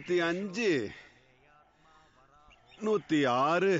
நூத்தி அஞ்சு நூத்தி ஆறு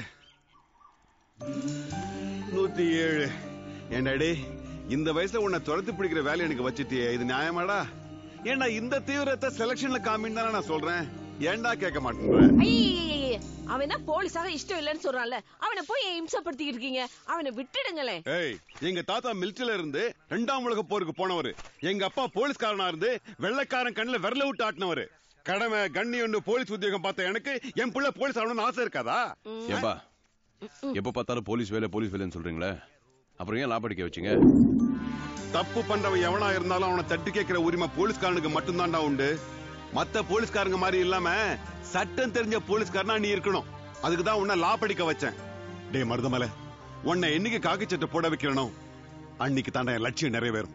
நூத்தி ஏழு ஏண்டாடி இந்த வயசுல உன்னை துரத்தி பிடிக்கிற வேலை எனக்கு வச்சிட்டியே இது நியாயமாடா ஏண்டா இந்த தீவிரத்தை செலக்ஷன்ல காமின்னு தானே நான் சொல்றேன் ஏன்டா கேட்க மாட்டேன்ற ஐயையையையே, அவன் என்ன போலீஸாக இஷ்டம் இல்லைன்னு சொல்றான்ல அவனை போய் ஏன் இம்சப்படுத்திக்கிட்டு இருக்கீங்க அவனை விட்டுடுங்களேன் ஏய் எங்க தாத்தா மிலிட்டரியில இருந்து ரெண்டாம் உலக போருக்கு போனவர் எங்க அப்பா போலீஸ்காரனா இருந்து வெள்ளைக்காரன் கண்ணுல விரல விட்டு ஆட்டினவர் கடமை கண்ணியம் போலீஸ் உத்தியோகம் பார்த்த எனக்கு என் புள்ள போலீஸ் ஆகணும்னு ஆசை இருக்காதா ஏப்பா எப்ப பார்த்தாலும் போலீஸ் வேலை போலீஸ் வேலைன்னு சொல்றீங்களே அப்புறம் ஏன் லாபடிக்க வச்சீங்க தப்பு பண்றவன் எவனா இருந்தாலும் அவனை தட்டி கேட்கிற உரிமை போலீஸ்காரனுக்கு மட்டும்தான்டா உண்டு மத்த போலீஸ்காரங்க மாதிரி இல்லாம சட்டம் தெரிஞ்ச போலீஸ்காரனா நீ இருக்கணும் அதுக்கு தான் உன்னை லா படிக்க வச்சேன் டேய் மருதமலை உன்னை என்னைக்கு காக்கி சட்டை போட வைக்கிறனோ அன்னைக்கு தாண்டா என் லட்சியம் நிறைவேறும்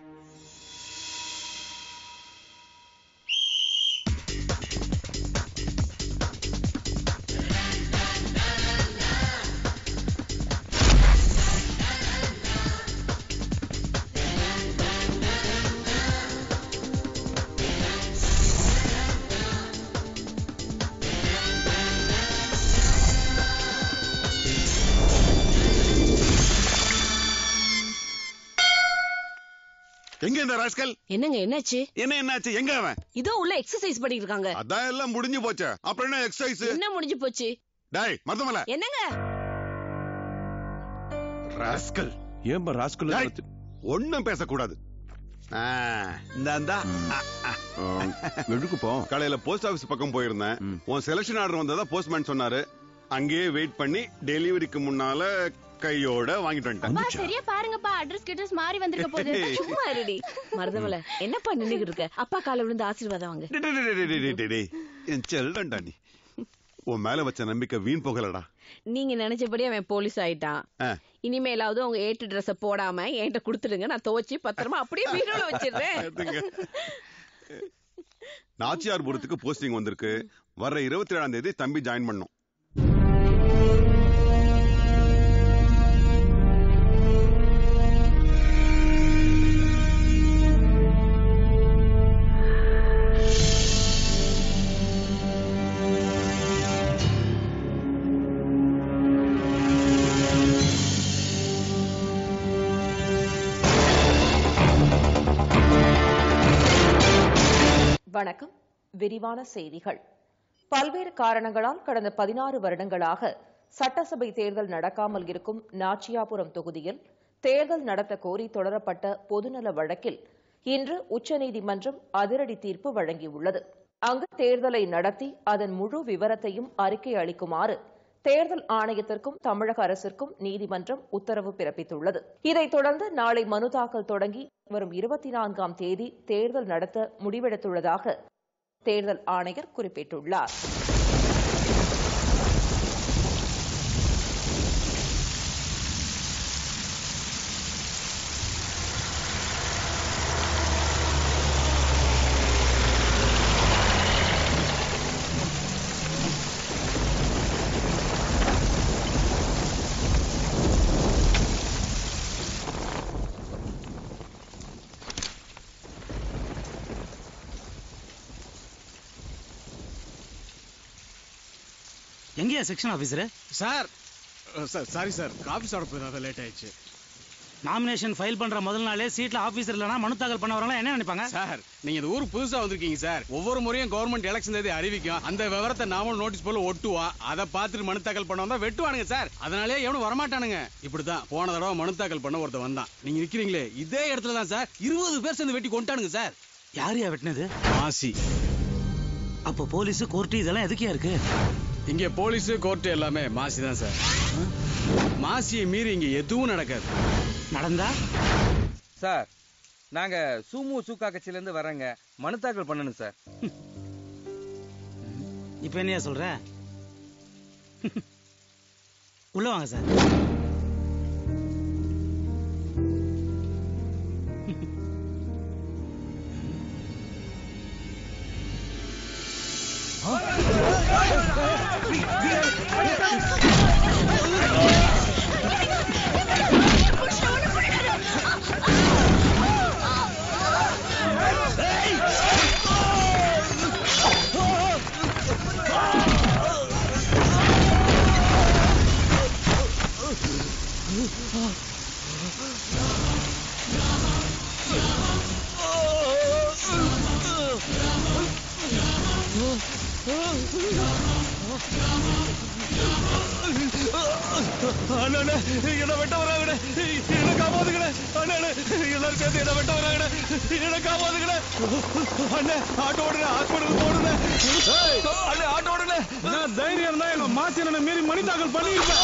எங்க இந்த ராஸ்கல் என்னங்க என்னாச்சு என்ன என்னாச்சு எங்க அவன் இதோ உள்ள எக்ஸசைஸ் பண்ணிட்டு இருக்காங்க அதான் எல்லாம் முடிஞ்சு போச்சே அப்புறம் என்ன எக்ஸசைஸ் என்ன முடிஞ்சு போச்சு டேய் மருதமலை என்னங்க ராஸ்கல் ஏன்பா ராஸ்குல் டேய், ஒண்ணும் பேசக்கூடாது ஆ, இந்தா, இந்தா. ஆ, ஆ. வெடுக்கு போ காலையில போஸ்ட் ஆபீஸ் பக்கம் போயிருந்தேன் ம். உன் செலக்ஷன் ஆர்டர் வந்ததா போஸ்ட்மேன் சொன்னாரு அங்கேயே வெயிட் பண்ணி டெலிவரிக்கு முன்னால கையோட வாங்கிட்டு வந்துட்டேன் பா சரியா பாருங்கப்பா அட்ரஸ் கிட்ரஸ் மாறி வந்திருக்க போகுது சும்மா இருடி மருதமலை என்னப்பா நின்னுகிட்டு இருக்க அப்பா கால விழுந்து ஆசீர்வாதம் வாங்க டேய், டேய், டேய், டேய், டேய், டேய், டேய். என் செல்லண்டா நீ உன் மேல வச்ச நம்பிக்கை வீண் போகலடா நீங்க நினைச்சபடி அவன் போலீஸ் ஆயிட்டான் ஆ. இனிமேலாவது உங்க ஏட்டு ட்ரெஸ் போடாம என்கிட்ட கொடுத்துடுங்க நான் துவைச்சு பத்திரமா அப்படியே பீரோல வச்சிடுறேன் எடுத்துங்க. நாச்சியார்புரத்துக்கு போஸ்டிங் வந்திருக்கு வர்ற இருபத்தி ஏழாம் தேதி தம்பி ஜாயின் பண்ணும் வணக்கம் விரிவான செய்திகள் பல்வேறு காரணங்களால் கடந்த பதினாறு வருடங்களாக சட்டசபை தேர்தல் நடக்காமல் இருக்கும் நாச்சியாபுரம் தொகுதியில் தேர்தல் நடத்த கோரி தொடரப்பட்ட பொதுநல வழக்கில் இன்று உச்சநீதிமன்றம் அதிரடி தீர்ப்பு வழங்கியுள்ளது அங்கு தேர்தலை நடத்தி அதன் முழு விவரத்தையும் அறிக்கை அளிக்குமாறு தேர்தல் ஆணையத்திற்கும் தமிழக அரசிற்கும் நீதிமன்றம் உத்தரவு பிறப்பித்துள்ளது இதைத் தொடர்ந்து நாளை மனு தாக்கல் தொடங்கி வரும் இருபத்தி நான்காம் தேதி தேர்தல் நடத்த முடிவெடுத்துள்ளதாக தேர்தல் ஆணையர் குறிப்பிட்டுள்ளார் எங்கேயா section officer sir sir sorry sir coffee சாப்பிட போயிருந்தா லேட் ஆயிடுச்சு நாமினேஷன் ஃபைல் பண்ற முதல் நாளே சீட்ல ஆபீசர் இல்லனா மனு தாக்கல் பண்ண வரலாம் என்ன நினைப்பாங்க சார் நீங்க இந்த ஊருக்கு புதுசா வந்திருக்கீங்க சார் ஒவ்வொரு முறையும் கவர்மெண்ட் எலெக்ஷன் தேதி அறிவிக்கும் அந்த விவரத்தை நாமளும் நோட்டீஸ் போல ஒட்டுவோம் அதை பார்த்துட்டு மனு தாக்கல் பண்ண வந்தா வெட்டுவானுங்க சார் அதனாலே எவனும் வரமாட்டானுங்க இப்படிதான் போன தடவை மனு தாக்கல் பண்ண ஒருத்தன் வந்தான் நீங்க நிக்கிறீங்களே இதே இடத்துல தான் சார் இருபது பேர் சேர்ந்து வெட்டி கொண்டானுங்க சார் யாரையா வெட்டினது மாசி அப்போ போலீஸ் கோர்ட்டு இதெல்லாம் எதுக்கியா இருக்கு இங்க போலீஸ் கோர்ட் எல்லாமே மாசி தான் சார் மாசியை மீறி இங்க எதுவும் நடக்காது நடந்தா சார் நாங்க சூமு சூக்கா கட்சியில இருந்து வர்றேங்க மனு தாக்கல் பண்ணணும் சார் இப்போ என்னையா சொல்ற உள்ள வாங்க சார் அண்ணே என்ன வெட்ட வராங்கண்ணே என்ன காப்பாத்துக்கண்ணே அண்ணே எல்லாரும் சேர்ந்து என்ன வெட்ட வராங்கண்ணே என்ன காப்பாத்துக்கண்ணே அண்ணே ஆட்டோ ஓடுங்க ஹாஸ்பிட்டல் போடுங்க அண்ணே ஆட்டோ ஓடுங்க நான் தைரியம் இருந்தா எங்க மாசியனை மீறி மணி தாக்கல் பண்ணிருப்பேன்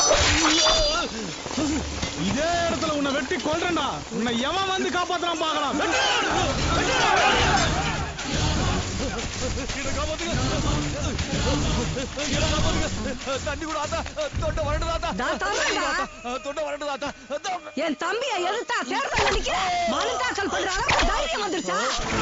இதே இடத்துல உன்னை வெட்டி கொல்றேன்டா உன்னை எவன் வந்து காப்பாத்துறான் பார்க்கலாம் என்ன காப்பாத்துங்க என்ன காப்பாத்துங்க தண்ணி கூட ஆத்தா தொண்டை வரண்டு ஆத்தா நான் தர்றேன்டா. தொண்டை வரண்டு ஆத்தா என் தம்பியை எதிர்த்தா தேர்தல் நிக்கிற மனு தாக்கல் பண்ற அளவுக்கு தைரியம் வந்துருச்சா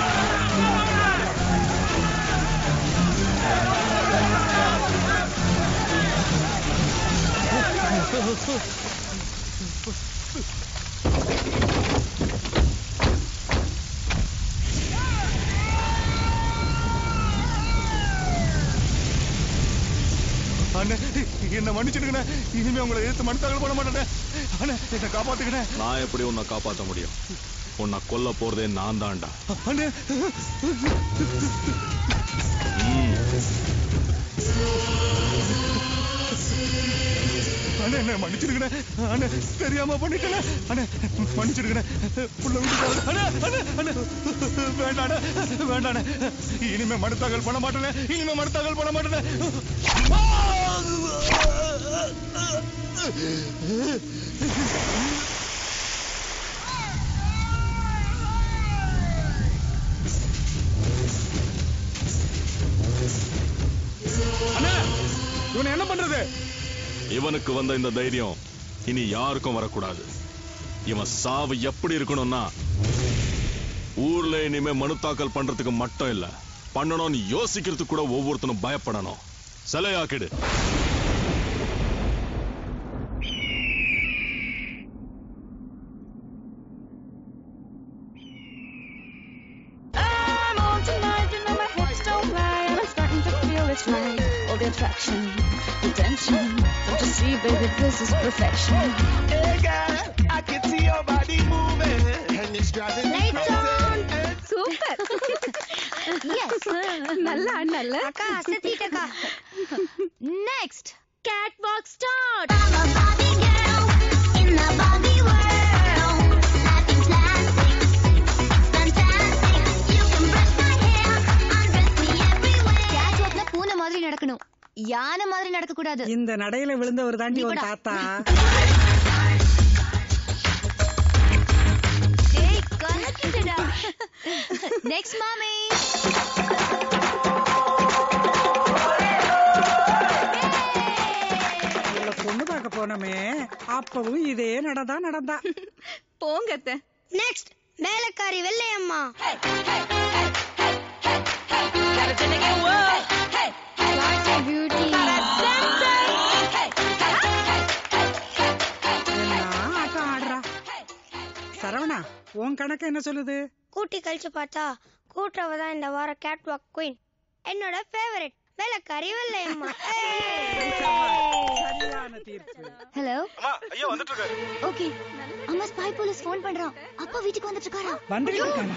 அண்ணே என்ன மன்னிச்சிடுங்கண்ணே இனிமே உங்களை எதிர்த்து மனு தாக்கல் பண்ண மாட்டேன் அண்ணே என்ன காப்பாத்துக்கண்ணே நான் எப்படி உன்னை காப்பாத்த முடியும் உன்னை கொல்ல போறதே நான் தான்டா அண்ணே அண்ணே என்ன மன்னிச்சிடுங்கண்ணே அண்ணே தெரியாம பண்ணிட்டேனே அண்ணே மன்னிச்சிடுங்கண்ணே புள்ள விட்டு அண்ணே அண்ணே அண்ணே வேண்டாண்ணே வேண்டாண்ணே இனிமே மனு தாக்கல் பண்ண மாட்டேனே இனிமே மனு தாக்கல் பண்ண மாட்டேனே அண்ணே இவனை என்ன பண்றது இவனுக்கு வந்த இந்த தைரியம் இனி யாருக்கும் வரக்கூடாது இவன் சாவு எப்படி இருக்கணும்னா ஊர்ல இனிமே மனு தாக்கல் பண்றதுக்கு மட்டும் இல்ல பண்ணணும்னு யோசிக்கிறதுக்கு கூட ஒவ்வொருத்தனும் பயப்படணும் சிலையாக்கிடு I'm on tonight, you know my hips don't lie, and I'm starting to feel it's right. All the attraction, the tension. Don't you see, baby, this is perfection. Hey girl, I can see your body moving, and it's driving me crazy. Super yes நல்ல நல்ல அக்கா அசத்திட்டக்கா next catwalk start பூனை மாதிரி நடக்கணும் யானை மாதிரி நடக்க கூடாது இந்த நடையில விழுந்தவர் தாண்டி உன் தாத்தா டேய் கலக்கிட்டடா நெக்ஸ்ட் மாமி இவள பொண்ணு பார்க்க போனோமே அப்பவும் இதே நடந்தா நடந்தா போங்கத்த நெக்ஸ்ட் மேலக்காரி வெள்ளையம்மா என்ன ஆட்டம் ஆடுறா சரவணா உன் கணக்கு என்ன சொல்லுது கூட்டி கழிச்சு பார்த்தா கூட்டுறவ தான் இந்த வார கேட் வாக் குயின் என்னோட ஃபேவரட் வெள்ளக்காரி வெள்ளையம்மா சரியான தீர்ப்பு ஹலோ அம்மா ஐயா வந்துட்டு இருக்காரு ஓகே அம்மா ஸ்பை போலீஸ் ஃபோன் பண்றான் அப்பா வீட்டுக்கு வந்துட்டு இருக்காரா வந்துட்டு இருக்கானா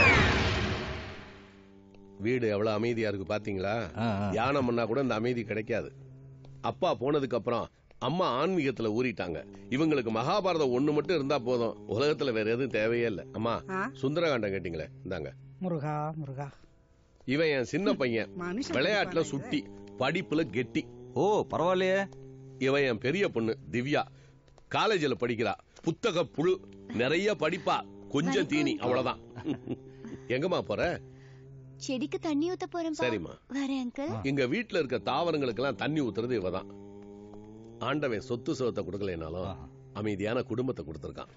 வீடு எவ்வளவு அமைதியா இருக்கு பாத்தீங்களா யானை மண்ணா கூட இந்த அமைதி கிடைக்காது அப்பா போனதுக்கு அப்புறம் அம்மா ஆன்மீகத்துல ஊறிட்டாங்க இவங்களுக்கு மகாபாரதம் ஒண்ணு மட்டும் இருந்தா போதும் உலகத்துல வேற எதுவும் தேவையே இல்ல அம்மா ஆ? சுந்தரகாண்டம் கேட்டீங்களே இந்தாங்க முருகா முருகா இவன் என் சின்ன பையன் மனுஷன் விளையாட்டுல இருப்பானே. சுட்டி படிப்புல கெட்டி ஓ பரவாயில்லையே இவன் என் பெரிய பொண்ணு திவ்யா காலேஜ்ல படிக்கிறா புத்தக புழு நிறைய படிப்பா கொஞ்சம் தீனி அவ்வளவுதான் எங்கம்மா போற செடிக்கு தண்ணி ஊத்த போறேன் சரிம்மா வரேன் அங்கிள் எங்க வீட்ல இருக்க தாவரங்களுக்கெல்லாம் தண்ணி ஊத்துறது இவதான் ஆண்டவன் சொத்து சுகத்தை கொடுக்கலைனாலும் அமைதியான குடும்பத்தை கொடுத்திருக்கான்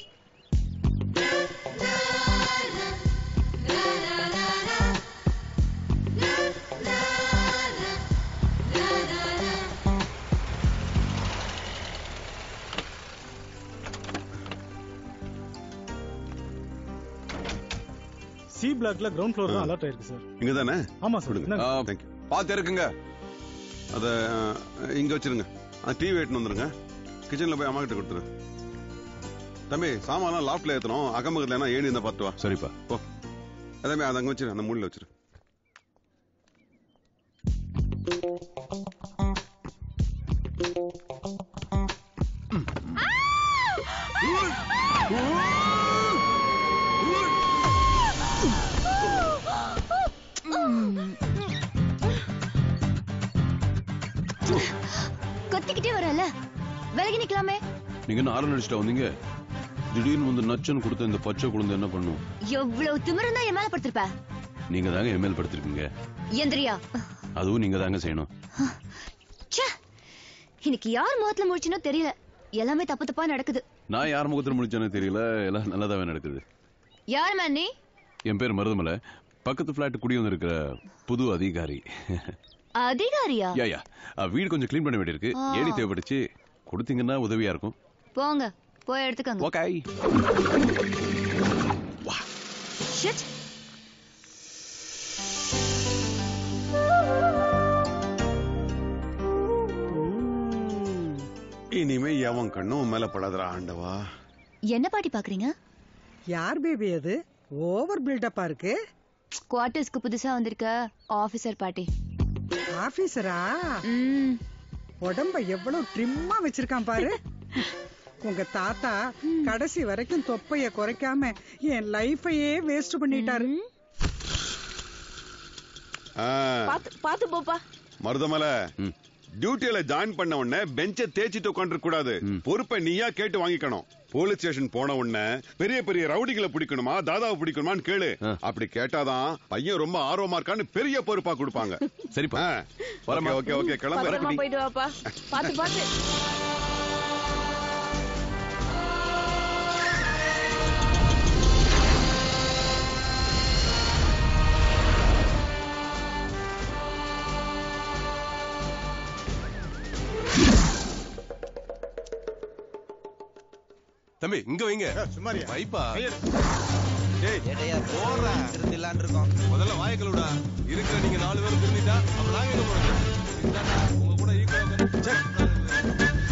சி பிளாக்ல கிரவுண்ட் ஃப்ளோர் தான் அலர்ட் ஆயிருக்கு சார் இங்க தானே ஆமா சார் கொடுங்க இந்தாங்க. தேங்க்யூ பார்த்து இருக்குங்க அத அஹ், இங்க வச்சிருங்க அந்த டிவி எடுத்துன்னு வந்துருங்க கிச்சன்ல போய் அம்மா கிட்ட கொடுத்துரு தம்பி சாமான்லாம் லாஃப்ட்ல ஏத்தணும் அக்கம்பக்கத்துல என்ன ஏணி இருந்தா பார்த்து வா சரிப்பா போ அதே அதை அங்க வச்சிரு அந்த மூலையில வச்சிரு கொத்திக்கிட்டே வரல விலகி நிக்கலாமே நீங்க என்ன ஆரன் அடிச்சுட்டா வந்தீங்க திடீர்னு வந்து நச்சன் கொடுத்த இந்த பச்சை குழந்தை என்ன பண்ணும் எவ்வளவு திமிருந்தா என் மேல படுத்திருப்ப நீங்க தாங்க எம்எல் படுத்திருக்கீங்க எந்திரியா அதுவும் நீங்க தாங்க செய்யணும் ச்சே இன்னைக்கு யார் முகத்துல முடிச்சுனோ தெரியல எல்லாமே தப்பு தப்பா நடக்குது நான் யார் முகத்தில் முடிச்சேன்னு தெரியல எல்லாம் நல்லதாவே நடக்குது யார் மேன் நீ என் பேர் மருதமலை பக்கத்து பிளாட் குடி வந்திருக்கிற புது அதிகாரி அதிகாரியா யா யா அ, வீடு கொஞ்சம் க்ளீன் பண்ண வேண்டியிருக்கு ஆ. ஏணி தேவைப்படுச்சு கொடுத்தீங்கன்னா உதவியா இருக்கும் போங்க போய் எடுத்துக்கங்க ஓகே ஷிட் இனிமே எவன் கண்ணும் உன் மேல படாதடா ஆண்டவா என்ன பாட்டி பாக்குறீங்க யார் பேபி அது ஓவர் பில்டப்பா இருக்கு குவார்டர்ஸ்க்கு புதுசா வந்திருக்க ஆபீசர் பாட்டி ஆபீசரா உடம்ப எவ்வளவு ட்ரிம்மா வச்சிருக்கான் பாரு உங்க தாத்தா கடைசி வரைக்கும் தொப்பைய குறைக்காம என் லைஃபையே வேஸ்ட் பண்ணிட்டாரு ஆ, பாத்து பாத்து போப்பா மருதமலை டியூட்டியில ஜாயின் பண்ண உடனே பெஞ்ச தேய்ச்சிட்டு உட்காந்துருக்க கூடாது பொறுப்பை நீயா கேட்டு வாங்கிக்கணும் போலீஸ் ஸ்டேஷன் போன உடனே பெரிய பெரிய ரவுடிகளை பிடிக்கணுமா தாதாவை பிடிக்கணுமான்னு கேளு அப்படி கேட்டாதான் பையன் ரொம்ப ஆர்வமா இருக்கான்னு பெரிய பொறுப்பா கொடுப்பாங்க சரிப்பா ஓகே ஓகே ஓகே பத்திரமா கிளம்பு போயிட்டு வாப்பா பாத்து பாத்து தம்பி இங்க வைங்க சும்மாரியா வைப்பா டேய் போறா திருந்திலான் இருக்கோம் முதல்ல வாய கழுவுடா இருக்கிற நீங்க நாலு பேரும் திருந்திட்டா அப்ப நாங்க எங்க போறது இந்தாண்டா, உங்க கூட ஈக்குவலா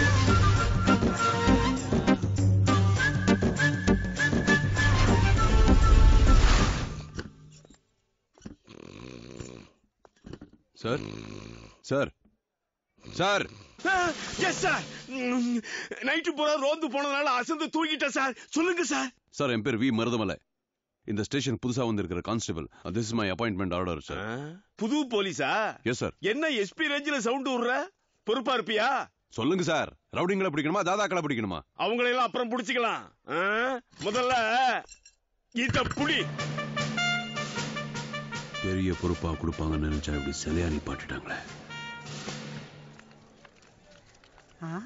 sir sir sir yes sir night பூரா ரோந்து போனதுனால அசந்து தூங்கிட்டேன் சார் சொல்லுங்க சார் சார் என் பேர் வி மருதமலை இந்த ஸ்டேஷன் புதுசா வந்திருக்கிற constable this is my appointment order sir புது போலீஸா எஸ் சார் என்ன எஸ்பி ரேஞ்சில சவுண்ட் விடுற பொறுப்பா இருப்பியா சொல்லுங்க சார் ரவுடிங்களை பிடிக்கணுமா தாதாக்களை பிடிக்கணுமா அவங்களையெல்லாம் அப்புறம் புடிச்சுக்கலாம் ஆ? முதல்ல இத புடி பெரிய பொறுப்பா கொடுப்பாங்கன்னு நினைச்சா இப்படி சிலையா நிப்பாட்டிட்டாங்களே ஆ?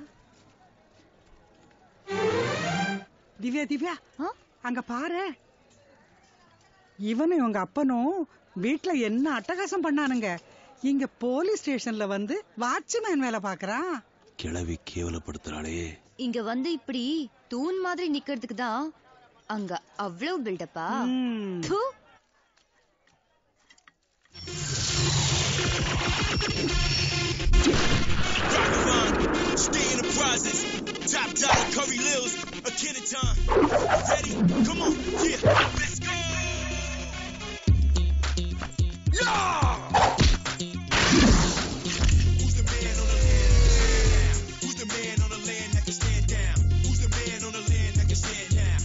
திவ்யா திவ்யா அங்க பாரு இவனும் இவங்க அப்பனும் வீட்ல என்ன அட்டகாசம் பண்ணானுங்க இங்க போலீஸ் ஸ்டேஷன்ல வந்து வாட்ச்மேன் வேலை பாக்குறான் கிளவி கேவலப்படுத்துறாளே இங்க வந்து இப்படி தூண் மாதிரி நிக்கிறதுக்கு தான் அங்க அவ்வளவு பில்டப்பா தூ Stay in the prizes. Top dollar Curry Lils, a Kenneton. Ready? Come on, yeah, let's go. Yeah! Who's the man on the land? Who's the man on the land that can stand down? Who's the man on the land that can stand down?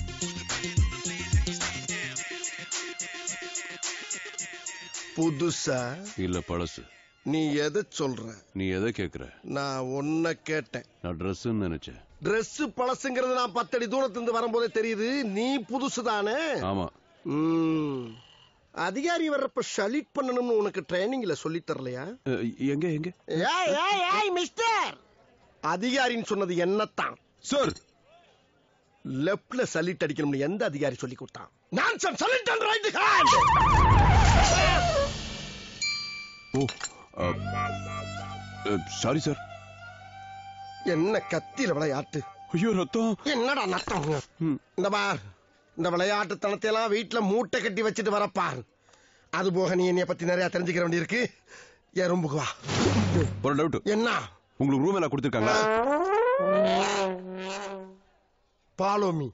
புதுசா இல்ல பழசு நீ எதை சொல்ற நீ எதை கேக்குற நான் ஒன்ன கேட்டேன் நான் ட்ரெஸ் நினைச்சேன் Dress பழசுங்கிறது நான் பத்தடி தூரத்துல இருந்து வரும்போதே தெரியுது நீ புதுசு தானே ஆமா ம். அதிகாரி வர்றப்ப ஷலிட் பண்ணணும்னு உனக்கு ட்ரைனிங்ல சொல்லி தரலையா அஹ், எங்க எங்க ஏய் ஏய் ஏய் மிஸ்டர் அதிகாரின்னு சொன்னது என்னத்தான் சார் லெஃப்ட்ல சலிட் அடிக்கணும்னு எந்த அதிகாரி சொல்லி கொடுத்தான் nonsense salute and right hand oh sorry sir என்ன கத்தியில விளையாட்டு ஐயோ ரத்தம் என்னடா நத்தம் இந்த பார் இந்த விளையாட்டுத்தனத்தை எல்லாம் வீட்டுல மூட்டை கட்டி வச்சுட்டு வரப்பார் அது போக நீ என்னைய பத்தி நிறைய தெரிஞ்சுக்கிற வேண்டியிருக்கு என் ரூமுக்கு வா ஒரு டவுட் என்ன உங்களுக்கு ரூம் எல்லாம் கொடுத்துருக்காங்களா பாலோமி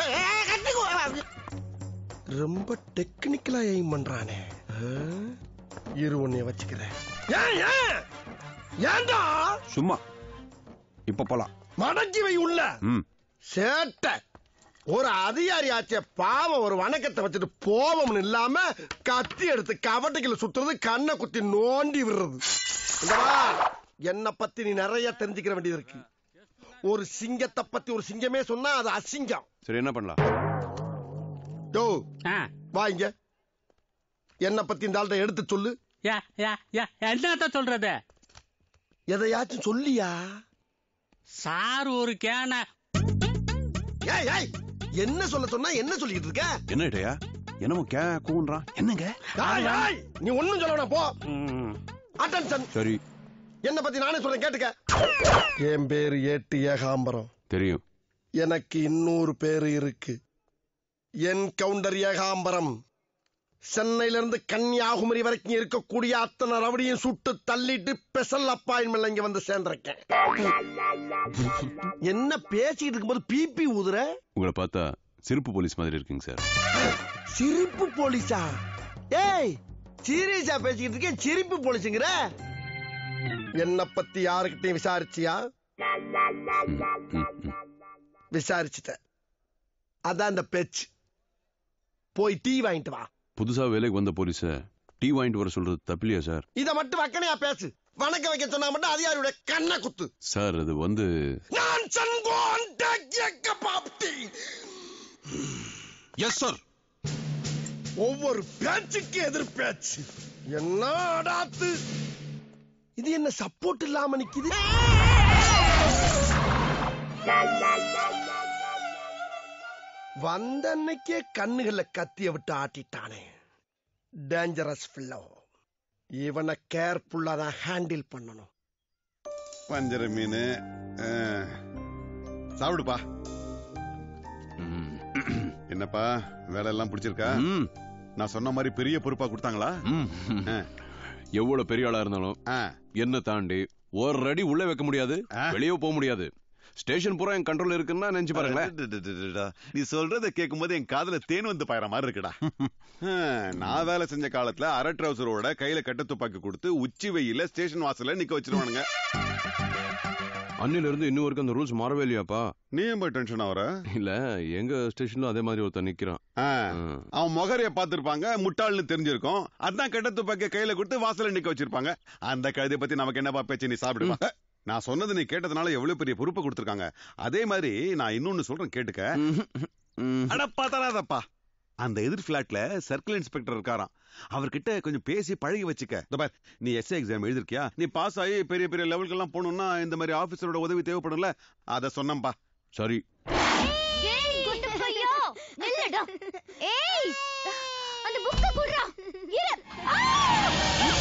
ரொம்ப டெக்னிக்கலா எய்ம் பண்றானே ஆ? இரு உன்னைய வச்சுக்கிறேன் ஏன், ஏன்? ஏண்டா சும்மா இப்ப போலாம் மடக்கி வை உள்ள ம் சேட்டை ஒரு அதிகாரி ஆச்சே பாவம் ஒரு வணக்கத்தை வச்சுட்டு போவம்னு இல்லாம கத்தி எடுத்து கவட்டைக்குள்ள சுத்துறது கண்ணை குத்தி நோண்டி விடுறது இந்த பார், என்னை பத்தி நீ நிறைய தெரிஞ்சுக்கிற வேண்டியது இருக்கு ஒரு சிங்கத்தை பத்தி ஒரு சிங்கமே சொன்னா அது அசிங்கம் சரி என்ன பண்ணலாம் டோ வா இங்க என்னை பத்தி இந்த ஆள்கிட்ட எடுத்து சொல்லு என்னத்த சொல்றது எதையாச்சும் சொல்லியா சார் ஒரு கேன ஏய் ஏய் என்ன சொல்ல சொன்னா என்ன சொல்லிட்டு இருக்க என்ன இடையா என்னமோ கே கூன்றான் என்னங்க ஏய், ஏய், நீ ஒண்ணும் சொல்ல வேணாம், போ அட்டென்ஷன் சரி என்ன பத்தி நானே சொல்றேன் கேட்டுக்க என் பேரு ஏட்டு ஏகாம்பரம் தெரியும் எனக்கு இன்னொரு பேரு இருக்கு என் கவுண்டர் ஏகாம்பரம் சென்னையில இருந்து கன்னியாகுமரி வரைக்கும் இருக்கக்கூடிய அத்தனை ரவடியும் சுட்டு தள்ளிட்டு ஸ்பெஷல் அப்பாயின்மெண்ட் இங்க வந்து சேர்ந்திருக்கேன் என்ன பேசிட்டு இருக்கும்போது பிபி ஊதுற உங்களை பார்த்தா சிறப்பு போலீஸ் மாதிரி இருக்குங்க சார் சிரிப்பு போலீஸா ஏய் சீரியஸா பேசிக்கிட்டு இருக்கேன் சிரிப்பு போலீஸுங்கிற என்ன பத்தி யாருக்கிட்டையும் விசாரிச்சியா விசாரிச்சுட்ட அதான் அந்த பேச்சு போய் டீ வாங்கிட்டு வா புதுசா வேலைக்கு வந்த போலீஸ டீ வாங்கிட்டு வர சொல்றது தப்பில்லையா சார் இத மட்டும் வக்கனையா பேசு வணக்க வைக்க சொன்னா மட்டும் அதிகாரியோட கண்ணை குத்து சார் அது வந்து நான் சன்கோன் டேக் பாப்டி எஸ் சார் ஒவ்வொரு பேச்சுக்கு எதிர் பேச்சு என்ன அடாத்து இது என்ன சப்போர்ட் இல்லாம நிக்குது வந்த அன்னைக்கே கண்ணுகள்ல கத்திய விட்டு ஆட்டிட்டானே டேஞ்சரஸ் ஃபில்லோ இவனை கேர்ஃபுல்லா தான் ஹேண்டில் பண்ணணும் பஞ்சர மீன் சாப்பிடுப்பா என்னப்பா வேலை எல்லாம் பிடிச்சிருக்கா நான் சொன்ன மாதிரி பெரிய பொறுப்பா கொடுத்தாங்களா எவ்வளவு பெரிய ஆளா இருந்தாலும் என்ன தாண்டி ஒரு அடி உள்ள வைக்க முடியாது வெளியே போக முடியாது ஸ்டேஷன் பூரா என் கண்ட்ரோல் இருக்குன்னா நினைச்சு பாருங்களேன் அடடடடடடா. நீ சொல்றத கேட்கும்போது என் காதுல தேன் வந்து பாயற மாதிரி இருக்குடா ஹம், நான் வேலை செஞ்ச காலத்துல அரை ட்ரௌசரோட கையில கட்ட துப்பாக்கி கொடுத்து உச்சி வெயில ஸ்டேஷன் வாசல்ல நிக்க வச்சிருவானுங்க அன்னில இருந்து இன்னும் வரைக்கும் அந்த ரூல்ஸ் மாறவே இல்லையாப்பா நீ ஏன் போய் டென்ஷன் ஆகுற இல்ல எங்க ஸ்டேஷன்ல அதே மாதிரி ஒருத்தன் நிக்கிறான் ஆ, அவன் முகரைய பார்த்திருப்பாங்க முட்டாள்னு தெரிஞ்சிருக்கும் அதான் கெட்ட துப்பாக்கிய கையில கொடுத்து வாசல்ல நிக்க வச்சிருப்பாங்க அந்த கழுதை பத்தி நமக்கு என்னப்பா பேச்சு நீ சாப்பிடுவா நான் சொன்னது நீ கேட்டதுனால எவ்வளவு பெரிய பொறுப்பை கொடுத்திருக்காங்க அதே மாதிரி நான் இன்னொன்னு சொல்றேன் கேட்டுக்க அட பாத்தாராதப்பா அந்த எதிர் பிளாட்ல சர்க்கிள் இன்ஸ்பெக்டர் இருக்காராம் அவர்கிட்ட கொஞ்சம் பேசி பழகி வச்சுக்க இதோ பார் நீ எஸ்ஏ எக்ஸாம் எழுதிருக்கியா நீ பாஸ் ஆகி பெரிய பெரிய லெவலுக்கு எல்லாம் போகணும்னா இந்த மாதிரி ஆபீசரோட உதவி தேவைப்படும்ல அத சொன்னம்பா சரி ஏய் குண்டு பையா நில்லுடா ஏய் அந்த புக்க குடுறா இரு ஆ!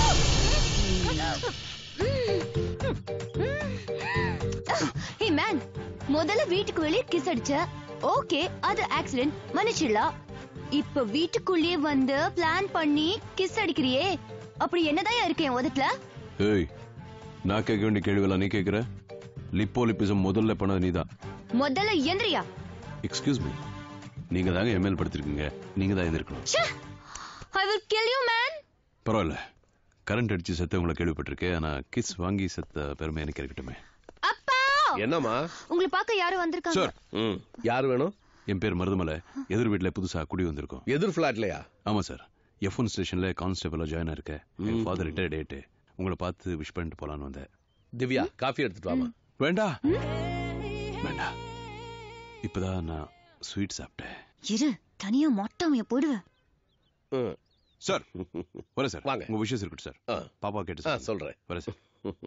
ஹே மேன் முதல்ல வீட்டுக்கு வெளியே கிஸ் அடிச்ச ஓகே அது ஆக்சிடென்ட் மன்னிச்சிடலாம் இப்ப வீட்டுக்குள்ளேயே வந்து பிளான் பண்ணி கிஸ் அடிக்கிறியே அப்படி என்னதான் இருக்கு என் உதட்டுல ஏய் நான் கேட்க வேண்டிய கேள்விகளா நீ கேக்குற லிப்போ லிப்பிசம் முதல்ல பண்ணது நீதான் முதல்ல எந்திரியா எக்ஸ்கியூஸ் மீ நீங்க தாங்க எம்எல் படுத்திருக்கீங்க நீங்க தான் எதிர்க்கணும் I will kill you man பரவாயில்ல கரண்ட் அடிச்சு செத்தவங்களை கேள்விப்பட்டிருக்கேன் ஆனா கிஸ் வாங்கி செத்த பெருமை எனக்கு இருக்கட்டுமே அப்பா என்னம்மா உங்களை பார்க்க யாரும் வந்திருக்காங்க சார் ம் யார் வேணும் என் பேர் மருதமலை எதிர் வீட்டுல புதுசா குடி வந்திருக்கோம் எதிர் பிளாட்லயா ஆமா சார் எஃப் ஒன் ஸ்டேஷன்ல கான்ஸ்டபிளா ஜாயின் இருக்கேன் என் ஃபாதர் ரிட்டையர்ட் ஆயிட்டு உங்களை பார்த்து விஷ் பண்ணிட்டு போலான்னு வந்தேன் திவ்யா காஃபி எடுத்துட்டு வாமா வேண்டா வேண்டாம் இப்பதான் நான் ஸ்வீட் சாப்பிட்டேன் இரு தனியா மொட்டாமைய போடுவேன் சார் வரேன் சார் வாங்க உங்க விஷயம் இருக்கட்டும் சார் பாப்பா கேட்டு ஆ, சொல்றேன். வரேன் சார்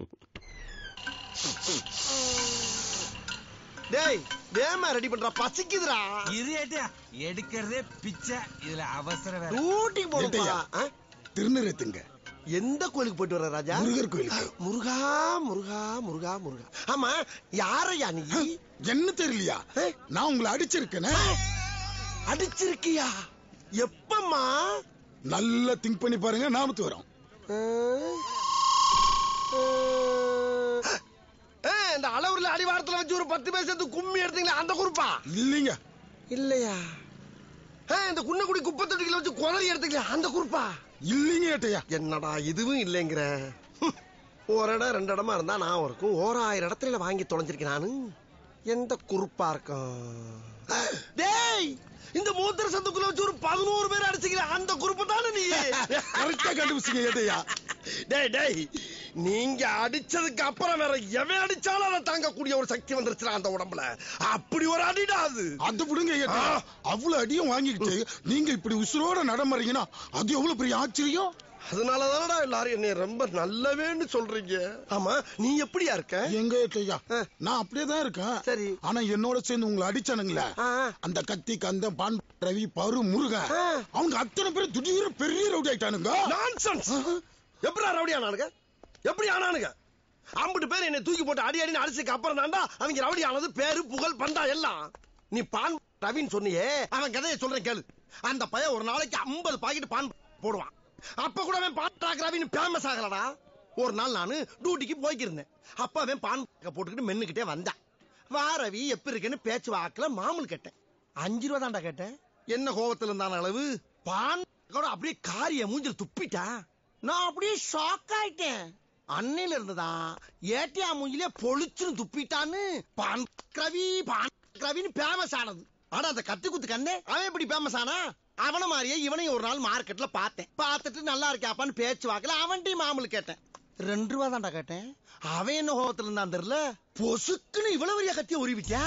டேய் வேமா ரெடி பண்றா பசிக்குதுடா இது ஏட்டியா எடுக்கிறதே பிச்சை இதுல அவசர வேலை டூட்டிக்கு போடுப்பா ஏட்டையா, திருநிறுத்துங்க எந்த கோயிலுக்கு போயிட்டு வர ராஜா முருகர் கோயிலுக்கு முருகா முருகா முருகா முருகா ஆமா யாரையா நீ என்ன தெரியலையா நான் உங்களை அடிச்சிருக்கேன் அடிச்சிருக்கியா எப்பம்மா நல்லா திங்க் பண்ணி பாருங்க நாமத்து வரும் இந்த அளவுல அடிவாரத்துல வச்சு ஒரு பத்து பேர் சேர்த்து கும்மி எடுத்தீங்களா அந்த குரூப்பா இல்லைங்க இல்லையா ஆ, இந்த குன்னக்குடி குப்பை தொட்டிகளை வச்சு குளறி எடுத்தீங்களா அந்த குரூப்பா இல்லைங்க ஏட்டையா என்னடா இதுவும் இல்லைங்கிற ஹம். ஒரு இடம் ரெண்டு இடமா இருந்தா நான் இருக்கும் ஓராயிரம் இடத்துல வாங்கி தொலைஞ்சிருக்கேன் நானு எந்த குறுப்பா இருக்கும் டேய் இந்த மூத்திர சந்துக்குள்ள வச்சு ஒரு பதினோரு பேர் அடிச்சுக்கிற அந்த குறுப்பு தானே நீ கரெக்டா கண்டுபிடிச்சிங்க ஏட்டையா டேய் டேய் நீங்க அடிச்சதுக்கு அப்புறம் வேற எவன் அடிச்சாலும் அதை தாங்கக்கூடிய ஒரு சக்தி வந்துருச்சுடா அந்த உடம்புல அப்படி ஒரு அடிடா அது அது விடுங்க ஏட்டையா அவ்வளவு அடியும் வாங்கிக்கிட்டு நீங்க இப்படி உசுரோட நடமறீங்கன்னா அது எவ்வளவு பெரிய ஆச்சரியம் அதனாலதானடா எல்லாரும் என்னை ரொம்ப நல்லவேன்னு சொல்றீங்க ஆமா நீ எப்படியா இருக்க எங்க ஏட்டையா நான் அப்படியே தான் இருக்கேன் சரி ஆனா என்னோட சேர்ந்து உங்களை அடிச்சானுங்களே அந்த கத்தி கந்தம் பான் ரவி பரு முருகன் அவங்க அத்தனை பேர் திடீர்னு பெரிய ரவுடி ஆயிட்டானுங்க நான்சென்ஸ் எப்படி ரவுடி ஆனானுங்க எப்படி ஆனானுங்க ஐம்பது பேர் என்னை தூக்கி போட்டு அடி அடின்னு அடிச்சதுக்கு அப்புறம் தாண்டா அவங்க ரவுடி ஆனது பேரு புகழ் பந்தா எல்லாம் நீ பான் ரவின்னு சொன்னியே அவன் கதையை சொல்றேன் கேளு அந்த பையன் ஒரு நாளைக்கு ஐம்பது பாக்கெட் பான் போடுவான் அப்ப கூட அவன் பான் ட்ராக் ரவின்னு ஃபேமஸ் ஆகலடா ஒரு நாள் நானு டியூட்டிக்கு போய்க்கிருந்தேன் அப்ப அவன் பான் போட்டுக்கிட்டு மென்னுக்கிட்டே வந்தான் வா ரவி எப்ப இருக்குன்னு பேச்சு வாக்குல மாமூல் கேட்டேன் அஞ்சு ரூபா தான்டா கேட்டேன் என்ன கோவத்துல இருந்தான அளவு பான் கூட அப்படியே காரிய மூஞ்சில் துப்பிட்டா நான் அப்படியே ஷாக் ஆயிட்டேன் அன்னையில இருந்துதான் ஏட்டியா மூஞ்சிலே பொழிச்சுன்னு துப்பிட்டான்னு பான் ரவி பான் ரவின்னு ஃபேமஸ் ஆனது ஆனா அந்த கத்து குத்து கண்ணே அவன் எப்படி ஃபேமஸ் ஆனா அவன மாதிரியே இவனையும் ஒரு நாள் மார்க்கெட்ல பார்த்தேன் பார்த்துட்டு நல்லா இருக்காப்பான்னு பேச்சு வாக்கல அவன்கிட்டயும் மாமூல் கேட்டேன் ரெண்டு ரூபா தான்டா கேட்டேன் அவன் என்ன கோபத்துல இருந்தான் தெரியல பொசுக்குன்னு இவ்வளவு பெரிய கத்திய உருவிட்டியா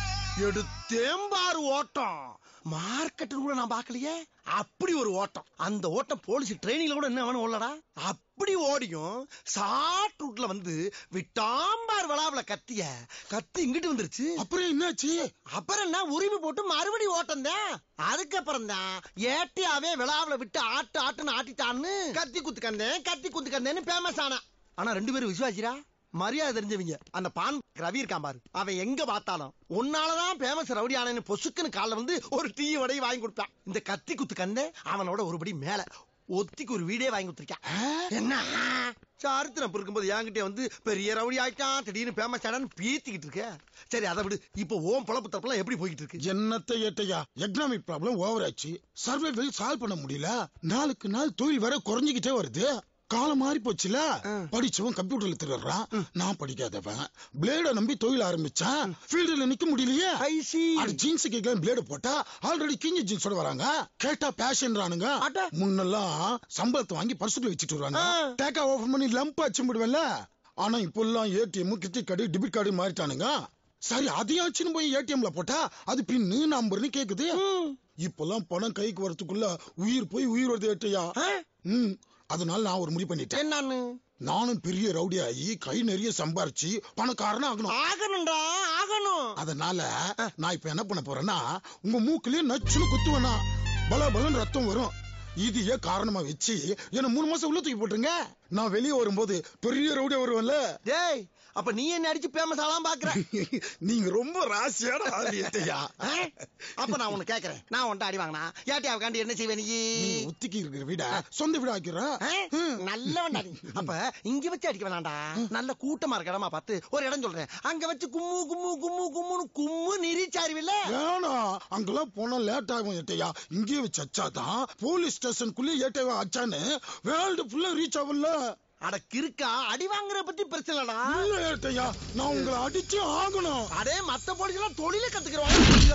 எடுத்தேம்பாரு ஓட்டம் மார்க்கெட்டு கூட நான் பார்க்கலையே அப்படி ஒரு ஓட்டம் அந்த ஓட்டம் போலீஸ் ட்ரைனிங்ல கூட என்ன வேணும் ஓடலடா அப்படி ஓடியும் ஷார்ட் ரூட்ல வந்து விட்டாம்பார் விழாவுல கத்திய கத்தி இங்கிட்டு வந்துருச்சு அப்புறம் என்னாச்சு அப்புறம் என்ன உரிமை போட்டு மறுபடி ஓட்டம் தான் அதுக்கப்புறம் தான் ஏட்டியாவே விழாவுல விட்டு ஆட்டு ஆட்டுன்னு ஆட்டிட்டான்னு கத்தி குத்து கந்தேன் கத்தி குத்து கந்தேன்னு ஃபேமஸ் ஆனா ஆனா ரெண்டு பேரும் விசுவாசிரா மரியாதை தெரிஞ்சவங்க அந்த பான் ரவி இருக்கான் பாரு அவன் எங்க பார்த்தாலும் உன்னாலதான் ஃபேமஸ் ரவுடி ஆனு பொசுக்குன்னு காலைல வந்து ஒரு டீ வடையை வாங்கி கொடுப்பான் இந்த கத்தி குத்து கண்ணே அவனோட ஒருபடி மேல ஒத்திக்கு ஒரு வீடே வாங்கி கொடுத்துருக்கான் என்ன சரித்திரம் இருக்கும்போது என்கிட்ட வந்து பெரிய ரவுடி ஆயிட்டான் திடீர்னு ஃபேமஸ் ஆடான்னு பீத்திக்கிட்டு இருக்க சரி அதை விடு இப்போ ஓம் பொழப்பு தப்பெல்லாம் எப்படி போய்கிட்டு இருக்கு என்னத்த ஏட்டையா எக்கனாமிக் ப்ராப்ளம் ஓவர் ஆச்சு சர்வைவல் சால்வ் பண்ண முடியல நாளுக்கு நாள் தொழில் வர குறைஞ்சிக்கிட்டே வருது காலம் மாறி போச்சுல படிச்சவன் கம்ப்யூட்டர்ல திருடுறான் நான் படிக்காதவன் பிளேட நம்பி தொழில் ஆரம்பிச்சான் ஃபீல்டுல நிக்க முடியலையே அது ஜீன்ஸ் கேட்கலாம் பிளேட போட்டா ஆல்ரெடி கிஞ்சி ஜீன்ஸோட வராங்க கேட்டா பேஷன்றானுங்க முன்னெல்லாம் சம்பளத்தை வாங்கி பர்சுக்குள்ள வச்சுட்டு வருவாங்க டேக்கா ஓபன் பண்ணி லம்ப் அச்சு விடுவேன்ல ஆனா இப்போ எல்லாம் ATM credit card debit card மாறிட்டானுங்க சரி அதையாச்சுன்னு போய் ஏடிஎம்ல போட்டா அது பின்னு நம்பர்னு கேக்குது இப்பெல்லாம் பணம் கைக்கு வரதுக்குள்ள உயிர் போய் உயிர் வருது ஏட்டையா ம் அதனால நான் ஒரு முடிவு பண்ணிட்டேன் என்னன்னு நானும் பெரிய ரவுடி ஆகி கை நிறைய சம்பாரிச்சு பணக்காரனா ஆகணும் ஆகணும்டா ஆகணும் அதனால நான் இப்ப என்ன பண்ண போறேன்னா உங்க மூக்குலயே நச்சுன்னு குத்துவேனா பல பலன் ரத்தம் வரும் இதையே காரணமா வச்சு என்ன மூணு மாசம் உள்ள தூக்கி போட்டுருங்க நான் வெளியே வரும்போது பெரிய ரவுடியா வருவேன்ல டேய் அப்ப நீ என்ன அடிச்சு ஃபேமஸ் ஆலாம் பாக்குற நீங்க ரொம்ப ராசியான ஆளியத்தையா அப்ப நான் உன்னை கேக்குறேன் நான் உன்ட்ட அடி வாங்கினா ஏட்டியாவுக்காண்டி என்ன செய்வே நீ நீ ஒத்திக்கி இருக்கிற வீட சொந்த வீடு ஆக்கிற நல்லவன்டா நீ அப்ப இங்க வச்சு அடிக்க வேணாம்டா நல்ல கூட்டமா இருக்க இடமா பார்த்து ஒரு இடம் சொல்றேன் அங்க வச்சு கும்மு கும்மு கும்மு கும்முன்னு கும்மு நிரிச்சாருவில்ல வேணாம் அங்கெல்லாம் போனா லேட் ஆகும் ஏட்டையா இங்கேயே வச்சு அச்சாதான் போலீஸ் ஸ்டேஷனுக்குள்ளே ஏட்டையா அச்சான்னு வேர்ல்டு ஃபுல்லா ரீச் ஆகும்ல அட கிறுக்கா அடி வாங்குற பத்தி பிரச்சனை இல்லடா இல்ல ஏட்டையா நான் உங்களை அடிச்சு ஆகணும் அடே மத்த போலீஸ் எல்லாம் தொழில கத்துக்கிறவாங்க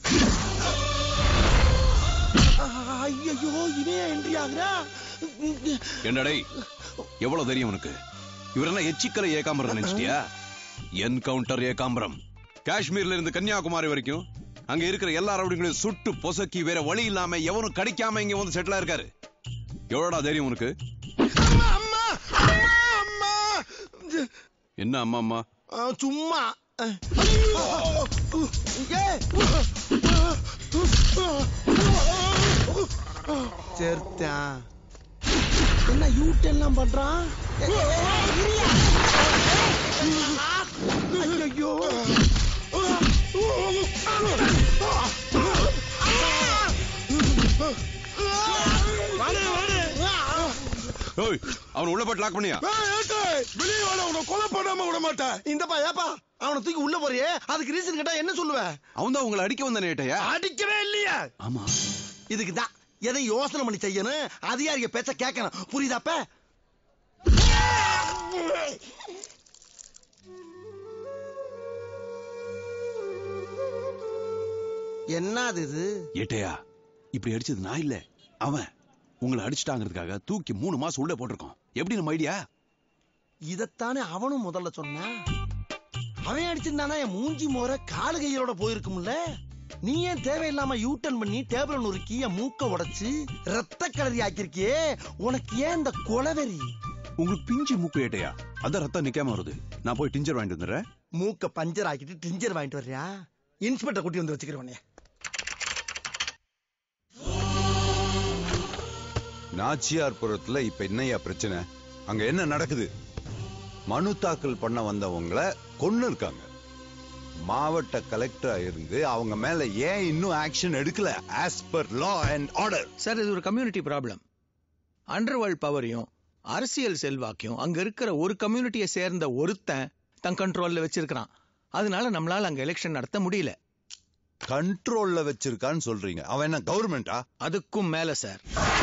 ஐயோ இவன் என்ட்ரி ஆகுறா என்னடே எவ்வளவு தெரியும் உனக்கு இவர் என்ன எச்சிக்கலை ஏகாம்பரம் நினைச்சிட்டியா என்கவுண்டர் ஏகாம்பரம் காஷ்மீர்ல இருந்து கன்னியாகுமரி வரைக்கும் அங்க இருக்கிற எல்லா ரவுடிங்களையும் சுட்டு பொசக்கி வேற வழி இல்லாம எவனும் கடிக்காம இங்க வந்து செட்டில் இருக்காரு எவ்வளோடா தைரியம் உனக்கு என்ன அம்மா அம்மா சும்மா சேர்த்தான் என்ன யூட் எல்லாம் பண்றான் ஐயோ ஓய் அவன் உள்ள போட்டு லாக் பண்ணியா வெளியே வாட உன்னை கொலை பண்ணாம விட மாட்டேன் இந்தப்பா ஏப்பா அவனை தூக்கி உள்ள போறியே அதுக்கு ரீசன் கேட்டா என்ன சொல்லுவ அவன் தான் உங்களை அடிக்க வந்த நேட்டையா அடிக்கவே இல்லையா ஆமா இதுக்கு தான் எதை யோசனை பண்ணி செய்யணும் அதிகாரிக பேச்ச கேட்கணும் புரியுதாப்ப என்னது இது ஏட்டையா இப்படி அடிச்சது நான் இல்ல அவன் உங்களை அடிச்சுட்டாங்கிறதுக்காக தூக்கி மூணு மாசம் உள்ள போட்டிருக்கோம் எப்படி நம்ம ஐடியா இதத்தானே அவனும் முதல்ல சொன்னான் அவன் அடிச்சிருந்தானா என் மூஞ்சி மோர காலு கையோட போயிருக்கும்ல நீ ஏன் தேவையில்லாம யூ டர்ன் பண்ணி டேபிள நொறுக்கி என் மூக்க உடைச்சு ரத்த கலரி ஆக்கிருக்கியே உனக்கு ஏன் இந்த கொலவெறி உங்களுக்கு பிஞ்சு மூக்கு ஏட்டையா அதான் ரத்தம் நிக்காம வருது நான் போய் டிஞ்சர் வாங்கிட்டு வந்துடுறேன் மூக்க பஞ்சர் ஆக்கிட்டு டிஞ்சர் வாங்கிட்டு வர்றியா இன்ஸ்பெக்டர் கூட்டி வந்து வச்சுக்கிறவனே நாச்சியார்புரத்துல இப்ப என்னையா பிரச்சனை அங்க என்ன நடக்குது மனு தாக்கல் பண்ண வந்தவங்கள கொன்னு இருக்காங்க மாவட்ட கலெக்டரா இருந்து அவங்க மேல ஏன் இன்னும் ஆக்ஷன் எடுக்கல as per law and order sir இது ஒரு கம்யூனிட்டி ப்ராப்ளம் அண்டர்வேர்ல்ட் பவரையும் அரசியல் செல்வாக்கையும் அங்க இருக்கிற ஒரு கம்யூனிட்டியை சேர்ந்த ஒருத்தன் தன் கண்ட்ரோல்ல வச்சிருக்கிறான் அதனால நம்மளால அங்க எலெக்ஷன் நடத்த முடியல கண்ட்ரோல்ல வச்சிருக்கான்னு சொல்றீங்க அவன் என்ன கவர்மெண்டா அதுக்கும் மேல சார்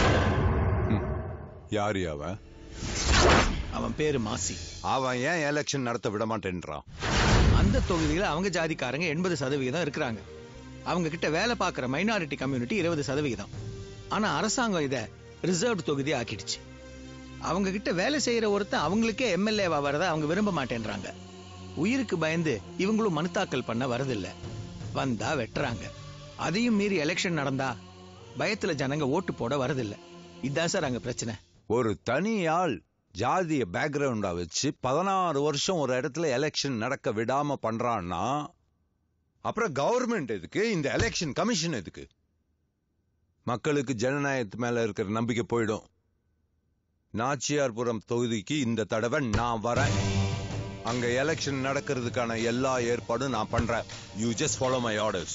யாரு அவன் அவன் பேரு மாசி அவன் ஏன் எலெக்ஷன் நடத்த விட மாட்டேன்றான் அந்த தொகுதியில அவங்க ஜாதிக்காரங்க எண்பது சதவிகிதம் இருக்கிறாங்க அவங்க கிட்ட வேலை பார்க்குற மைனாரிட்டி கம்யூனிட்டி இருபது சதவிகிதம் ஆனா அரசாங்கம் இத ரிசர்வ் தொகுதி ஆக்கிடுச்சு அவங்க கிட்ட வேலை செய்யற ஒருத்தன் அவங்களுக்கே எம்எல்ஏவா வரத அவங்க விரும்ப மாட்டேன்றாங்க உயிருக்கு பயந்து இவங்களும் மனு தாக்கல் பண்ண வரதில்ல வந்தா வெட்டுறாங்க அதையும் மீறி எலெக்ஷன் நடந்தா பயத்துல ஜனங்க ஓட்டு போட வரதில்ல இதான் சார் அங்க பிரச்சனை ஒரு தனி ஆள் ஜாதிய பேக்ரவுண்டா வச்சு பதினாறு வருஷம் ஒரு இடத்துல எலெக்ஷன் நடக்க விடாம பண்றான்னா அப்புறம் கவர்மெண்ட் எதுக்கு இந்த எலெக்ஷன் கமிஷன் எதுக்கு மக்களுக்கு ஜனநாயகத்து மேல இருக்கிற நம்பிக்கை போயிடும் நாச்சியார்புரம் தொகுதிக்கு இந்த தடவை நான் வரேன் அங்க எலெக்ஷன் நடக்கிறதுக்கான எல்லா ஏற்பாடும் நான் பண்றேன் you just follow my orders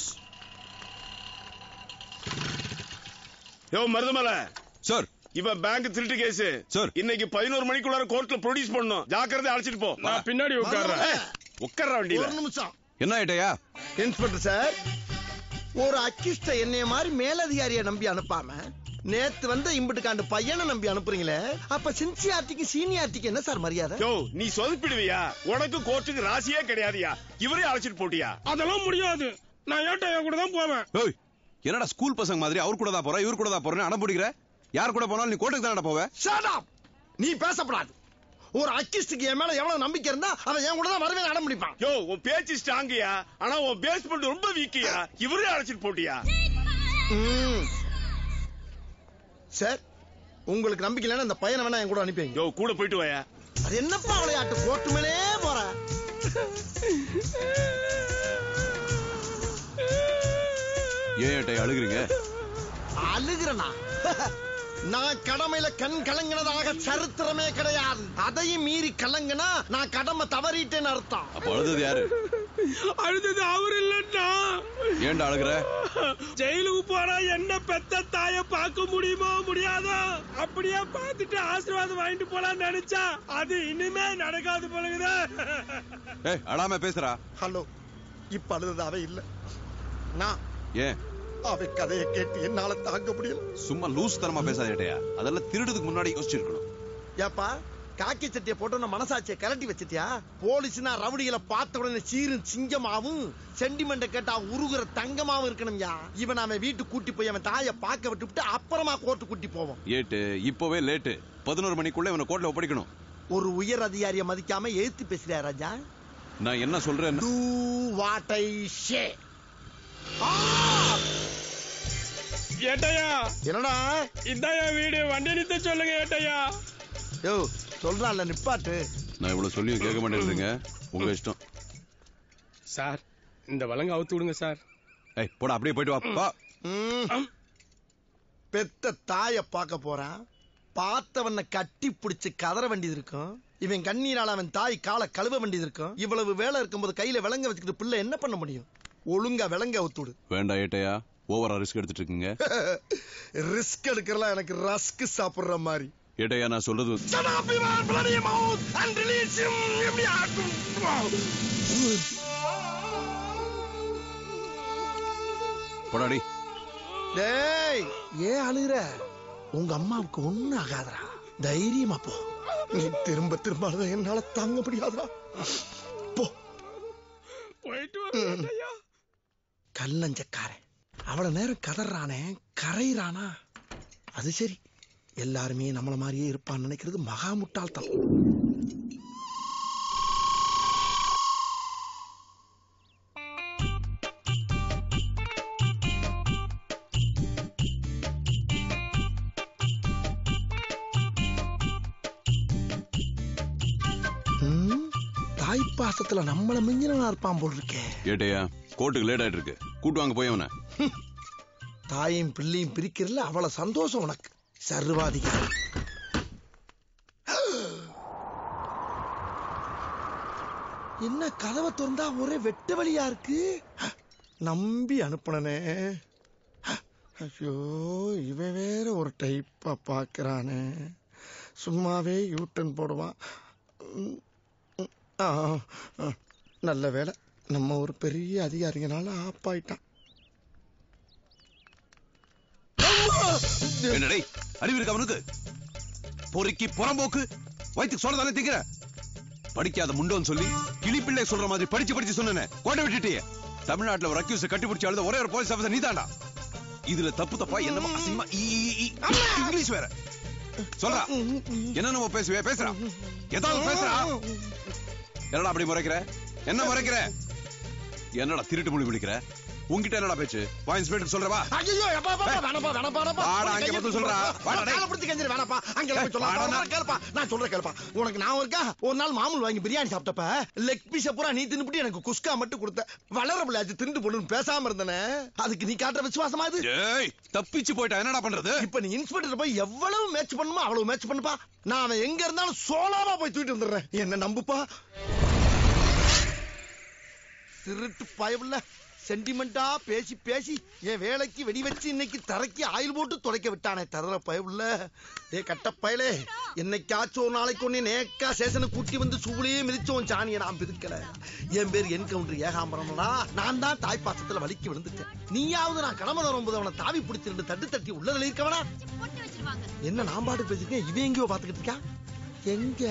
யோ மருதமல சார் இவன் பேங்க் திருட்டு கேஸ் சார் இன்னைக்கு பதினோரு மணிக்குள்ளார கோர்ட்ல ப்ரொடியூஸ் பண்ணணும் ஜாக்கிரதை அழைச்சிட்டு போ நான் பின்னாடி உட்கார்றேன் ஏய், உட்கார்ற வண்டியில ஒரு நிமிஷம் என்ன ஏட்டையா இன்ஸ்பெக்டர் சார் ஒரு அக்கிஸ்ட என்னைய மாதிரி மேலதிகாரியை நம்பி அனுப்பாம நேத்து வந்த இம்புட்டுக்காண்டு பையனை நம்பி அனுப்புறீங்களே அப்ப சின்சியாரிட்டிக்கு சீனியாரிட்டிக்கு என்ன சார் மரியாதை யோ நீ சொதப்பிடுவியா உனக்கு கோர்ட்டுக்கு ராசியே கிடையாதுயா இவரே அழைச்சிட்டு போட்டியா அதெல்லாம் முடியாது நான் ஏட்டையா கூட தான் போவேன் ஏய் என்னடா ஸ்கூல் பசங்க மாதிரி அவர் கூட தான் போற இவர் கூட தான் போறேன்னு அடம் பிடிக்கிற யார் கூட போனாலும் நீ கோர்ட்டுக்கு தானடா போவ Shut up! நீ பேசப்படாது ஒரு அக்கிஸ்டுக்கு என் மேல எவ்வளவு நம்பிக்கை இருந்தா அவன் என் கூட தான் வரவே அடம் பிடிப்பான் யோ உன் பேச்சு ஸ்ட்ராங்கயா ஆனா உன் பேஸ்மெண்ட் ரொம்ப வீக்கியா இவரே அழைச்சிட்டு போட்டியா ம். சார் உங்களுக்கு நம்பிக்கை இல்லைன்னா இந்த பையனை வேணா என் கூட அனுப்பிங்க யோ கூட போயிட்டு வாயா அது என்னப்பா விளையாட்டு கோர்ட்டு மேலே போற ஏன் ஏட்டையா அழுகுறீங்க அழுகிறனா நான் கடமையில கண் கலங்கினதாக சரித்திரமே கிடையாது அதையும் மீறி கலங்கினா நான் கடமை தவறிட்டேன்னு அர்த்தம் அப்ப அழுதது யாரு அழுதது அவர் இல்லன்னா ஏன்டா அழுகுற ஜெயிலுக்கு போனா என்ன பெத்த தாய பார்க்க முடியுமோ முடியாதோ அப்படியே பார்த்துட்டு ஆசீர்வாதம் வாங்கிட்டு போலாம்னு நினைச்சா அது இனிமே நடக்காது போலகுதே ஏய் அழாம பேசுறா ஹலோ இப்ப அழுதது அவ இல்ல நான் ஏன் அவ கதையை கேட்டு என்னால தாங்க முடியல சும்மா லூஸ் தனமா பேசாத ஏட்டையா அதெல்லாம் திருடுறதுக்கு முன்னாடி யோசிச்சிருக்கணும் ஏப்பா காக்கி சட்டியை போட்டு உன்னை மனசாட்சியை கலட்டி வச்சிட்டியா போலீஸ்னா ரவுடிகளை பார்த்த உடனே சீரும் சிங்கமாவும் சென்டிமெண்ட கேட்டா உருகுற தங்கமாவும் இருக்கணும்யா இவன் அவன் வீட்டுக்கு கூட்டி போய் அவன் தாயை பார்க்க விட்டுவிட்டு அப்புறமா கோர்ட்டு கூட்டி போவோம் ஏட்டு இப்பவே லேட்டு பதினோரு மணிக்குள்ள இவனை கோர்ட்ல ஒப்படைக்கணும் ஒரு உயர் அதிகாரியை மதிக்காம எழுத்து பேசுறியா ராஜா நான் என்ன சொல்றேன் டூ வாட் ஐ ஷே ஏட்டையா என்னடா இதான் என் வீடு வண்டி நிறுத்த சொல்லுங்க ஏட்டையா யோ சொல்றான்ல நிப்பாட்டு நான் இவ்வளவு சொல்லியும் கேட்க மாட்டேன்றீங்க உங்க இஷ்டம் சார் இந்த வழங்க அவுத்து விடுங்க சார் ஏய் போடா அப்படியே போயிட்டு வா வா ம். பெத்த தாய பார்க்க போறான் பார்த்தவனை கட்டி பிடிச்சு கதற வேண்டியது இருக்கும் இவன் கண்ணீரால அவன் தாய் காலை கழுவ வேண்டியது இருக்கும் இவ்வளவு வேலை இருக்கும்போது கையில விலங்க வச்சுக்கிட்டு பிள்ளை என்ன பண்ண முடியும் ஒழுங்கா விலங்க ஒத்துடு வேண்டாம் ஏட்டையா ஓவரா ரிஸ்க் எடுத்துட்டு இருக்கீங்க ரிஸ்க் எடுக்கிறலாம் எனக்கு ரஸ்க் சாப்பிடுற மாதிரி ஏட்டையா நான் சொல்றது Shut up, Ivan! Bloody mouth! And release him! எப்படி ஆட்டும்? போடாடி டேய் ஏன் அழுகுற உங்க அம்மாவுக்கு ஒண்ணும் ஆகாதடா தைரியமா போ நீ திரும்ப திரும்ப அழுத என்னால தாங்க முடியாதுடா போ போயிட்டு வரேன் ஐயா கல்லஞ்சக்காரன் அவ்வளவு நேரம் கதறானே கரையிறானா அது சரி எல்லாருமே நம்மள மாதிரியே இருப்பான்னு நினைக்கிறது மகா முட்டாள்தனம் ம், தாய்ப்பாசத்துல நம்மள மிஞ்சினா இருப்பான் போல் இருக்கே ஏட்டையா கோர்ட்டுக்கு லேட் ஆயிட்டு இருக்கு கூட்டு வாங்க போய் அவனை தாயும் பிள்ளையும் பிரிக்கிறதுல அவ்வளவு சந்தோஷம் உனக்கு சர்வாதிகாரி என்ன கதவை திறந்தா ஒரே வெட்ட வழியா இருக்கு நம்பி அனுப்புனனே ஐயோ இவன் வேற ஒரு டைப்பா பாக்குறானே சும்மாவே யூட்டன் போடுவான் ம், ம், ஆ, ஆ, நல்ல வேலை நம்ம ஒரு பெரிய அதிகாரிங்கனால ஆப்பாயிட்டான் என்னடே அறிவு இருக்கு அவனுக்கு பொறுக்கி புறம்போக்கு வயிற்றுக்கு சொல்ல தானே திங்கிற படிக்காத முண்டோன்னு சொல்லி கிளிப்பிள்ளை சொல்ற மாதிரி படிச்சு படிச்சு சொன்னேன் கோட்டை விட்டுட்டியே தமிழ்நாட்டுல ஒரு அக்யூஸ் கட்டி பிடிச்சி அழுத ஒரே ஒரு போலீஸ் ஆஃபீஸர் நீதான்டா இதுல தப்பு தப்பா என்னமோ அசிங்கமா ஈ, ஈ, ஈ, இங்கிலீஷ் வேற சொல்றா என்னென்னமோ பேசுவே பேசுறா ஏதாவது பேசுறா என்னடா அப்படி முறைக்கிற என்ன முறைக்கிற என்னடா திருட்டு மொழி பிடிக்கிற உன்கிட்ட என்னடா பேச்சு வா இன்ஸ்பெக்டர் சொல்றவா ஐயோ எப்பா எப்பா வேணப்பா வேணப்பா வேணப்பா வாடா, அங்க பதில் சொல்றா. வாடா, டேய். காலை பிடிச்சு கெஞ்சிரு வேணப்பா அங்க எல்லாம் போய் வாடா, சொல்லலாம் நான். கேளுப்பா நான் சொல்றேன் கேளுப்பா உனக்கு நான் இருக்கா ஒரு நாள் மாமூல் வாங்கி பிரியாணி சாப்பிட்டப்ப லெக் பீஸ பூரா நீ தின்னுபிட்டு எனக்கு குஸ்கா மட்டும் கொடுத்த வளர பிள்ளையாச்சு திண்டு போடுன்னு பேசாம இருந்தனே அதுக்கு நீ காட்டுற விசுவாசமா இது ஏய் தப்பிச்சு போயிட்டா என்னடா பண்றது இப்ப நீ இன்ஸ்பெக்டர் போய் எவ்வளவு மேட்ச் பண்ணுமோ அவ்வளவு மேட்ச் பண்ணுப்பா நான் அவன் எங்க இருந்தாலும் சோலாவா போய் தூக்கிட்டு வந்துடுறேன் என்ன நம்புப்பா திருட்டு பயமில்ல சென்டிமெண்டா பேசி பேசி என் வேலைக்கு வெடி வச்சு இன்னைக்கு தரைக்கு ஆயில் போட்டு துடைக்க விட்டானே தர பயமில்ல ஏ கட்ட பயலே என்னைக்காச்சும் ஒரு நாளைக்கு ஒன்னே நேக்கா சேசனை கூட்டி வந்து சூளையே மிதிச்சோம் சாணியை நான் பிதுக்கல என் பேர் என்கவுண்டர் ஏகாம்பரம்டா நான் தான் தாய்ப்பாசத்துல வலிக்கு விழுந்துட்டேன் நீயாவது நான் கடமை வரும்போது அவனை தாவி பிடிச்சி ரெண்டு தட்டு தட்டி உள்ளதுல இருக்கவனா என்ன நான் பாட்டு பேசிருக்கேன் இவன் எங்கேயோ பாத்துக்கிட்டு இருக்கா எங்க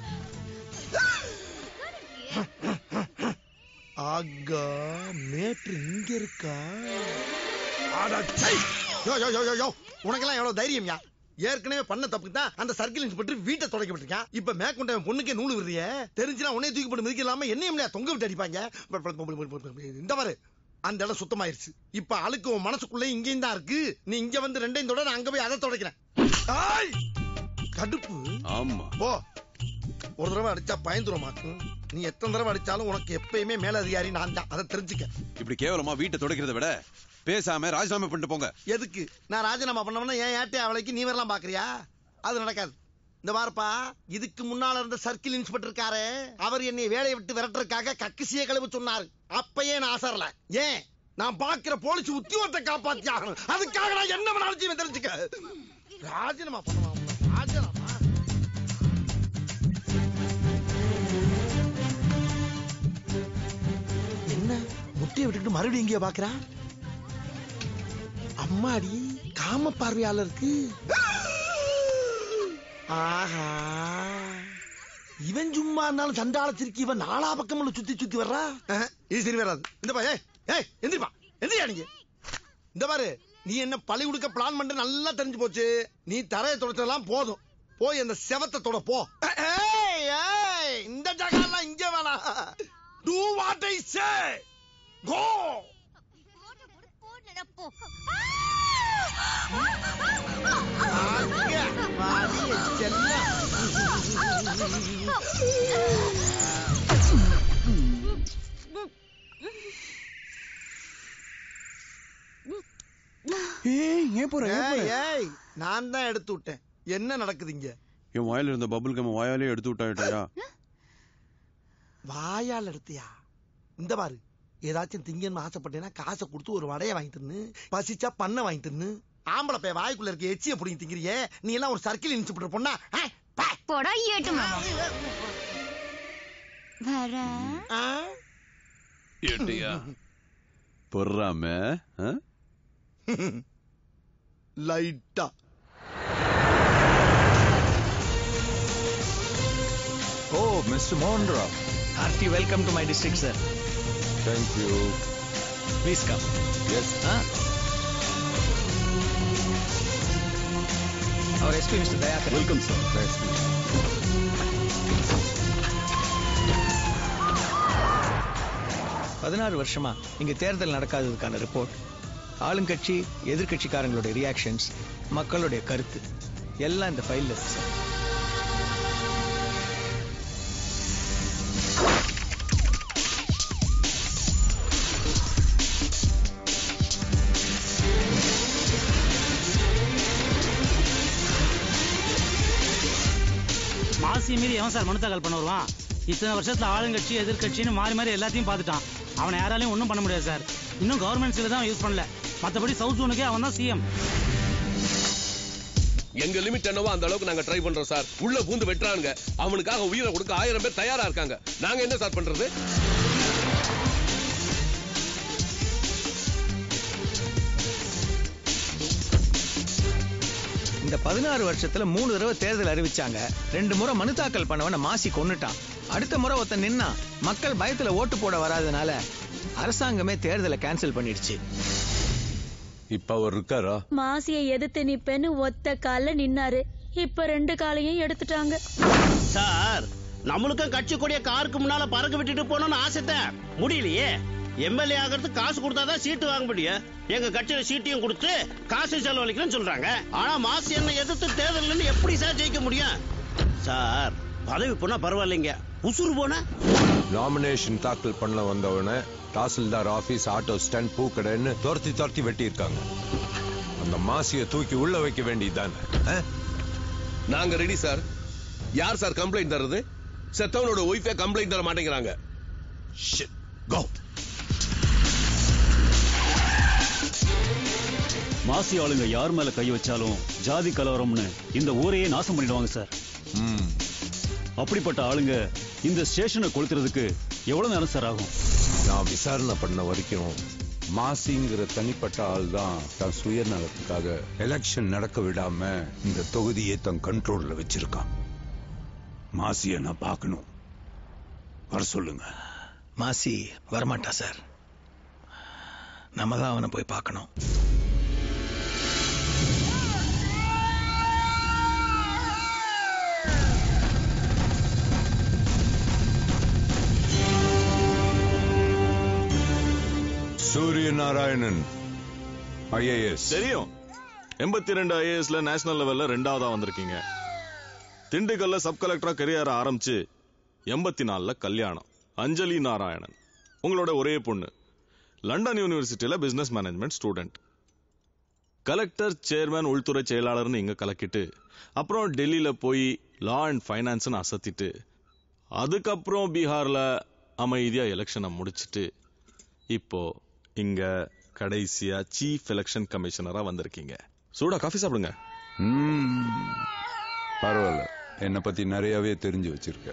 ஆகா மேட்ரு இங்க இருக்கா அட சை! யோ யோ யோ யோ யோ உனக்கெல்லாம் எவ்வளவு தைரியம்யா ஏற்கனவே பண்ண தப்புக்கு தான் அந்த சர்க்கிள் இன்ஸ்பெக்டர் வீட்டை தொடக்க விட்டுருக்கான் இப்ப மேற்கொண்ட அவன் பொண்ணுக்கே நூல் விடுறிய தெரிஞ்சுனா உன்னைய தூக்கி போட்டு மிதிக்க இல்லாம என்னையும் இல்லையா தொங்க விட்டு அடிப்பாங்க ப- ப- ப- ப- ப- ப- இந்த மாதிரி அந்த இடம் சுத்தமாயிருச்சு இப்ப அழுக்கு உன் மனசுக்குள்ள இங்கேயும் தான் இருக்கு நீ இங்க வந்து ரெண்டையும் தொட நான் அங்க போய் அதை தொடக்கிறேன் ஆய்! கடுப்பு ஆமா போ ஒரு தடவை அடிச்சா பயந்துருமாக்கும் நீ எத்தனை தடவை அடிச்சாலும் உனக்கு எப்பயுமே மேலதிகாரி நான் தான் அதை தெரிஞ்சுக்க இப்படி கேவலமா வீட்டை துடைக்கிறத விட பேசாம ராஜினாமா பண்ணிட்டு போங்க எதுக்கு நான் ராஜினாமா பண்ணவன ஏன் ஏட்டே அவளைக்கு நீ வரலாம் பாக்குறியா அது நடக்காது இந்த பாருப்பா இதுக்கு முன்னால இருந்த சர்க்கிள் இன்ஸ்பெக்டர் இருக்காரு அவர் என்னை வேலையை விட்டு விரட்டுறதுக்காக கக்கிசிய கழுவு சொன்னாரு அப்பயே நான் அசரல ஏன் நான் பாக்குற போலீஸ் உத்தியோகத்தை காப்பாத்தி ஆகணும் அதுக்காக நான் என்ன வேணாலும் செய்வேன் தெரிஞ்சுக்க ராஜினாமா பண்ணலாம் ராஜினாமா என்ன முட்டையை விட்டுட்டு மறுபடியும் எங்கேயோ பாக்குறா அம்மாடி காம பார்வையாளருக்கு ஆஹா இவன் சும்மா இருந்தாலும் சண்டால திருக்கி இவன் நாலா பக்கமும் சுத்தி சுத்தி வர்றா அஹ், இது சரி வராது இந்த பா ஏய் ஏய் எந்திரிப்பா எந்திரியா நீங்க இந்த பாரு நீ என்ன பழி கொடுக்க பிளான் பண்ற நல்லா தெரிஞ்சு போச்சு நீ தரையை தொடச்சதெல்லாம் போதும் போய் அந்த செவத்தை தொட போ ஏய், ஏய், இந்த ஜகாலாம் இங்க வேணாம் டூ வாட் ஐ சே கோ ஏய் ஏன் போற ஏன் போற? ஏய், ஏய், நான் தான் எடுத்து விட்டேன் என்ன நடக்குது இங்க என் வாயில இருந்த பபுள் கம் வாயாலே எடுத்து விட்டாயிட்டாயா வாயால் எடுத்தியா இந்த பாரு ஏதாச்சும் திங்கன்னு ஆசைப்பட்டேன்னா காசை கொடுத்து ஒரு வடையை வாங்கி தின்னு பசிச்சா பண்ண வாங்கி தின்னு ஆம்பளை பைய வாய்க்குள்ள இருக்க எச்சிய புடிங்கி திங்கிறியே நீ எல்லாம் ஒரு சர்க்கிள் இன்ஸ்பெக்டர் பொண்ணா ஆ? போடா ஏட்டு வர ஏட்டையா பொறாம ஆ? லைட்டா ஓ மிஸ்டர் மோகன்ரா hearty welcome to my district sir thank you please come yes அவர் SP mister Dayakar welcome sir பதினாறு வருஷமா இங்க தேர்தல் நடக்காததுக்கான ரிப்போர்ட் ஆளுங்கட்சி எதிர்க்கட்சிக்காரங்களுடைய ரியாக்ஷன்ஸ் மக்களுடைய கருத்து எல்லாம் இந்த ஃபைல்ல இருக்கு சார் மாசி மீறி எவன் சார் மனு தாக்கல் பண்ண வருவான் இத்தனை வருஷத்துல ஆளுங்கட்சி எதிர்க்கட்சின்னு மாறி மாறி எல்லாத்தையும் பார்த்துட்டான் அவனை யாராலையும் ஒன்றும் பண்ண முடியாது சார் இன்னும் கவர்மெண்ட் சீல தான் யூஸ் பண்ணல மற்றபடி சவுத் ஜோனுக்கே அவன் தான் சிஎம் எங்க லிமிட் என்னவோ அந்த அளவுக்கு நாங்க ட்ரை பண்றோம் சார் உள்ள பூந்து வெட்டுறானுங்க அவனுக்காக உயிரை கொடுக்க ஆயிரம் பேர் தயாரா இருக்காங்க நாங்க என்ன சார் பண்றது இந்த பதினாறு வருஷத்துல மூணு தடவை தேர்தல் அறிவிச்சாங்க ரெண்டு முறை மனு தாக்கல் பண்ணவன மாசி கொன்னுட்டான் அடுத்த முறை ஒருத்தன் நின்னா மக்கள் பயத்துல ஓட்டு போட வராதனால அரசாங்கமே தேர்தலை கேன்சல் பண்ணிடுச்சு இப்ப அவர் இருக்காரா மாசியை எதிர்த்து நிப்பேன்னு ஒத்த கால்ல நின்னாரு இப்ப ரெண்டு காலையும் எடுத்துட்டாங்க சார் நம்மளுக்கும் கட்சி கொடிய காருக்கு முன்னால பறக்க விட்டுட்டு போகணும்னு ஆசைத்தான் முடியலையே எம்எல்ஏ ஆகிறதுக்கு காசு கொடுத்தாதான் சீட்டு வாங்க முடியும் எங்க கட்சியில சீட்டையும் கொடுத்து காசு செலவழிக்கணும்னு சொல்றாங்க ஆனா மாசு என்ன எதிர்த்து தேர்தல் எப்படி சார் ஜெயிக்க முடியும் சார் பதவி போனா பரவாயில்லைங்க உசுறு போனா நாமினேஷன் தாக்கல் பண்ண வந்தவன தாசில்தார் ஆபீஸ் ஆட்டோ ஸ்டாண்ட் பூக்கடைன்னு துரத்தி துரத்தி வெட்டியிருக்காங்க அந்த மாசியை தூக்கி உள்ள வைக்க வேண்டியதுதானே நாங்க ரெடி சார் யார் சார் கம்ப்ளைண்ட் தர்றது செத்தவனோட ஒய்ஃபே கம்ப்ளைண்ட் தர மாட்டேங்கிறாங்க கோ மாசி ஆளுங்க யார் மேல கை வச்சாலும் ஜாதி கலவரம்னு இந்த ஊரையே நாசம் பண்ணிடுவாங்க சார் அப்படிப்பட்ட ஆளுங்க இந்த ஸ்டேஷனை கொளுத்துறதுக்கு எவ்வளவு நேரம் சார் ஆகும் நான் விசாரணை பண்ண வரைக்கும் மாசிங்கிற தனிப்பட்ட ஆள் தான் தன் சுயநலத்துக்காக எலெக்ஷன் நடக்க விடாம இந்த தொகுதியை தன் கண்ட்ரோல்ல வச்சிருக்கான் மாசியை நான் பார்க்கணும் வர சொல்லுங்க மாசி வரமாட்டா சார் நம்ம தான் அவனை போய் பார்க்கணும் சூரிய நாராயணன் ஐஏஎஸ் தெரியும் எண்பத்தி ரெண்டு ஐஏஎஸ்ல நேஷனல் லெவல்ல ரெண்டாவதா வந்திருக்கீங்க திண்டுக்கல்ல சப் கலெக்டரா கரியர் ஆரம்பிச்சு எண்பத்தி நாலுல கல்யாணம் அஞ்சலி நாராயணன் உங்களோட ஒரே பொண்ணு லண்டன் யூனிவர்சிட்டியில business management student collector chairman உள்துறை செயலாளர்னு இங்க கலக்கிட்டு அப்புறம் டெல்லியில போய் லா அண்ட் ஃபைனான்ஸ்னு அசத்திட்டு அதுக்கப்புறம் பீகார்ல அமைதியா எலெக்ஷனை முடிச்சிட்டு இப்போ இங்க கடைசியா சீஃப் எலெக்ஷன் கமிஷனரா வந்திருக்கீங்க சூடா காஃபி சாப்பிடுங்க ம், பரவாயில்ல என்னை பத்தி நிறையவே தெரிஞ்சு வச்சிருக்க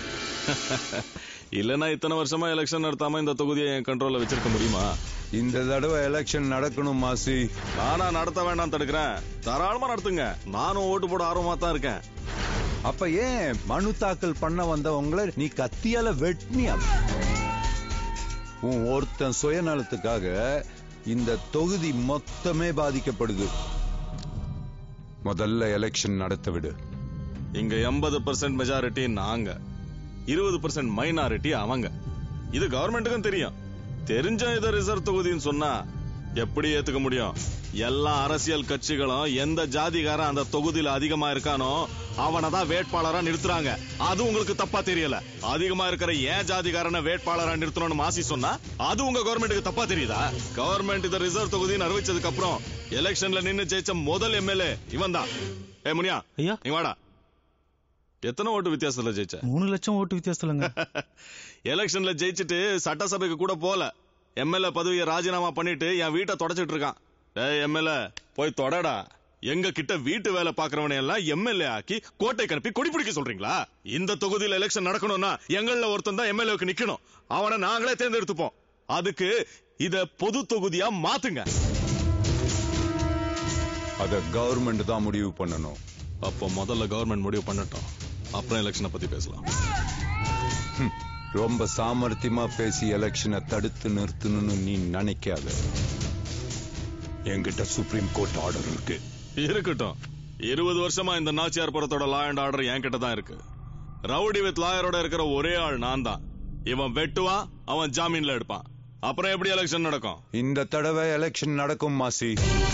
இல்லனா இத்தனை வருஷமா எலெக்ஷன் நடத்தாம இந்த தொகுதியை என் கண்ட்ரோல்ல வச்சிருக்க முடியுமா இந்த தடவை எலெக்ஷன் நடக்கணும் மாசி நானா நடத்த வேண்டாம் தடுக்கிறேன் தாராளமா நடத்துங்க நானும் ஓட்டு போட ஆர்வமா தான் இருக்கேன் அப்ப ஏன் மனு தாக்கல் பண்ண வந்தவங்கள நீ கத்தியால வெட்டினியா உன் ஒருத்தன் சுயநலத்துக்காக இந்த தொகுதி மொத்தமே பாதிக்கப்படுது முதல்ல எலெக்ஷன் நடத்த விடு இங்க எண்பது பர்சன்ட் மெஜாரிட்டி நாங்க இருபது பர்சன்ட் மைனாரிட்டி அவங்க இது கவர்மெண்ட்டுக்கும் தெரியும் தெரிஞ்ச இதை ரிசர்வ் தொகுதின்னு சொன்னா எப்படி ஏத்துக்க முடியும் எல்லா அரசியல் கட்சிகளும் எந்த ஜாதிகாரன் அந்த தொகுதியில அதிகமா இருக்கானோ அவனை தான் வேட்பாளரா நிறுத்துறாங்க அது உங்களுக்கு தப்பா தெரியல அதிகமா இருக்கிற ஏன் ஜாதிகாரனை வேட்பாளரா நிறுத்தணும்னு மாசி சொன்னா அது உங்க கவர்மெண்ட்டுக்கு தப்பா தெரியுதா கவர்மெண்ட் இதை ரிசர்வ் தொகுதின்னு அறிவிச்சதுக்கு அப்புறம் எலெக்ஷன்ல நின்னு ஜெயிச்ச முதல் எம்எல்ஏ இவன் தான் ஏ முனியா ஐயா நீ வாடா எத்தனை ஓட்டு வித்தியாசத்துல ஜெயிச்ச மூணு லட்சம் ஓட்டு வித்தியாசத்துலங்க எலெக்ஷன்ல ஜெயிச்சுட்டு சட்டசபைக்கு கூட போல எம்எல்ஏ பதவியை ராஜினாமா பண்ணிட்டு என் வீட்டை தொடச்சிட்டு இருக்கான் ஏய் எம்எல்ஏ போய் தொடடா எங்க கிட்ட வீட்டு வேலை பாக்குறவனை எல்லாம் எம்எல்ஏ ஆக்கி கோட்டை அனுப்பி கொடி பிடிக்க சொல்றீங்களா இந்த தொகுதியில எலெக்ஷன் நடக்கணும்னா எங்கள ஒருத்தன் தான் எம்எல்ஏக்கு நிக்கணும் அவனை நாங்களே தேர்ந்தெடுத்துப்போம் அதுக்கு இத பொது தொகுதியா மாத்துங்க அத கவர்மெண்ட் தான் முடிவு பண்ணணும் அப்போ முதல்ல கவர்மெண்ட் முடிவு பண்ணட்டும் அப்புறம் எலெக்ஷனை பத்தி பேசலாம் ஹம், ரொம்ப சாமர்த்தியமா பேசி எலெக்ஷனை தடுத்து நிறுத்தணும்னு நீ நினைக்காத என்கிட்ட சுப்ரீம் கோர்ட் ஆர்டர் இருக்கு இருக்கட்டும் இருபது வருஷமா இந்த நாச்சியார் புறத்தோட லா அண்ட் ஆர்டர் என்கிட்ட தான் இருக்கு ரவுடி வித் லாயரோட இருக்கிற ஒரே ஆள் நான் தான் இவன் வெட்டுவான் அவன் ஜாமீன்ல எடுப்பான் அப்புறம் எப்படி எலெக்ஷன் நடக்கும் இந்த தடவை எலெக்ஷன் நடக்கும் மாசி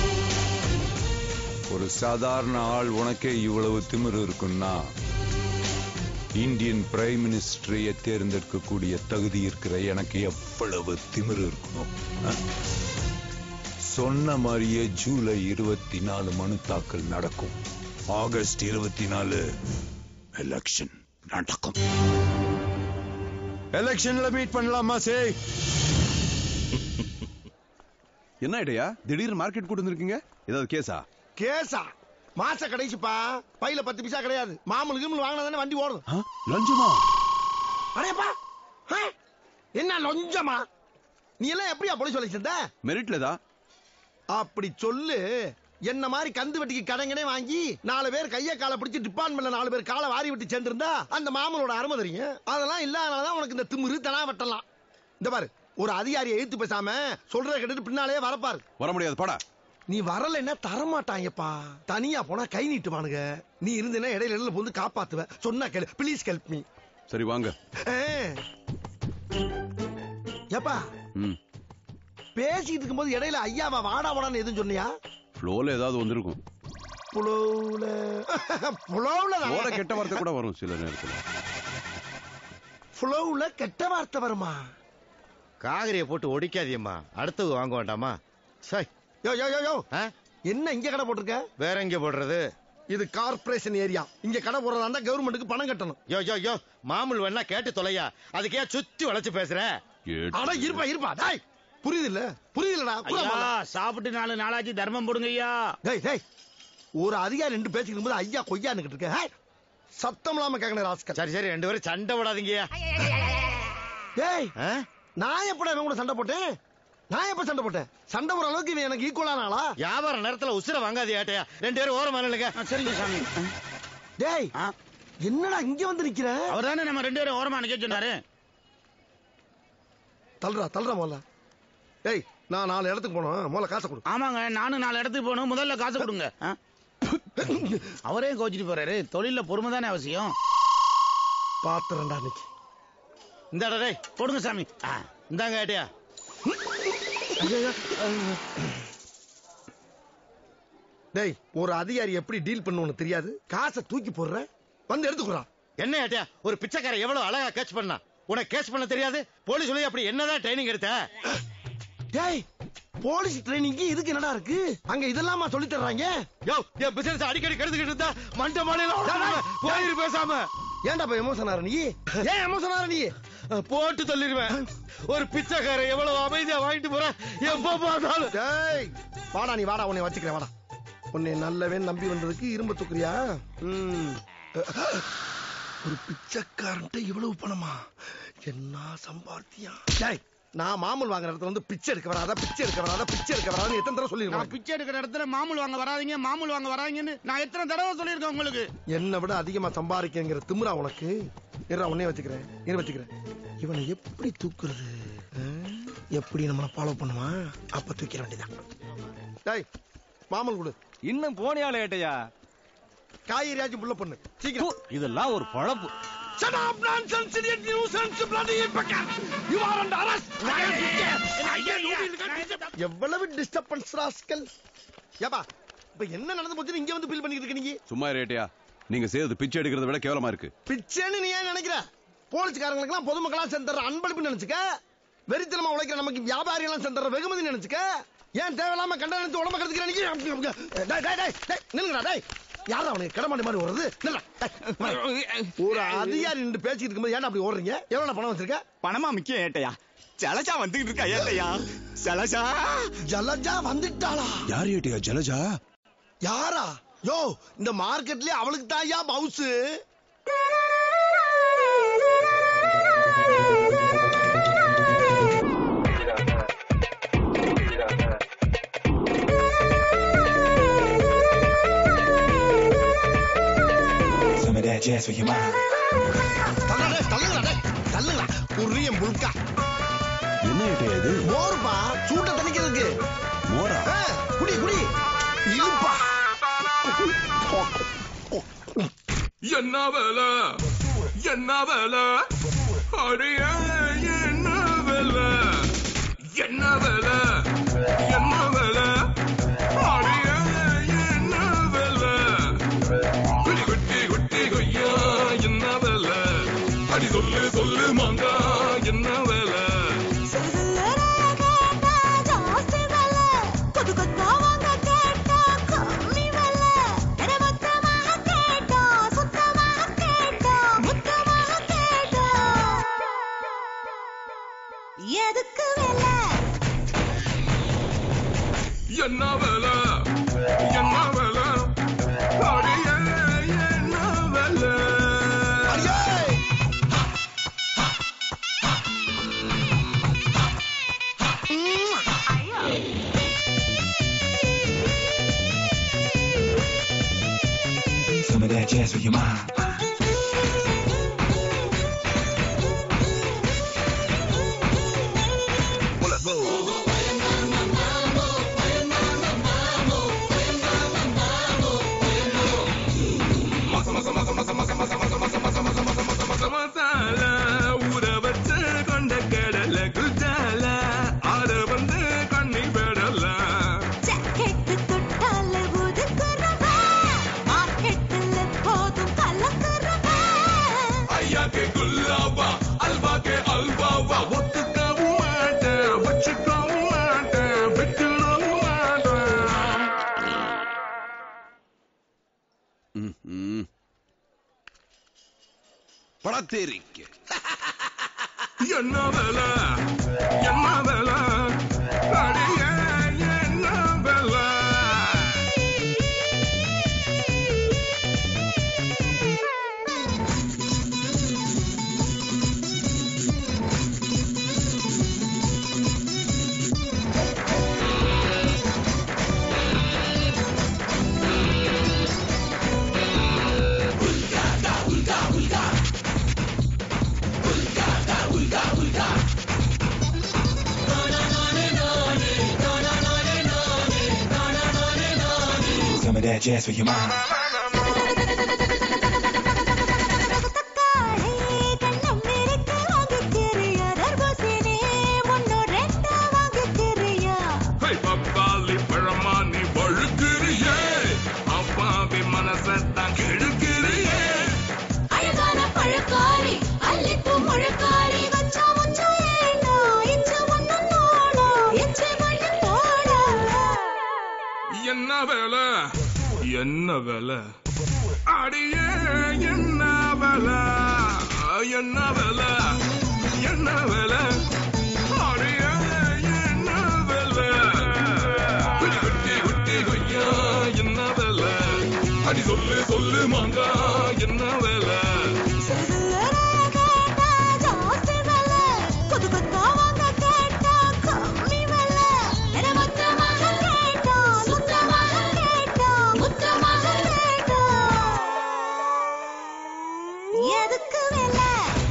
ஒரு சாதாரண ஆள் உனக்கே இவ்வளவு திமிரு இருக்குன்னா இந்தியன் பிரைம் மினிஸ்டரையே தேர்ந்தெடுக்கக்கூடிய தகுதி இருக்கிற எனக்கு எவ்வளவு திமிரு இருக்கணும் ஆ? சொன்ன மாதிரியே ஜூலை இருபத்தி நாலு மனு தாக்கல் நடக்கும் ஆகஸ்ட் இருபத்தி நாலு எலெக்ஷன் நடக்கும் எலெக்ஷன்ல மீட் பண்ணலாமா சே என்ன ஐடியா திடீர்னு மார்க்கெட் கூட்டு வந்திருக்கீங்க ஏதாவது கேஸா கேசா மாச கடைசிப்பா பையில பத்து பைசா கிடையாது மாமூல் கிமூல் வாங்கினா தானே வண்டி ஓடும் லஞ்சமா அடையப்பா ஆ? என்ன லஞ்சமா நீ எல்லாம் எப்படியா போலீஸ் வேலை சேர்ந்த மெரிட்ல தான் அப்படி சொல்லு என்ன மாதிரி கந்து வெட்டிக்கு கடங்கனே வாங்கி நாலு பேர் கைய காலை பிடிச்சு டிபார்ட்மெண்ட்ல நாலு பேர் காலை வாரி விட்டு சேர்ந்திருந்தா அந்த மாமனோட அருமை தெரியும் அதெல்லாம் இல்லாதனாலதான் உனக்கு இந்த திமிரு தனா வெட்டலாம் இந்த பாரு ஒரு அதிகாரியை எழுத்து பேசாம சொல்றத கேட்டுட்டு பின்னாலே வரப்பாரு வர முடியாது போடா நீ வரலைன்னா தரமாட்டாங்கப்பா தனியா போனா கை நீட்டுவானுங்க நீ இருந்தேன்னா இடையில இடையில வந்து காப்பாத்துவ சொன்னா கேளு ப்ளீஸ் ஹெல்ப் மீ சரி வாங்க ஏப்பா ம் பேசிட்டு இருக்கும்போது இடையில ஐயாவா வாடா வாடான்னு எதுவும் சொன்னியா ஃப்ளோல ஏதாவது வந்திருக்கும் புலவுல புலவுல ஃப்ளோல கெட்ட வார்த்தை கூட வரும் சில நேரத்துல புலவுல கெட்ட வார்த்தை வருமா காகரியை போட்டு ஒடிக்காதியம்மா அடுத்தது வாங்க வேண்டாமா சை யோ யோ யோ யோ என்ன இங்க கடை போட்டிருக்க வேற எங்க போடுறது இது கார்ப்பரேஷன் ஏரியா இங்க கடை போடுறதா இருந்தா கவர்மெண்ட்டுக்கு பணம் கட்டணும் யோ யோ யோ மாமூல் வேணா கேட்டு தொலையா அதுக்கே சுத்தி வளைச்சு பேசுற அட இருப்பா இருப்பா டேய் புரியுது இல்ல புரியுதுலடா ஐயா சாப்பிட்டு நாலு நாளாச்சு தர்மம் போடுங்க ஐயா டேய் டேய் ஒரு அதிகாரி ரெண்டு பேசிக்கிட்டு போது ஐயா கொய்யான்னுகிட்டு இருக்க ஹே, சத்தம் இல்லாம கேட்கணும் ராஸ்கல் சரி சரி ரெண்டு பேரும் சண்டை விடாதீங்கய்யா டேய் நான் எப்படா இவன் கூட சண்டை போட்டேன் நான் எப்ப சண்டை போட்டேன் சண்டை போற அளவுக்கு இவன் எனக்கு ஈக்குவலான ஆளா வியாபார நேரத்துல உசுர வாங்காதே ஏட்டையா ரெண்டு பேரும் ஓரமா நில்லுங்க சரிங்க சாமி டேய் என்னடா இங்க வந்து நிக்கிற அவர் தானே நம்ம ரெண்டு பேரும் ஓரமா நிக்க சொன்னாரு தள்ளுறா தள்ளுறா முதல்ல டேய் நான் நாலு இடத்துக்கு போனோம் முதல்ல காசை கொடு ஆமாங்க நானும் நாலு இடத்துக்கு போகணும் முதல்ல காசு கொடுங்க ஆ? அவரே கோச்சிட்டு போறாரு தொழில பொறுமை தானே அவசியம் பாத்துறேன்டா இன்னைக்கு இந்த டேய் கொடுங்க சாமி ஆ, இந்தாங்க ஏட்டையா டேய் ஒரு அதிகாரி எப்படி டீல் பண்ணுவோன்னு தெரியாது காசை தூக்கி போடுற வந்து எடுத்துக்கிறா என்ன ஏட்டையா ஒரு பிச்சைக்காரன் எவ்வளவு அழகா கேட்ச் பண்ணா உனக்கு கேட்ச் பண்ண தெரியாது போலீஸ் சொல்லி அப்படி என்னதான் ட்ரைனிங் எடுத்த டேய் போலீஸ் ட்ரைனிங்க்கு இதுக்கு என்னடா இருக்கு அங்க இதெல்லாமா சொல்லி தர்றாங்க யோ என் பிசினஸ் அடிக்கடி கெடுத்துக்கிட்டு இருந்தா மண்ட மாலையில போயிரு பேசாம ஏன்டா போய் எமோஷன் ஆற நீ ஏன் எமோஷன் ஆற நீ போட்டு தள்ளிடுவேன் ஒரு பிச்சைக்காரன் எவ்வளவு அமைதியா வாங்கிட்டு போற எப்ப பார்த்தாலும் டேய் வாடா நீ வாடா உன்னை வச்சுக்கிறேன் வாடா உன்னை நல்லவன் நம்பி வந்ததுக்கு இரும்பு தூக்குறியா ம். ஒரு பிச்சைக்காரன்ட்ட இவ்வளவு பணமா என்ன சம்பாத்தியம் டேய் நான் மாமூல் வாங்குற இடத்துல வந்து பிச்சை எடுக்க வராத பிச்சை எடுக்க வராத பிச்சை எடுக்க வராத எத்தனை தடவை நான் சொல்லிருக்கேன் பிச்சை எடுக்கிற இடத்துல மாமூல் வாங்க வராதீங்க மாமூல் வாங்க வராதீங்கன்னு நான் எத்தனை தடவை சொல்லியிருக்கேன் உங்களுக்கு என்னை விட அதிகமா சம்பாதிக்கங்கிற திமிரா உனக்கு இருடா உன்னே வச்சுக்கிறேன் இரு வச்சுக்கிறேன் இவனை எப்படி தூக்குறது ஆ? எப்படி நம்மள ஃபாலோ பண்ணுவான் அப்ப தூக்கிற வேண்டியதான் டேய் மாமூல் கொடு இன்னும் போனியால ஏட்டையா காய்கறியாச்சும் புள்ள பண்ணு சீக்கிரம் இதெல்லாம் ஒரு பழப்பு Shut up, nonsense, idiot, nuisance, bloody hypocrite! You are under arrest! எவ்வளவு டிஸ்டர்பன்ஸ் ராஸ்கல் ஏப்பா இப்ப என்ன நடந்து போச்சுன்னு இங்க வந்து ஃபீல் பண்ணிட்டு இருக்க நீங்க சும்மா ரேட்டியா நீங்க செய்யறது பிச்சை எடுக்கிறத விட கேவலமா இருக்கு பிச்சைன்னு நீ ஏன் நினைக்கிற போலீஸ்காரங்களுக்கு எல்லாம் பொதுமக்களா சென்ற அன்பளிப்பு நினைச்சுக்க வெறித்தனமா உழைக்கிற நமக்கு வியாபாரி எல்லாம் சென்ற வெகுமதி நினைச்சுக்க ஏன் தேவையில்லாம கண்ட நினைச்சு உடம்ப கெடுத்துக்கிற நீங்க டேய், டேய், டேய், டேய், நில்லுங்கடா டேய் யாரா அவனுக்கு கடமாடி மாதிரி ஓடுறது நில்லுடா, டேய். ஒரு அதிகாரி நின்று பேசிட்டு இருக்கும்போது ஏன் அப்படி ஓடுறீங்க எவ்வளவு பணம் வச்சிருக்க பணமா முக்கியம் ஏட்டையா ஜலஜா வந்துகிட்டு இருக்கா ஏட்டையா ஜலஜா ஜலஜா வந்துட்டாளா யார் ஏட்டியா ஜலஜா யாரா யோ இந்த மார்க்கெட்லயே அவளுக்கு தாயா மவுசு Some of that that jazz for your mind. தள்ளுடா, தள்ளுங்கடா, டேய், தள்ளுங்கடா. குர்ரிய முழுக்கா என்ன ஏட்டையா இது மோர்பா சூட்ட தணிக்கிறதுக்கு மோரா ஆ, குடி குடி இழுப்பா என்ன வேலை என்ன வேலை அடைய என்ன வேலை என்ன வேலை என்ன வேலை அடைய என்ன வேலை குடி குட்டி குட்டி கொய்யா என்ன வேலை அடி சொல்லு சொல்லு மாங்கா என்ன வேலை எதுக்கு வேலை என்ன வேலை என்ன வேலை அடைய என்ன வேலை Some of that jazz for your mind. Masala ஊற வச்சு கொண்ட கடல குஜால ஆற வந்து கண்ணி பெடல ஜாக்கெட்டு தொட்டால ஒதுக்குறவ மார்க்கெட்டுல போதும் கலக்குறவ ஐயாக்கு குல்லாவா அல்வாக்கு அல்வாவா ஒத்துக்கவும் மாட்டேன் வச்சுக்கவும் மாட்டேன் விட்டுடவும் மாட்டேன் ம்ஹும். படத்தேரிக்க என்ன வேலை என்ன வேலை அடியே என்ன வேலை Some of that jazz for your mind. கண்ணமெரிக்க வாங்கிக்கிறியா தர்பூசணி ஒன்னு ரெண்டா வாங்கிக்கிறியா ஹை பப்பாளி பழமா நீ வழுக்கிறியே அப்பாவி மனசத்தான் கெடுக்கிறியே அழகான பழக்காரி அல்லிப்பூ முழக்காரி வச்சா முச்சா ஏண்டா இச்சு ஒன்னு நோடா இச்சு ஒன்னு போடா என்ன வேலை என்ன வேலை அடியே என்ன வேலை என்ன வேலை என்ன வேலை அடியே என்ன வேலை குட்டி குட்டி குட்டி கொய்யா என்ன வேலை அடி சொல்லு சொல்லு மாங்கா என்ன வேலை ஜாஸ்தி வேலை கொது கொத்தா வாங்க கேட்டா கம்மி வேலை என மொத்தமாக கேட்டா சுத்தமாக கேட்டா முத்தமாக கேட்டா எதுக்கு வேலை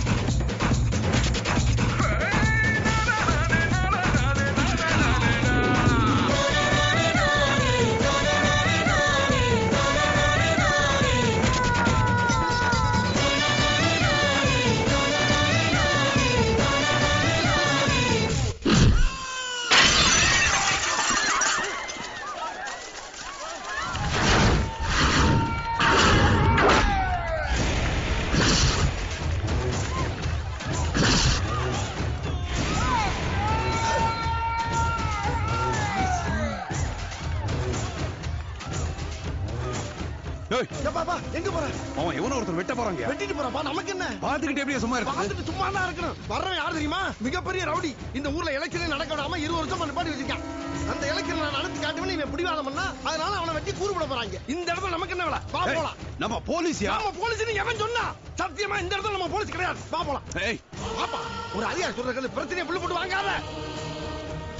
பாப்பா எங்க போற அவன் எவனோ ஒருத்தர் வெட்ட போறாங்க வெட்டிட்டு போறப்பா நமக்கு என்ன பாத்துக்கிட்டு எப்படியே சும்மா இருக்கு பார்த்துட்டு சும்மா தான் இருக்கணும் வர்றவன் யார் தெரியுமா மிகப்பெரிய ரவுடி இந்த ஊர்ல எலெக்ஷனே நடக்க விடாம இருபது வருஷம் நிப்பாட்டி வச்சிருக்கான் அந்த எலெக்ஷன் நான் நடத்தி காட்டுவேன் இவன் பிடிவாதம் பண்ணா அதனால அவனை வெட்டி கூறுபட போறாங்க இந்த இடத்துல நமக்கு என்ன வேலை வா ஏய், போலாம் நம்ம போலீஸ்யா நம்ம போலீஸ்னு எவன் சொன்னா சத்தியமா இந்த இடத்துல நம்ம போலீஸ் கிடையாது வா போலாம் ஏய் பாப்பா ஒரு அதிகாரி சொல்றது பிரச்சனையை புள்ளு போட்டு வாங்காத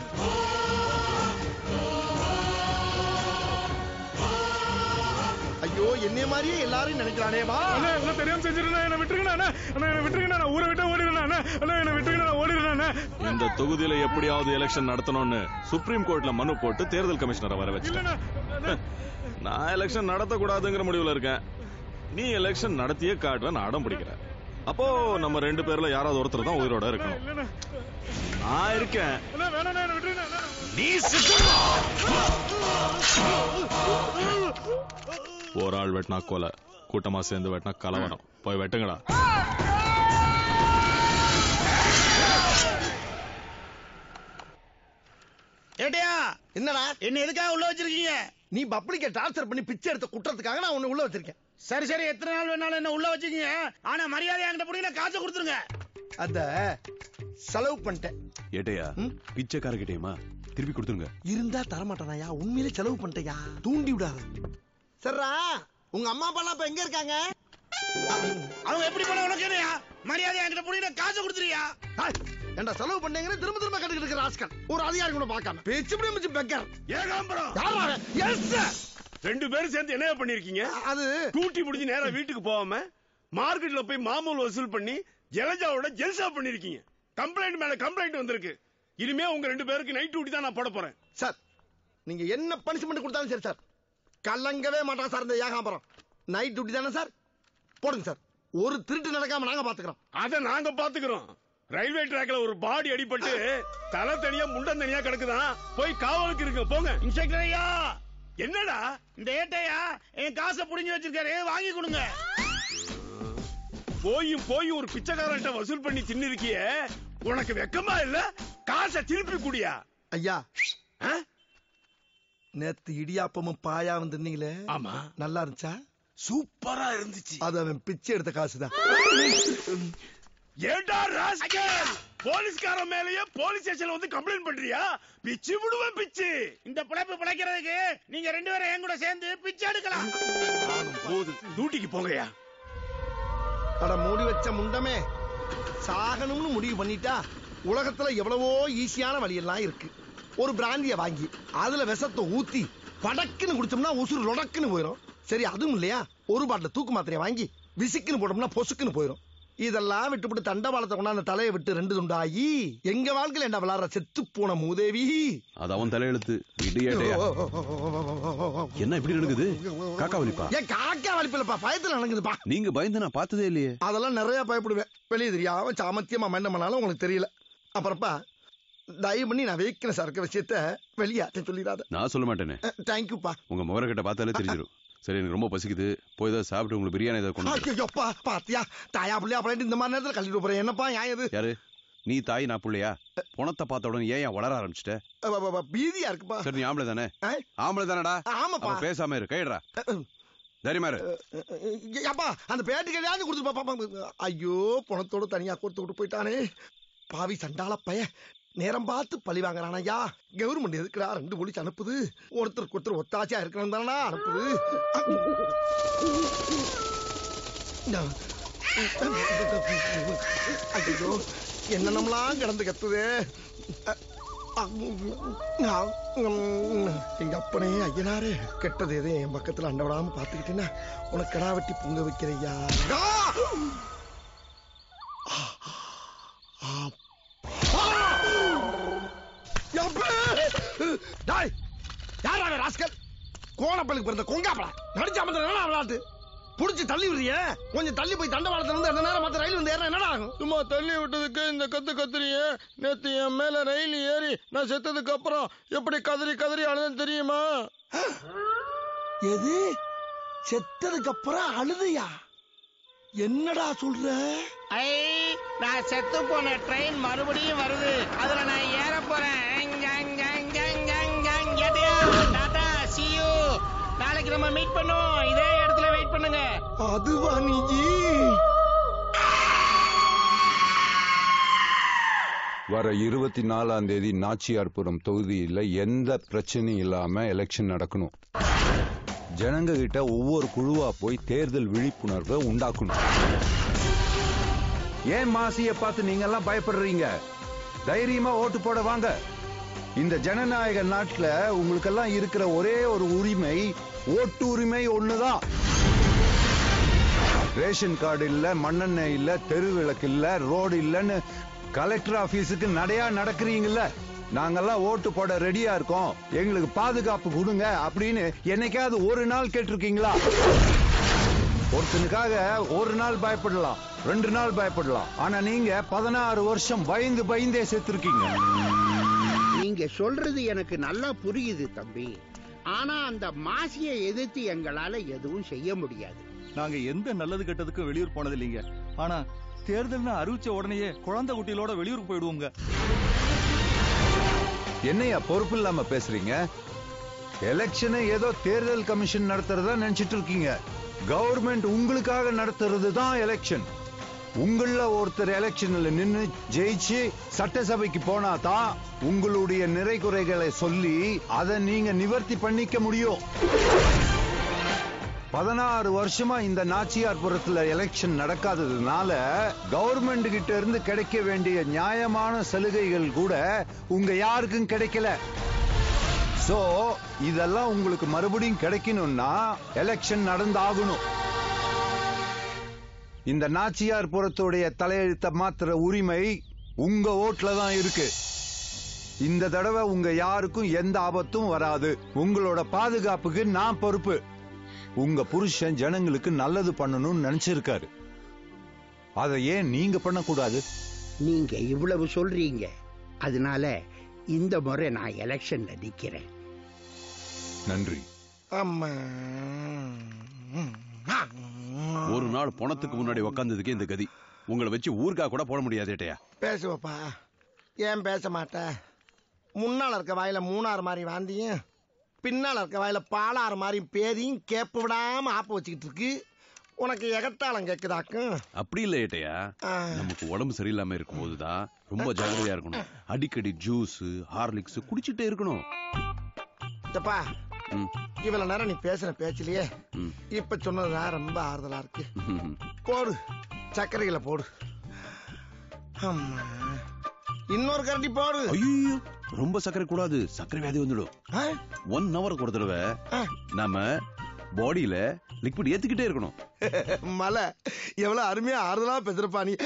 ஐயோ ஐயோ என்னைய மாதிரியே எல்லாரும் நினைக்கிறானே வா அண்ணா எல்லாம் தெரியாம செஞ்சிருந்தா என்ன விட்டுருங்கண்ணா அண்ணா அண்ணா என்ன விட்டுருங்கண்ணா நான் ஊரை விட்டு ஓடிடுறேன் அண்ணா அண்ணா என்ன விட்டுருங்க நான் ஓடிடுறேன் அண்ணா இந்த தொகுதியில எப்படியாவது எலெக்ஷன் நடத்தணும்னு சுப்ரீம் கோர்ட்ல மனு போட்டு தேர்தல் கமிஷனரை வர வச்சிட்டேன் நான் எலெக்ஷன் நடத்தக்கூடாதுங்கிற முடிவுல இருக்கேன் நீ எலெக்ஷன் நடத்தியே காட்டுவேன் அடம் பிடிக்கிற அப்போ நம்ம ரெண்டு பேர்ல யாராவது ஒருத்தர் தான் உயிரோட இருக்கணும் நான் இருக்கேன் அண்ணா வேணாண்ணா என்ன விட்டுருங்க அண்ணா நீ ஒரு ஆள் வெட்டினா கொலை கூட்டமா சேர்ந்து வெட்டினா கலவரம் போய் வெட்டுங்கடா ஏட்டையா என்னடா என்ன எதுக்காக உள்ள வச்சிருக்கீங்க நீ பப்ளிக்க டார்ச்சர் பண்ணி பிச்சை எடுத்த குற்றத்துக்காக நான் உன்னை உள்ள வச்சிருக்கேன் சரி சரி எத்தனை நாள் வேணாலும் என்ன உள்ள வச்சுக்கீங்க ஆனா மரியாதை என்கிட்ட புரியல காசை கொடுத்துருங்க அத செலவு பண்ணிட்டேன் ஏட்டையா பிச்சைக்காரகிட்டேயுமா திருப்பி கொடுத்துருங்க இருந்தா தரமாட்டானாயா உண்மையிலே செலவு பண்ணிட்டேயா தூண்டி விடாத சரிடா உங்க அம்மா அப்பா எல்லாம் இப்ப எங்க இருக்காங்க அவங்க எப்படி போன உனக்கு என்னையா மரியாதை என்கிட்ட புரியல காசை கொடுத்துறியா ஏண்டா செலவு பண்ணீங்கன்னு திரும்ப திரும்ப கட்டுக்கிட்டு இருக்கிற ஆஸ்கர் ஒரு அதிகாரி கூட பார்க்காம பேச்சு இப்படி மிச்சு பெக்கர் ஏகாம்பரம் எஸ் ரெண்டு பேரும் சேர்ந்து என்ன பண்ணிருக்கீங்க அது டூட்டி முடிஞ்சு நேரா வீட்டுக்கு போகாம மார்க்கெட்ல போய் மாமூல் வசூல் பண்ணி ஜலஜாவோட ஜெல்சா பண்ணிருக்கீங்க கம்ப்ளைண்ட் மேல கம்ப்ளைண்ட் வந்திருக்கு இனிமே உங்க ரெண்டு பேருக்கு நைட் டியூட்டி தான் நான் போட போறேன் சார் நீங்க என்ன பனிஷ்மெண்ட் கொடுத்தாலும் சரி சார் கலங்கவே மாட்டான் சார் இந்த ஏகாம்பரம் நைட் டியூட்டி தானே சார் போடுங்க சார் ஒரு திருட்டு நடக்காம நாங்க பாத்துக்கிறோம் அத நாங்க பாத்துக்கிறோம் ரயில்வே ட்ராக்ல ஒரு பாடி அடிபட்டு தலை தனியா முண்டம் தனியா கிடக்குதான் போய் காவலுக்கு இருக்கு போங்க இன்ஸ்பெக்டர் ஐயா என்னடா இந்த ஏட்டையா என் காசை புடிஞ்சு வச்சிருக்காரு வாங்கி கொடுங்க போயும் போய் ஒரு பிச்சைக்காரன்ட்ட வசூல் பண்ணி தின்னிருக்கியே உனக்கு வெக்கமா இல்ல காசை திருப்பி குடியா ஐயா நேத்து இடியாப்பமும் பாயா வந்திருந்தீங்களே ஆமா நல்லா இருந்துச்சா சூப்பரா இருந்துச்சு அது அவன் பிச்சை எடுத்த காசுதான் ஏண்டா ராஸ்கல் போலீஸ்காரன் மேலயே போலீஸ் ஸ்டேஷன்ல வந்து கம்ப்ளைண்ட் பண்றியா பிச்சு விடுவேன் பிச்சு இந்த பிழைப்பு பிழைக்கிறதுக்கு நீங்க ரெண்டு பேரும் என் கூட சேர்ந்து பிச்சை எடுக்கலாம் போது டியூட்டிக்கு போங்கயா அட மூடி வச்ச முண்டமே சாகணும்னு முடிவு பண்ணிட்டா உலகத்துல எவ்வளவோ ஈஸியான வழியெல்லாம் இருக்கு ஒரு பிராந்திய வாங்கி அதுல விஷத்தை ஊத்தி படக்குன்னு குடிச்சோம்னா உசுறு லொடக்குன்னு போயிடும் சரி அதுவும் இல்லையா ஒரு பாட்டில் தூக்கு மாத்திரையை வாங்கி விசிக்குன்னு போட்டோம்னா பொசுக்குன்னு போயிடும் இதெல்லாம் விட்டுவிட்டு தண்டவாளத்தை கொண்டாந்து தலையை விட்டு ரெண்டு துண்டாகி எங்க வாழ்க்கையில என்ன விளாடுற செத்து போன மூதேவி அது அவன் தலையெழுத்து விடு ஏட்டையா என்ன இப்படி நடக்குது காக்கா வலிப்பா ஏன் காக்கா வலிப்பில்லப்பா பயத்துல நடக்குதுப்பா நீங்க பயந்து நான் பார்த்ததே இல்லையே அதெல்லாம் நிறைய பயப்படுவேன் வெளியே தெரியாம சாமத்தியமா என்ன பண்ணாலும் உங்களுக்கு தெரியல அப்புறப்பா தயவு பண்ணி நான் வைக்கிற சரக்கு விஷயத்த வெளியாட்ட சொல்லிடாத நான் சொல்ல மாட்டேனே தேங்க்யூப்பா உங்க முகர கிட்ட பார்த்தாலே தெரிஞ்சிடும் சரி எனக்கு ரொம்ப பசிக்குது போய் ஏதாவது சாப்பிட்டு உங்களுக்கு பிரியாணி ஏதாவது கொண்டு வா. ஐயோப்பா பாத்தியா தாயா பிள்ளையா அப்படின்ட்டு இந்த மாதிரி நேரத்துல கழிட்டு போறேன் என்னப்பா ஏன் இது யாரு நீ தாய் நான் புள்ளையா பணத்தை பார்த்த உடனே ஏன் ஏன் வளர ஆரம்பிச்சிட்ட அ, அ, அ, பீதியா இருக்குப்பா சரி நீ ஆம்பளை தானே ஆம்பளை தானடா ஆமாப்பா. அப்ப பேசாம இரு கைடுறா தைரியமா இரு அப்பா அந்த பேட்டு கிடையாது கொடுத்து பாப்பா ஐயோ பணத்தோட தனியா கொடுத்து விட்டு போயிட்டானே பாவி சண்டால பைய நேரம் பார்த்து பழி வாங்குறான் ஐயா கவர்மெண்ட் எதுக்குடா ரெண்டு போலீஸ் அனுப்புது ஒருத்தருக்கு ஒருத்தர் ஒத்தாச்சியா இருக்கணும் தானே அனுப்புது ஐயோ என்னென்னலாம் கிடந்து கத்துது எங்க அப்பனே ஐயனாரே கெட்டது எதே என் பக்கத்துல அண்டவிடாம பாத்துக்கிட்டேன்னா உனக்கு கடா வெட்டி பொங்க வைக்கிறையா யாரா ராஸ்கல் கோணப்பள்ளிக்கு பிறந்த கொங்காப்படா நடிச்ச அமர்ந்த விளையாட்டு புடிச்சு தள்ளி விடுறிய கொஞ்சம் தள்ளி போய் தண்டவாளத்துல இருந்து அந்த நேரம் மத்த ரயில் வந்து ஏறினா என்னடா ஆகும் சும்மா தள்ளி விட்டதுக்கு இந்த கத்து கத்துறிய நேத்து என் மேல ரயில் ஏறி நான் செத்ததுக்கு அப்புறம் எப்படி கதறி கதறி அழுதுன்னு தெரியுமா எது செத்ததுக்கு அப்புறம் அழுதையா என்னடா சொல்ற ஐ நான் செத்து போன ட்ரெயின் மறுபடியும் வருது அதுல நான் ஏற போறேன் ஜங், ஜங், ஜங், ஜங், ஜங். ஏட்டையா, டாடா see you. நாளைக்கு நம்ம மீட் பண்ணுவோம் இதே இடத்துல வெயிட் பண்ணுங்க அதுவா நீ வர இருபத்தி நாலாம் தேதி நாச்சியார்புரம் தொகுதியில் எந்த பிரச்சனையும் இல்லாம எலெக்ஷன் நடக்கணும் ஜனங்க கிட்ட ஒவ்வொரு குழுவா போய் தேர்தல் விழிப்புணர்வை உண்டாக்கணும் ஏன் மாசிய பார்த்து நீங்க எல்லாம் பயப்படுறீங்க தைரியமா ஓட்டு போட வாங்க இந்த ஜனநாயக நாட்டுல உங்களுக்கெல்லாம் இருக்கிற ஒரே ஒரு உரிமை ஓட்டு உரிமை ஒண்ணுதான் ரேஷன் கார்டு இல்ல மண்ணெண்ணெய் இல்ல தெரு விளக்கு இல்ல ரோடு இல்லன்னு கலெக்டர் ஆபீஸுக்கு நடையா நடக்கிறீங்கல்ல நாங்கெல்லாம் ஓட்டு போட ரெடியா இருக்கோம் எங்களுக்கு பாதுகாப்பு கொடுங்க அப்படின்னு என்னைக்காவது ஒரு நாள் கேட்டிருக்கீங்களா ஒருத்தனுக்காக ஒரு நாள் பயப்படலாம் ரெண்டு நாள் பயப்படலாம் ஆனா நீங்க பதினாறு வருஷம் பயந்து பயந்தே செத்துருக்கீங்க நீங்க சொல்றது எனக்கு நல்லா புரியுது தம்பி ஆனா அந்த மாசியை எதிர்த்து எங்களால எதுவும் செய்ய முடியாது நாங்க எந்த நல்லது கெட்டதுக்கும் வெளியூர் போனது இல்லைங்க ஆனா தேர்தல்னு அறிவிச்ச உடனேயே குழந்தை குட்டிகளோட வெளியூருக்கு போயிடுவோங்க என்னையா பொறுப்பு இல்லாம பேசுறீங்க எலெக்ஷனை ஏதோ தேர்தல் கமிஷன் நடத்துறதா நினைச்சிட்டு இருக்கீங்க கவர்மெண்ட் உங்களுக்காக நடத்துறது தான் எலெக்ஷன் உங்கள ஒருத்தர் எலெக்ஷன்ல நின்னு ஜெயிச்சு சட்டசபைக்கு போனா தான் உங்களுடைய நிறை குறைகளை சொல்லி அதை நீங்க நிவர்த்தி பண்ணிக்க முடியும் பதினாறு வருஷமா இந்த நாச்சியார்புரத்துல எலெக்ஷன் நடக்காததுனால கவர்மெண்ட் கிட்ட இருந்து கிடைக்க வேண்டிய நியாயமான சலுகைகள் கூட உங்க யாருக்கும் கிடைக்கல சோ இதெல்லாம் உங்களுக்கு மறுபடியும் கிடைக்கணும்னா எலெக்ஷன் நடந்தாகணும் இந்த நாச்சியார்புரத்துடைய தலையெழுத்த மாத்திர உரிமை உங்க ஓட்ல தான் இருக்கு இந்த தடவை உங்க யாருக்கும் எந்த ஆபத்தும் வராது உங்களோட பாதுகாப்புக்கு நான் பொறுப்பு உங்க புருஷன் ஜனங்களுக்கு நல்லது பண்ணணும்னு நினைச்சிருக்காரு அதை ஏன் நீங்க பண்ணக்கூடாது நீங்க இவ்வளவு சொல்றீங்க அதனால இந்த முறை நான் எலெக்ஷன்ல நிக்கிறேன் நன்றி அம்மா ஒரு நாள் பணத்துக்கு முன்னாடி உக்காந்ததுக்கு இந்த கதி உங்களை வச்சு ஊர்கா கூட போட முடியாது ஏட்டையா பேசுவப்பா ஏன் பேச மாட்ட முன்னால இருக்க வாயில மூணாறு மாதிரி வாந்தியும் பின்னால இருக்க வாயில பாலாறு மாதிரி பேதியும் கேப்பு விடாம ஆப்ப வச்சுக்கிட்டு இருக்கு உனக்கு எகத்தாளம் கேக்குதாக்கும் அப்படி இல்ல ஏட்டையா நமக்கு உடம்பு சரியில்லாம இருக்கும் போதுதான் ரொம்ப ஜாகிரதையா இருக்கணும் அடிக்கடி ஜூஸ் ஹார்லிக்ஸ் குடிச்சிட்டே இருக்கணும் இதப்பா ம், இவ்வளவு நேரம் நீ பேசுன பேச்சிலேயே ம். இப்ப சொன்னதுதான் ரொம்ப ஆறுதலா இருக்கு ம். போடு சர்க்கரைகளை போடு அம்மா இன்னொரு கரண்டி போடு ஐயோ ரொம்ப சர்க்கரை கூடாது சர்க்கரை வியாதி வந்துடும் ஒன் ஹவர் ஒரு தடவை நாம பாடியில லிக்விட் ஏத்துக்கிட்டே இருக்கணும் மலை எவ்வளவு அருமையா ஆறுதலா பேசுறப்பா நீ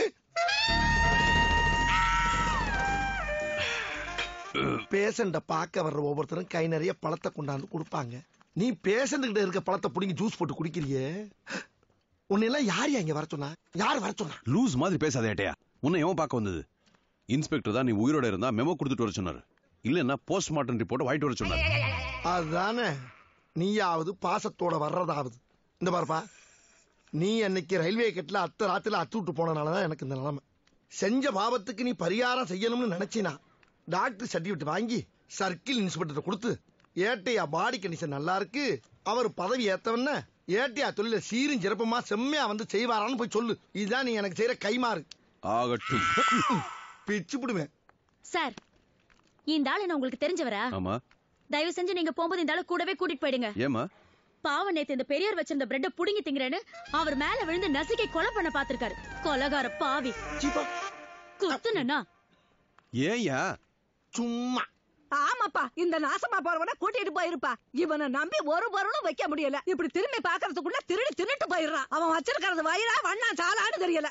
பேஷண்ட பார்க்க வர்ற ஒவ்வொருத்தரும் கை நிறைய பழத்தை கொண்டாந்து கொடுப்பாங்க நீ பேஷண்ட் கிட்ட இருக்க பழத்தை புடிங்கி ஜூஸ் போட்டு குடிக்கிறியே உன்னெல்லாம் யார் இங்க வர சொன்னா யார் வர சொன்னா லூஸ் மாதிரி பேசாத ஏட்டையா உன்னை எவன் பார்க்க வந்தது இன்ஸ்பெக்டர் தான் நீ உயிரோட இருந்தா மெமோ கொடுத்துட்டு வர சொன்னாரு இல்லன்னா போஸ்ட்மார்ட்டம் ரிப்போர்ட் வாங்கிட்டு வர சொன்னாரு அதுதானே நீயாவது பாசத்தோட வர்றதாவது இந்த பாருப்பா நீ அன்னைக்கு ரயில்வே கட்டில அத்த ராத்திரில அத்து விட்டு போனனாலதான் எனக்கு இந்த நிலைமை செஞ்ச பாவத்துக்கு நீ பரிகாரம் செய்யணும்னு நினைச்சினா டாக்டர் சர்டிபிகேட் வாங்கி சர்க்கிள் இன்ஸ்பெக்டர் கொடுத்து ஏட்டையா பாடி கண்டிஷன் நல்லா இருக்கு அவர் பதவி ஏத்தவன ஏட்டையா தொழில சீரும் சிறப்புமா செம்மையா வந்து செய்வாரான்னு போய் சொல்லு இதுதான் நீ எனக்கு செய்யற கைமாறு ஆகட்டும் பிச்சு விடுவேன் சார் இந்த ஆள் என்ன உங்களுக்கு தெரிஞ்சவரா ஆமா தயவு செஞ்சு நீங்க போகும்போது இந்த ஆளு கூடவே கூட்டிட்டு போயிடுங்க ஏமா பாவம் நேத்து இந்த பெரியார் வச்சிருந்த பிரெட்ட புடுங்கி திங்கிறேன்னு அவர் மேல விழுந்து நசுக்கி கொலை பண்ண பாத்திருக்காரு கொலகார பாவி குத்துனா ஏயா சும்மா ஆமாப்பா இந்த நாசமா போறவன கூட்டிட்டு போயிருப்பா இவனை நம்பி ஒரு பொருளும் வைக்க முடியல இப்படி திரும்பி பாக்குறதுக்குள்ள திருடி தின்னுட்டு போயிடுறான் அவன் வச்சிருக்கிறது வயிறா வண்ணா சாலான்னு தெரியல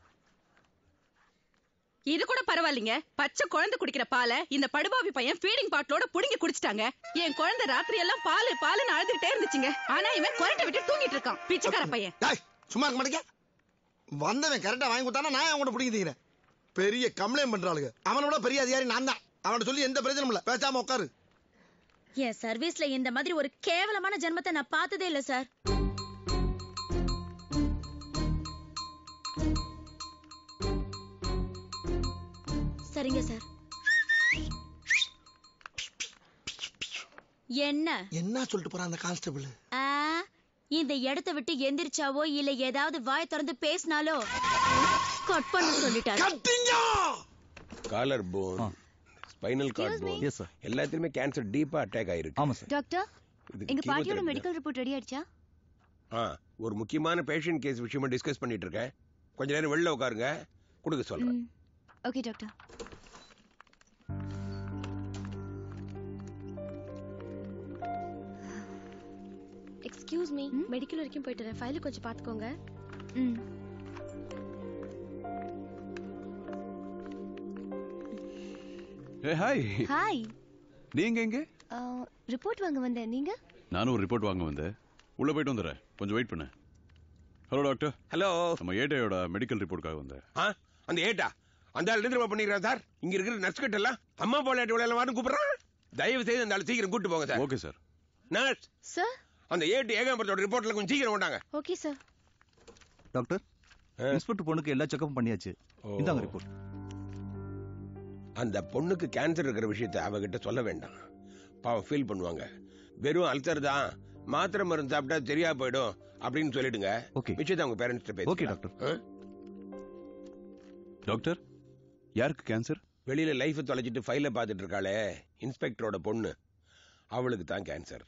இது கூட பரவாயில்லைங்க பச்சை குழந்தை குடிக்கிற பாலை இந்த படுபாவி பையன் ஃபீடிங் பாட்டிலோட புடுங்கி குடிச்சிட்டாங்க என் குழந்தை ராத்திரி எல்லாம் பாலு பாலுன்னு அழுதுகிட்டே இருந்துச்சுங்க ஆனா இவன் குரட்டை விட்டு தூங்கிட்டு இருக்கான் பிச்சைக்கார பையன் டேய், சும்மா இருக்க மாட்டேங்க வந்தவன் கரெக்டா வாங்கி கொடுத்தானா நான் அவன் கூட பிடிக்கிறேன் பெரிய கம்ப்ளைண்ட் பண்றாளுங்க அவனோட பெரிய அதிகாரி நான் தான் அவன்கிட்ட சொல்லி எந்த பிரச்சனையும் இல்ல பேசாம உட்காரு என் சர்வீஸ்ல இந்த மாதிரி ஒரு கேவலமான ஜென்மத்தை நான் பார்த்ததே இல்ல சார் சரிங்க சார் என்ன என்ன சொல்லிட்டு போறான் அந்த கான்ஸ்டபிள் ஆ, இந்த இடத்தை விட்டு எந்திரிச்சாவோ இல்ல ஏதாவது வாய் திறந்து பேசினாலோ கட் பண்ண சொல்லிட்டாரு collar bone spinal cord bone yes sir எல்லாத்துலயுமே கேன்சர் டீப்பா அட்டாக் ஆயிருக்கு ஆமா சார் டாக்டர் இதுக்கு எங்க பாட்டியோட chemotherapy மெடிக்கல் ரிப்போர்ட் ரெடி ஆயிடுச்சா ஆ ஒரு முக்கியமான பேஷண்ட் கேஸ் விஷயமா டிஸ்கஸ் பண்ணிட்டு இருக்கேன் கொஞ்ச நேரம் வெளில உட்காருங்க கொடுக்க சொல்றேன் okay doctor excuse me medical வரைக்கும் போயிட்டு வரேன் ஃபைல் கொஞ்சம் பார்த்துக்கோங்க ம் ஏ ஹாய் ஹாய் நீங்க எங்க ரிப்போர்ட் வாங்க வந்தேன் நீங்க நானும் ஒரு ரிப்போர்ட் வாங்க வந்தேன் உள்ள போயிட்டு வந்துடுறேன் கொஞ்சம் வெயிட் பண்ணு ஹலோ டாக்டர் ஹலோ நம்ம ஏட்டையோட மெடிக்கல் ரிப்போர்ட்காக வந்தேன் ஆ அந்த ஏட்டா அந்த ஆள் நிர்மா பண்ணிக்கிறேன் சார் இங்க இருக்கிற நர்ஸ் கிட்ட எல்லாம் அம்மா போல எல்லாம் வான்னு கூப்பிடுறான் தயவு செய்து அந்த ஆள் சீக்கிரம் கூட்டு போங்க sir okay sir nurse sir அந்த ஏட்டு ஏகாம்பரத்தோட ரிப்போர்ட்ல கொஞ்சம் சீக்கிரம் கொண்டாங்க ஓகே சார் டாக்டர் இன்ஸ்பெக்டர் பொண்ணுக்கு எல்லா செக்கப்பும் பண்ணியாச்சு இந்தாங்க ரிப்போர்ட் அந்த பொண்ணுக்கு கேன்சர் இருக்கிற விஷயத்தை அவகிட்ட சொல்ல வேண்டாம் பாவம் ஃபீல் பண்ணுவாங்க வெறும் அல்சர் தான் மாத்திரை மருந்து சாப்பிட்டா சரியா போயிடும் அப்படின்னு சொல்லிடுங்க ஓகே மிச்சத்தை அவங்க பேரண்ட்ஸ்ட பேச ஓகே டாக்டர் டாக்டர் யாருக்கு கேன்சர் வெளியில லைஃப் தொலைச்சிட்டு ஃபைல பார்த்துட்டு இருக்காளே இன்ஸ்பெக்டரோட பொண்ணு அவளுக்கு தான் கேன்சர்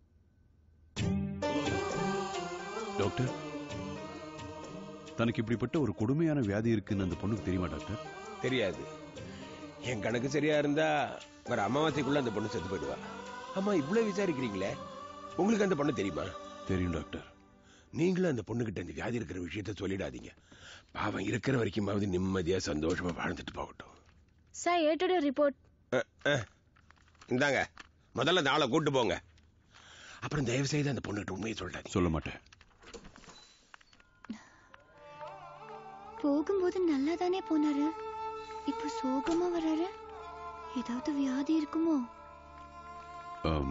டாக்டர் தனக்கு இப்படிப்பட்ட ஒரு கொடுமையான வியாதி இருக்குன்னு அந்த பொண்ணுக்கு தெரியுமா டாக்டர் தெரியாது என் கணக்கு சரியா இருந்தா வர அமாவாசைக்குள்ள அந்த பொண்ணு செத்து போயிடுவா ஆமா இவ்வளவு விசாரிக்கிறீங்களே உங்களுக்கு அந்த பொண்ணு தெரியுமா தெரியும் டாக்டர் நீங்களும் அந்த பொண்ணுகிட்ட இந்த வியாதி இருக்கிற விஷயத்த சொல்லிடாதீங்க பாவம் இருக்கிற வரைக்குமாவது நிம்மதியா சந்தோஷமா வாழ்ந்துட்டு போகட்டும் சார் ஏட்டோட ரிப்போர்ட் அஹ், அஹ். இந்தாங்க முதல்ல அந்த ஆளை கூட்டு போங்க அப்புறம் தயவு செய்து அந்த பொண்ணுகிட்ட உண்மையை சொல்லிட்டாங்க சொல்ல மாட்டேன் போகும்போது நல்லா தானே போனாரு இப்போ சோகமா வராரு ஏதாவது வியாதி இருக்குமோ ஆம்.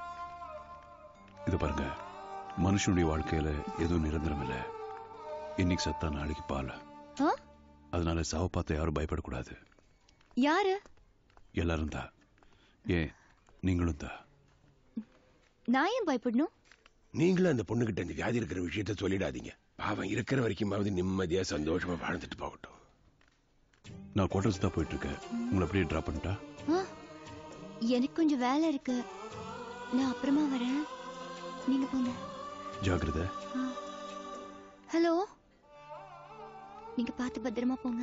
இத பாருங்க மனுஷனுடைய வாழ்க்கையில எதுவும் நிரந்தரம் இல்ல இன்னைக்கு சத்தா நாளைக்கு பால ஆ? அதனால சாவ பார்த்து யாரும் பயப்படக்கூடாது யாரு எல்லாரும் தான் ஏன் நீங்களும் தான் நான் ஏன் பயப்படணும் நீங்களும் அந்த பொண்ணுகிட்ட இந்த வியாதி இருக்கிற விஷயத்த சொல்லிடாதீங்க பாவம் இருக்கிற வரைக்குமாவது நிம்மதியா சந்தோஷமா வாழ்ந்துட்டு போகட்டும் நான் குவார்டர்ஸ் தான் போயிட்டு இருக்கேன் உங்களை அப்படியே டிராப் பண்ணிட்டா ஆ, எனக்கு கொஞ்சம் வேலை இருக்கு நான் அப்புறமா வரேன் நீங்க போங்க ஜாக்கிரதை ஹலோ நீங்க பார்த்து பத்திரமா போங்க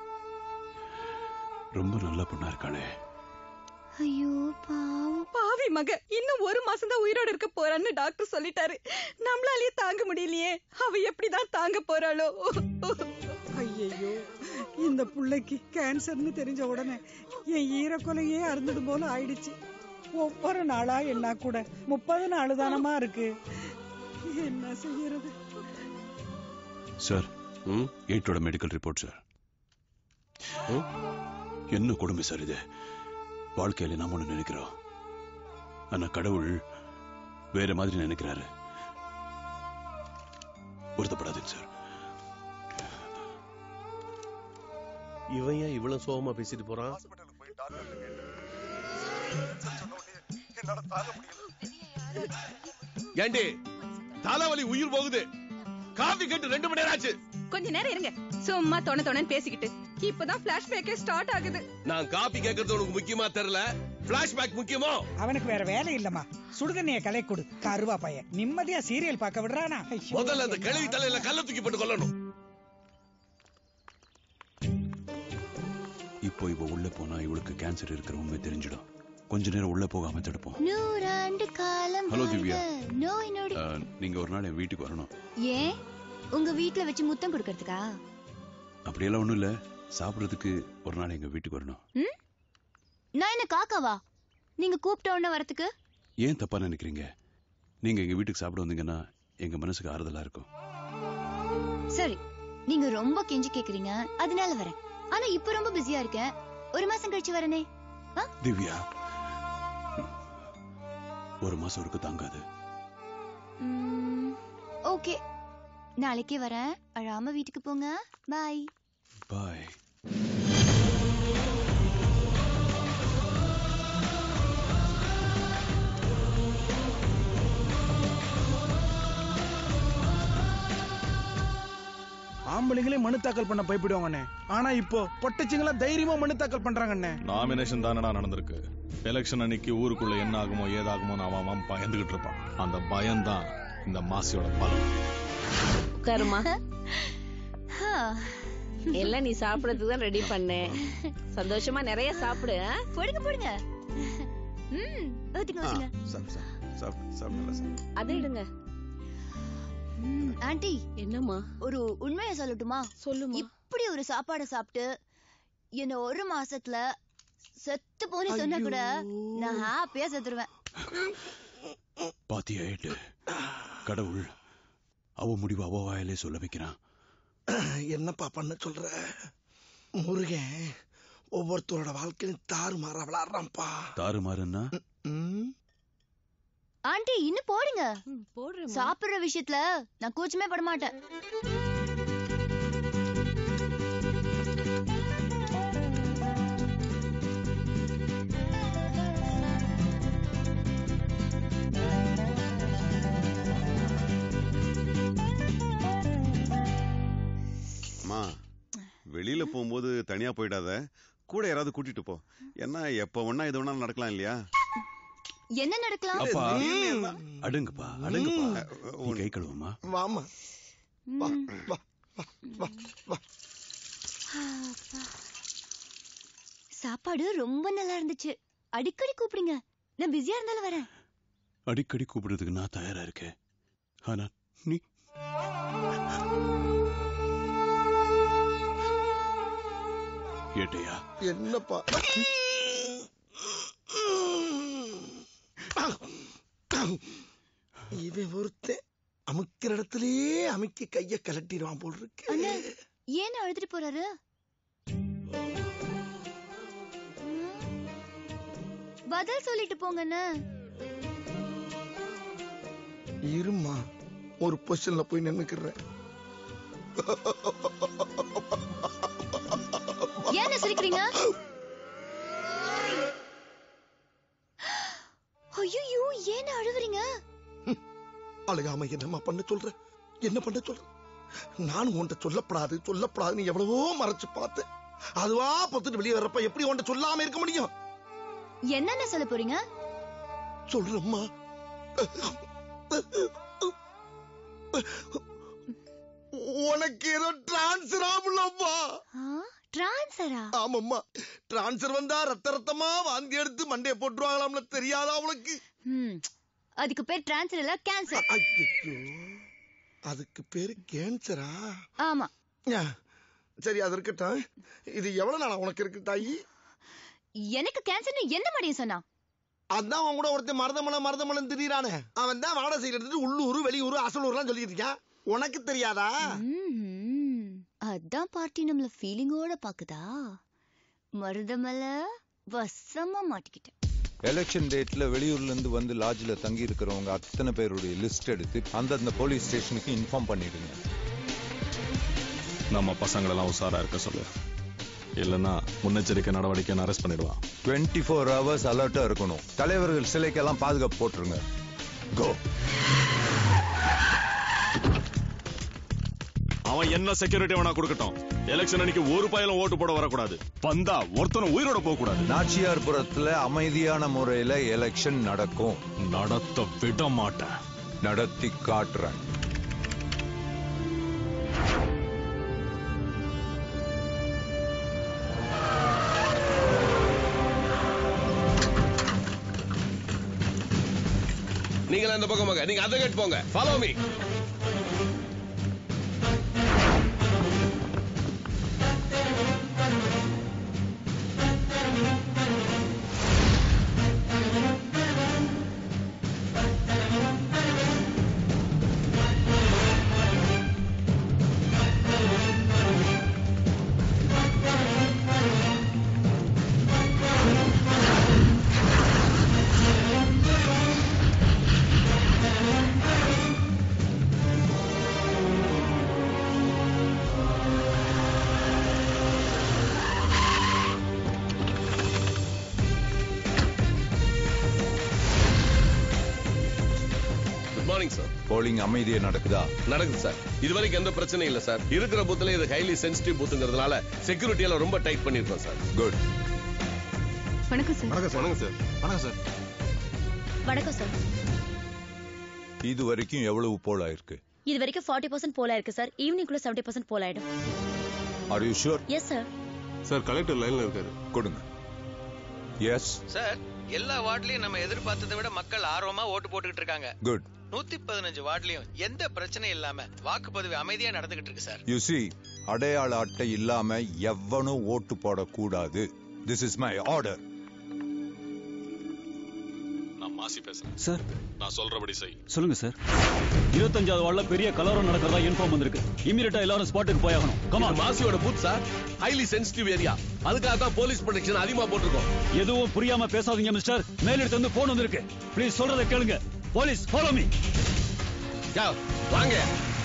ரொம்ப நல்ல பொண்ணா இருக்காளே ஐயோ பாவம் பாவி மக இன்னும் ஒரு மாசம் தான் உயிரோட இருக்க போறான்னு டாக்டர் சொல்லிட்டாரு நம்மளாலேயே தாங்க முடியலையே அவ எப்படிதான் தாங்க போறாளோ ஐயையோ இந்த புள்ளைக்கு கேன்சர்னு தெரிஞ்ச உடனே என் ஈரக்கொலையே அருந்தது போல ஆயிடுச்சு ஒவ்வொரு நாளா என்ன கூட முப்பது நாலு தானமா இருக்கு என்ன செய்யறது சார் எயிட்டோட மெடிக்கல் ரிப்போர்ட் சார் என்ன கொடுமை சார் இது வாழ்க்கையில நாம ஒண்ணு நினைக்கிறோம் ஆனா கடவுள் வேற மாதிரி நினைக்கிறாரு வருத்தப்படாதீங்க சார் இவன் ஏன் இவ்வளவு சோகமா பேசிட்டு போறான் ஏண்டி தலைவலி உயிர் போகுது காபி கேட்டு ரெண்டு மணி நேரம் ஆச்சு கொஞ்ச நேரம் இருங்க சும்மா தொண தொணன்னு பேசிக்கிட்டு இப்பதான் பிளாஷ்பேக்கே ஸ்டார்ட் ஆகுது நான் காபி கேட்கறது உனக்கு முக்கியமா தெரியல பிளாஷ்பேக் முக்கியமோ அவனுக்கு வேற வேலை இல்லம்மா சுடுதண்ணிய கலை கொடு கருவா பையன் நிம்மதியா சீரியல் பார்க்க விடுறானா ஐயோ, முதல்ல அந்த கிழவி தலையில கல்ல தூக்கி போட்டு கொல்லணும் இப்போ இவ உள்ள போனா இவளுக்கு கேன்சர் இருக்கிற உண்மை தெரிஞ்சிடும் கொஞ்ச நேரம் உள்ள போகாம தடுப்போம் நூறாண்டு காலம் ஹலோ வாழ்க திவ்யா. நோய் நொடி அஹ், நீங்க ஒரு நாள் என் வீட்டுக்கு வரணும் ஏன் உங்க வீட்ல வச்சு முத்தம் கொடுக்கறதுக்கா அப்படியெல்லாம் ஒண்ணும் இல்ல சாப்பிடுறதுக்கு ஒரு நாள் எங்க வீட்டுக்கு வரணும் ம்? நான் என்ன காக்காவா நீங்க கூப்பிட்ட உடனே வரதுக்கு ஏன் தப்பா நினைக்கிறீங்க நீங்க எங்க வீட்டுக்கு சாப்பிட வந்தீங்கன்னா எங்க மனசுக்கு ஆறுதலா இருக்கும் சரி நீங்க ரொம்ப கெஞ்சி கேக்குறீங்க அதனால வரேன் ஆனா இப்ப ரொம்ப பிஸியா இருக்கேன் ஒரு மாசம் கழிச்சு வரனே திவ்யா ஒரு மாசம் இருக்கு தாங்காது ஓகே நாளைக்கே வரேன் அழாம வீட்டுக்கு போங்க பாய் பாய் ஆம்பளைங்களே மனு தாக்கல் பண்ண பயப்படுவாங்கண்ணே ஆனா இப்போ பொட்டச்சிங்களா தைரியமா மனு தாக்கல் பண்றாங்கண்ணே நாமினேஷன் தானடா நடந்திருக்கு எலெக்ஷன் அன்னைக்கு ஊருக்குள்ள என்ன ஆகுமோ ஏதாகுமோ அவன் அவன் பயந்துகிட்டு இருப்பான் அந்த பயம்தான் இந்த மாசியோட பலம் உட்காருமா எல்லாம் நீ சாப்பிடறதுக்கு தான் ரெடி பண்ணேன் சந்தோஷமா நிறைய சாப்பிடு ஆ? போடுங்க போடுங்க ம் ஊத்துங்க ஊத்துங்க அதை இடுங்க ம், ஆண்டி என்னம்மா ஒரு உண்மையை சொல்லட்டுமா சொல்லுமா இப்படி ஒரு சாப்பாடை சாப்பிட்டு என்ன ஒரு மாசத்துல செத்து போன்னு சொன்னா கூட நான் ஹாப்பியா செத்துருவேன் பாத்தியா ஏட்டு கடவுள் அவ முடிவு அவ வாயிலே சொல்ல வைக்கிறான் என்னப்பா பண்ண சொல்ற முருகன் ஒவ்வொருத்தரோட வாழ்க்கையும் தாறுமாறா விளாடுறான்ப்பா தாறுமாறுன்னா ஆண்டி இன்னும் போடுங்க போடுறேன் சாப்பிடுற விஷயத்துல நான் கூச்சமே பட மாட்டேன் அம்மா வெளியில போகும்போது தனியா போயிடாத கூட யாராவது கூட்டிட்டு போ ஏன்னா எப்ப ஒண்ணா இது ஒண்ணா நடக்கலாம் இல்லையா என்ன நடக்கலாம் அப்பா அடுங்கப்பா அடுங்கப்பா நீ கை கழுவுமா வாமா வா வா வா வா வா சாப்பாடு ரொம்ப நல்லா இருந்துச்சு அடிக்கடி கூப்பிடுங்க நான் பிஸியா இருந்தாலும் வரேன் அடிக்கடி கூப்பிடுறதுக்கு நான் தயாரா இருக்கேன் ஆனா நீ ஏட்டையா என்னப்பா இவன் ஒருத்தன் அமுக்கிற இடத்துலயே அமுக்கி கைய கலட்டிடுவான் போல் இருக்கு அண்ணா ஏன் அழுதுட்டு போறாரு பதில் சொல்லிட்டு போங்கண்ணா இருமா ஒரு பொசிஷன்ல போய் நின்னுக்கிறேன் ஏன் சிரிக்கிறீங்க ஐயோ ஏன் அழுவுறீங்க அழுகாம என்னம்மா பண்ண சொல்ற என்ன பண்ண சொல்ற நானும் உன்கிட்ட சொல்லப்படாது சொல்லப்படாதுன்னு எவ்வளவோ மறைச்சு பார்த்தேன் அதுவா பொத்துட்டு வெளியே வர்றப்ப எப்படி உன்கிட்ட சொல்லாம இருக்க முடியும் என்னென்ன சொல்ல போறீங்க சொல்றேம்மா உனக்கு ஏதோ டிரான்ஸ்ஃபர் ஆகலப்பா டிரான்ஸ்ஃபரா ஆமாம்மா டிரான்ஸ்ஃபர் வந்தா ரத்த ரத்தமா வாந்தி எடுத்து மண்டைய போட்டுருவாங்களாம்ல தெரியாதா அவளுக்கு ம் அதுக்கு பேர் டிரான்ஸ்ஃபர் இல்ல கேன்சர் ஐயோ அதுக்கு பேரு கேன்சரா ஆமா யா, சரி அது இருக்கட்டும் இது எவ்வளவு நாளா உனக்கு இருக்கு தாயி எனக்கு கேன்சர்னு என்ன மடியும் சொன்னா அதான் அவன் கூட ஒருத்தன் மருதமலை மருதமலை திடீரானே அவன் தான் வாடகை செய்யறது எடுத்துட்டு உள்ளூர் வெளியூர் அசலூர்லாம் சொல்லிட்டு இருக்கான் உனக்கு தெரியாதா ம்ஹும். அதான் பார்ட்டி நம்மள ஃபீலிங்கோட பாக்குதா மருதமல வசமா மாட்டிக்கிட்டேன் எலெக்ஷன் டேட்ல வெளியூர்ல இருந்து வந்து லாட்ஜ்ல தங்கி இருக்கிறவங்க அத்தனை பேருடைய லிஸ்ட் எடுத்து அந்தந்த போலீஸ் ஸ்டேஷனுக்கு இன்ஃபார்ம் பண்ணிடுங்க நம்ம பசங்களெல்லாம் உஷாரா இருக்க சொல்லு இல்லைன்னா முன்னெச்சரிக்கை நடவடிக்கை அரெஸ்ட் பண்ணிடுவான் டுவெண்ட்டி ஃபோர் ஹவர்ஸ் அலர்ட்டா இருக்கணும் தலைவர்கள் சிலைக்கெல்லாம் பாதுகாப்பு போட்டுருங்க கோ அவன் என்ன செக்யூரிட்டி வேணா கொடுக்கட்டும் எலெக்ஷன் அன்னைக்கு ஒரு பயலும் ஓட்டு போட வரக்கூடாது வந்தா ஒருத்தனும் உயிரோட போக கூடாது நாச்சியார்புரத்துல அமைதியான முறையில எலெக்ஷன் நடக்கும் நடத்த விட மாட்டேன் நடத்தி காட்டுறேன் நீங்களா இந்த பக்கம் போங்க நீங்க அதை கேட்டு போங்க follow me good morning sir polling அமைதியா நடக்குதா நடக்குது சார் இது வரைக்கும் எந்த பிரச்சனையும் இல்ல சார் இருக்கிற பூத்துல இது ஹைலி சென்சிட்டிவ் பூத்துங்கிறதுனால செக்யூரிட்டி எல்லாம் ரொம்ப டைட் பண்ணிருக்கோம் சார் குட் வணக்கம் சார் வணக்கம் சார் வணக்கம் சார் வணக்கம் சார் வணக்கம் சார் இது வரைக்கும் எவ்வளவு போல் ஆயிருக்கு இது வரைக்கும் ஃபார்ட்டி பர்சன்ட் போல இருக்கு சார் ஈவினிங்குள்ள செவன்டி பர்சன்ட் போல் ஆயிடும் are you sure yes sir sir collector லைன்ல இருக்காரு கொடுங்க எஸ் சார் எல்லா வார்டுலயும் நம்ம எதிர்பார்த்ததை விட மக்கள் ஆர்வமா ஓட்டு போட்டுக்கிட்டு இருக்காங்க குட் நூத்தி பதினஞ்சு வார்டுலயும் எந்த பிரச்சனையும் இல்லாம வாக்குப்பதிவு அமைதியா நடந்துகிட்டு இருக்கு சார் யூ see அடையாள அட்டை இல்லாம எவனும் ஓட்டு போடக்கூடாது திஸ் இஸ் மை ஆர்டர் நான் மாசி பேசுறேன் சார் நான் சொல்றபடி செய் சொல்லுங்க சார் இருபத்தஞ்சாவது வார்டுல பெரிய கலவரம் நடக்கிறதா இன்ஃபார்ம் வந்திருக்கு இமீடியட்டா எல்லாரும் ஸ்பாட்டுக்கு போயாகணும் கமா இது மாசியோட booth sir highly sensitive area அதுக்காக தான் போலீஸ் ப்ரொடெக்ஷன் அதிகமா போட்டிருக்கோம் எதுவும் புரியாம பேசாதீங்க மிஸ்டர் மேலிடத்து வந்து போன் வந்திருக்கு ப்ளீஸ் சொல்றதை கேளுங்க போலீஸ் ஃபாலோ மீ வாங்க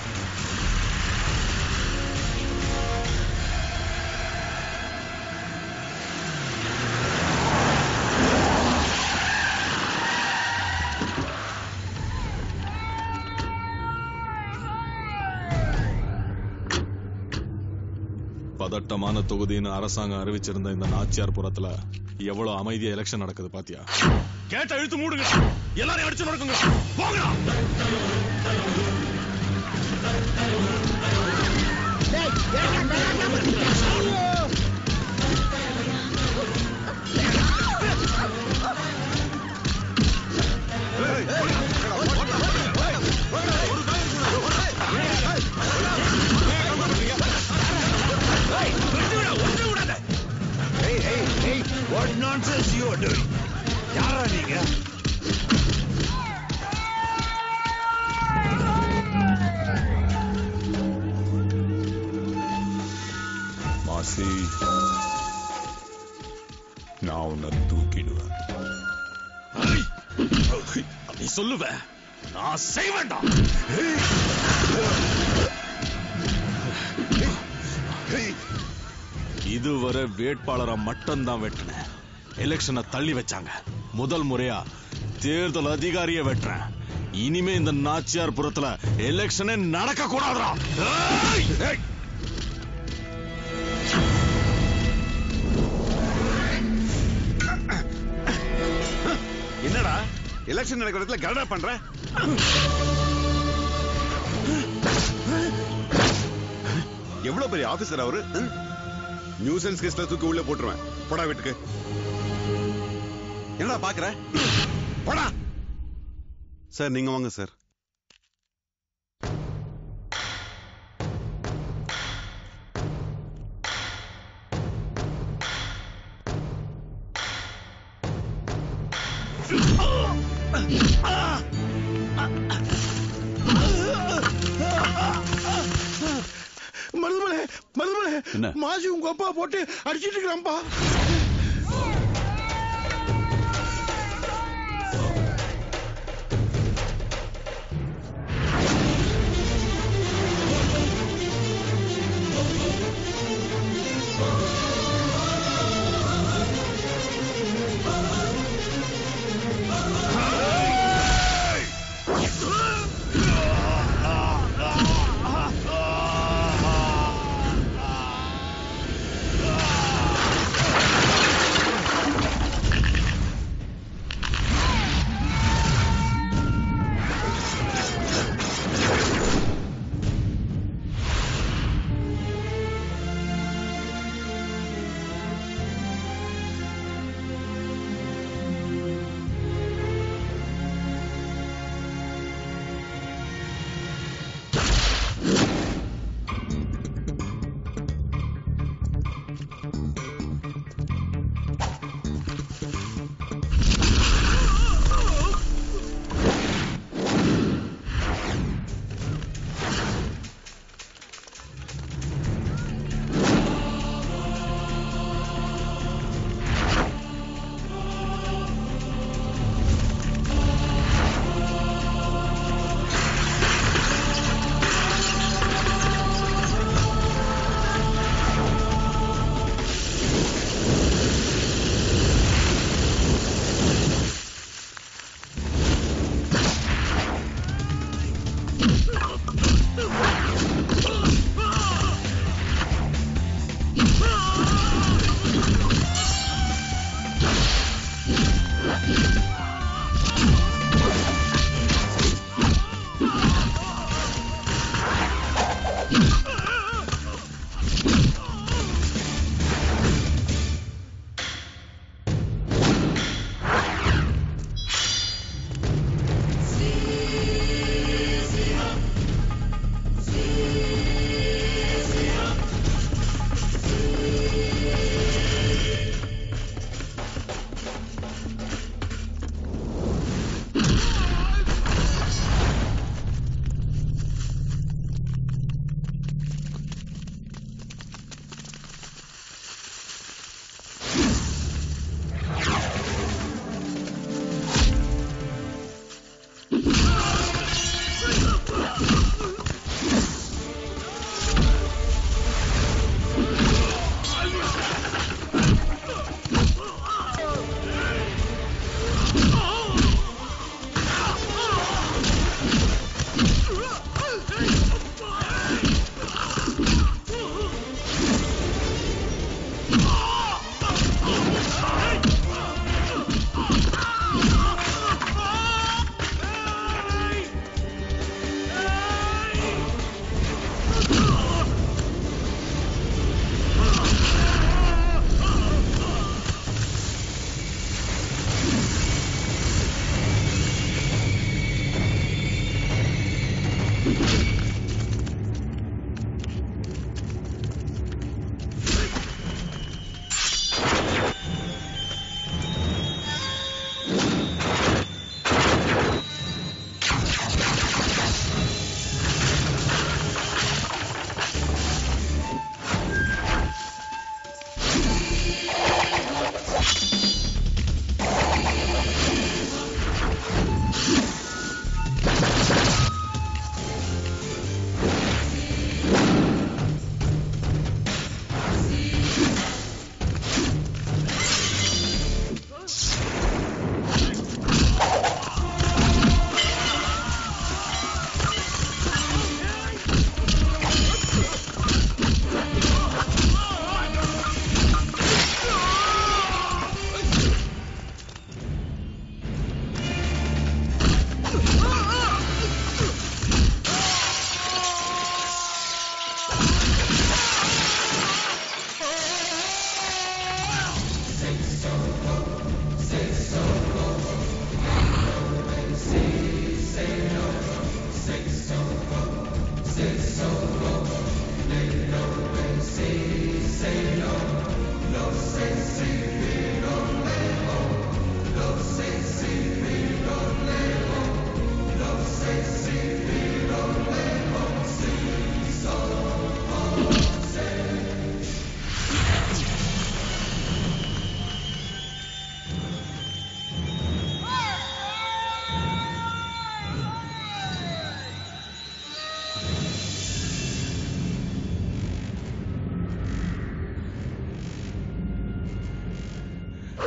பதட்டமான தொகுதின்னு அரசாங்கம் அறிவிச்சிருந்த இந்த நாச்சியார் புறத்துல எவ்வளவு அமைதியா எலெக்ஷன் நடக்குது பாத்தியா கேட்ட இழுத்து மூடுங்க எல்லாரையும் அடிச்சு நடக்குங்க போங்கடா Hey, hey, hey, what nonsense you are doing? யாரா நீங்க மாசி நான் உன்னை தூக்கிடுவேன் நீ சொல்லுவ நான் செய்வேன்டா இதுவரை வேட்பாளரை மட்டும்தான் வெட்டினேன் எலெக்ஷனை தள்ளி வச்சாங்க முதல் முறையா தேர்தல் அதிகாரியை வெட்டுறேன் இனிமே இந்த நாச்சியார் புறத்துல எலெக்ஷனே நடக்க கூடாதுடா ஏய்! ஏய்! என்னடா எலெக்ஷன் நடக்கிற இடத்துல கரடா பண்ற எவ்வளவு பெரிய ஆபீசர் அவரு நியூசன்ஸ் கேஸ்ல தூக்கி உள்ள போட்டுருவேன் போடா வீட்டுக்கு என்னடா பாக்குற போடா சார் நீங்க வாங்க சார் மருதுமலை மருதுமலை என்ன? மாசி உங்க அப்பா போட்டு அடிச்சிட்டு இருக்கிறான்பா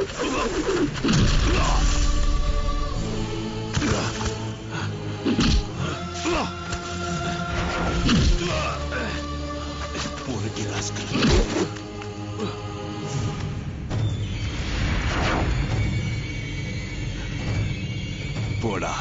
பொறுக்கி ராஸ்கல் போடா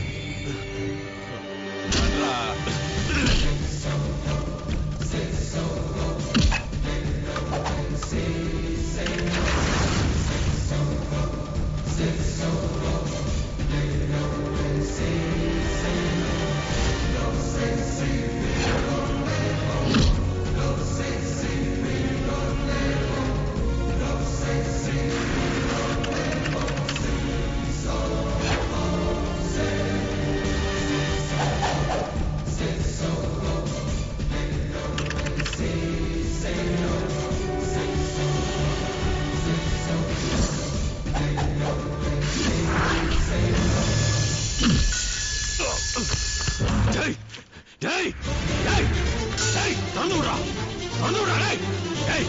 டேய் டேய் டேய் டேய் தந்து விடுறா தந்து விடுறா டேய் டேய்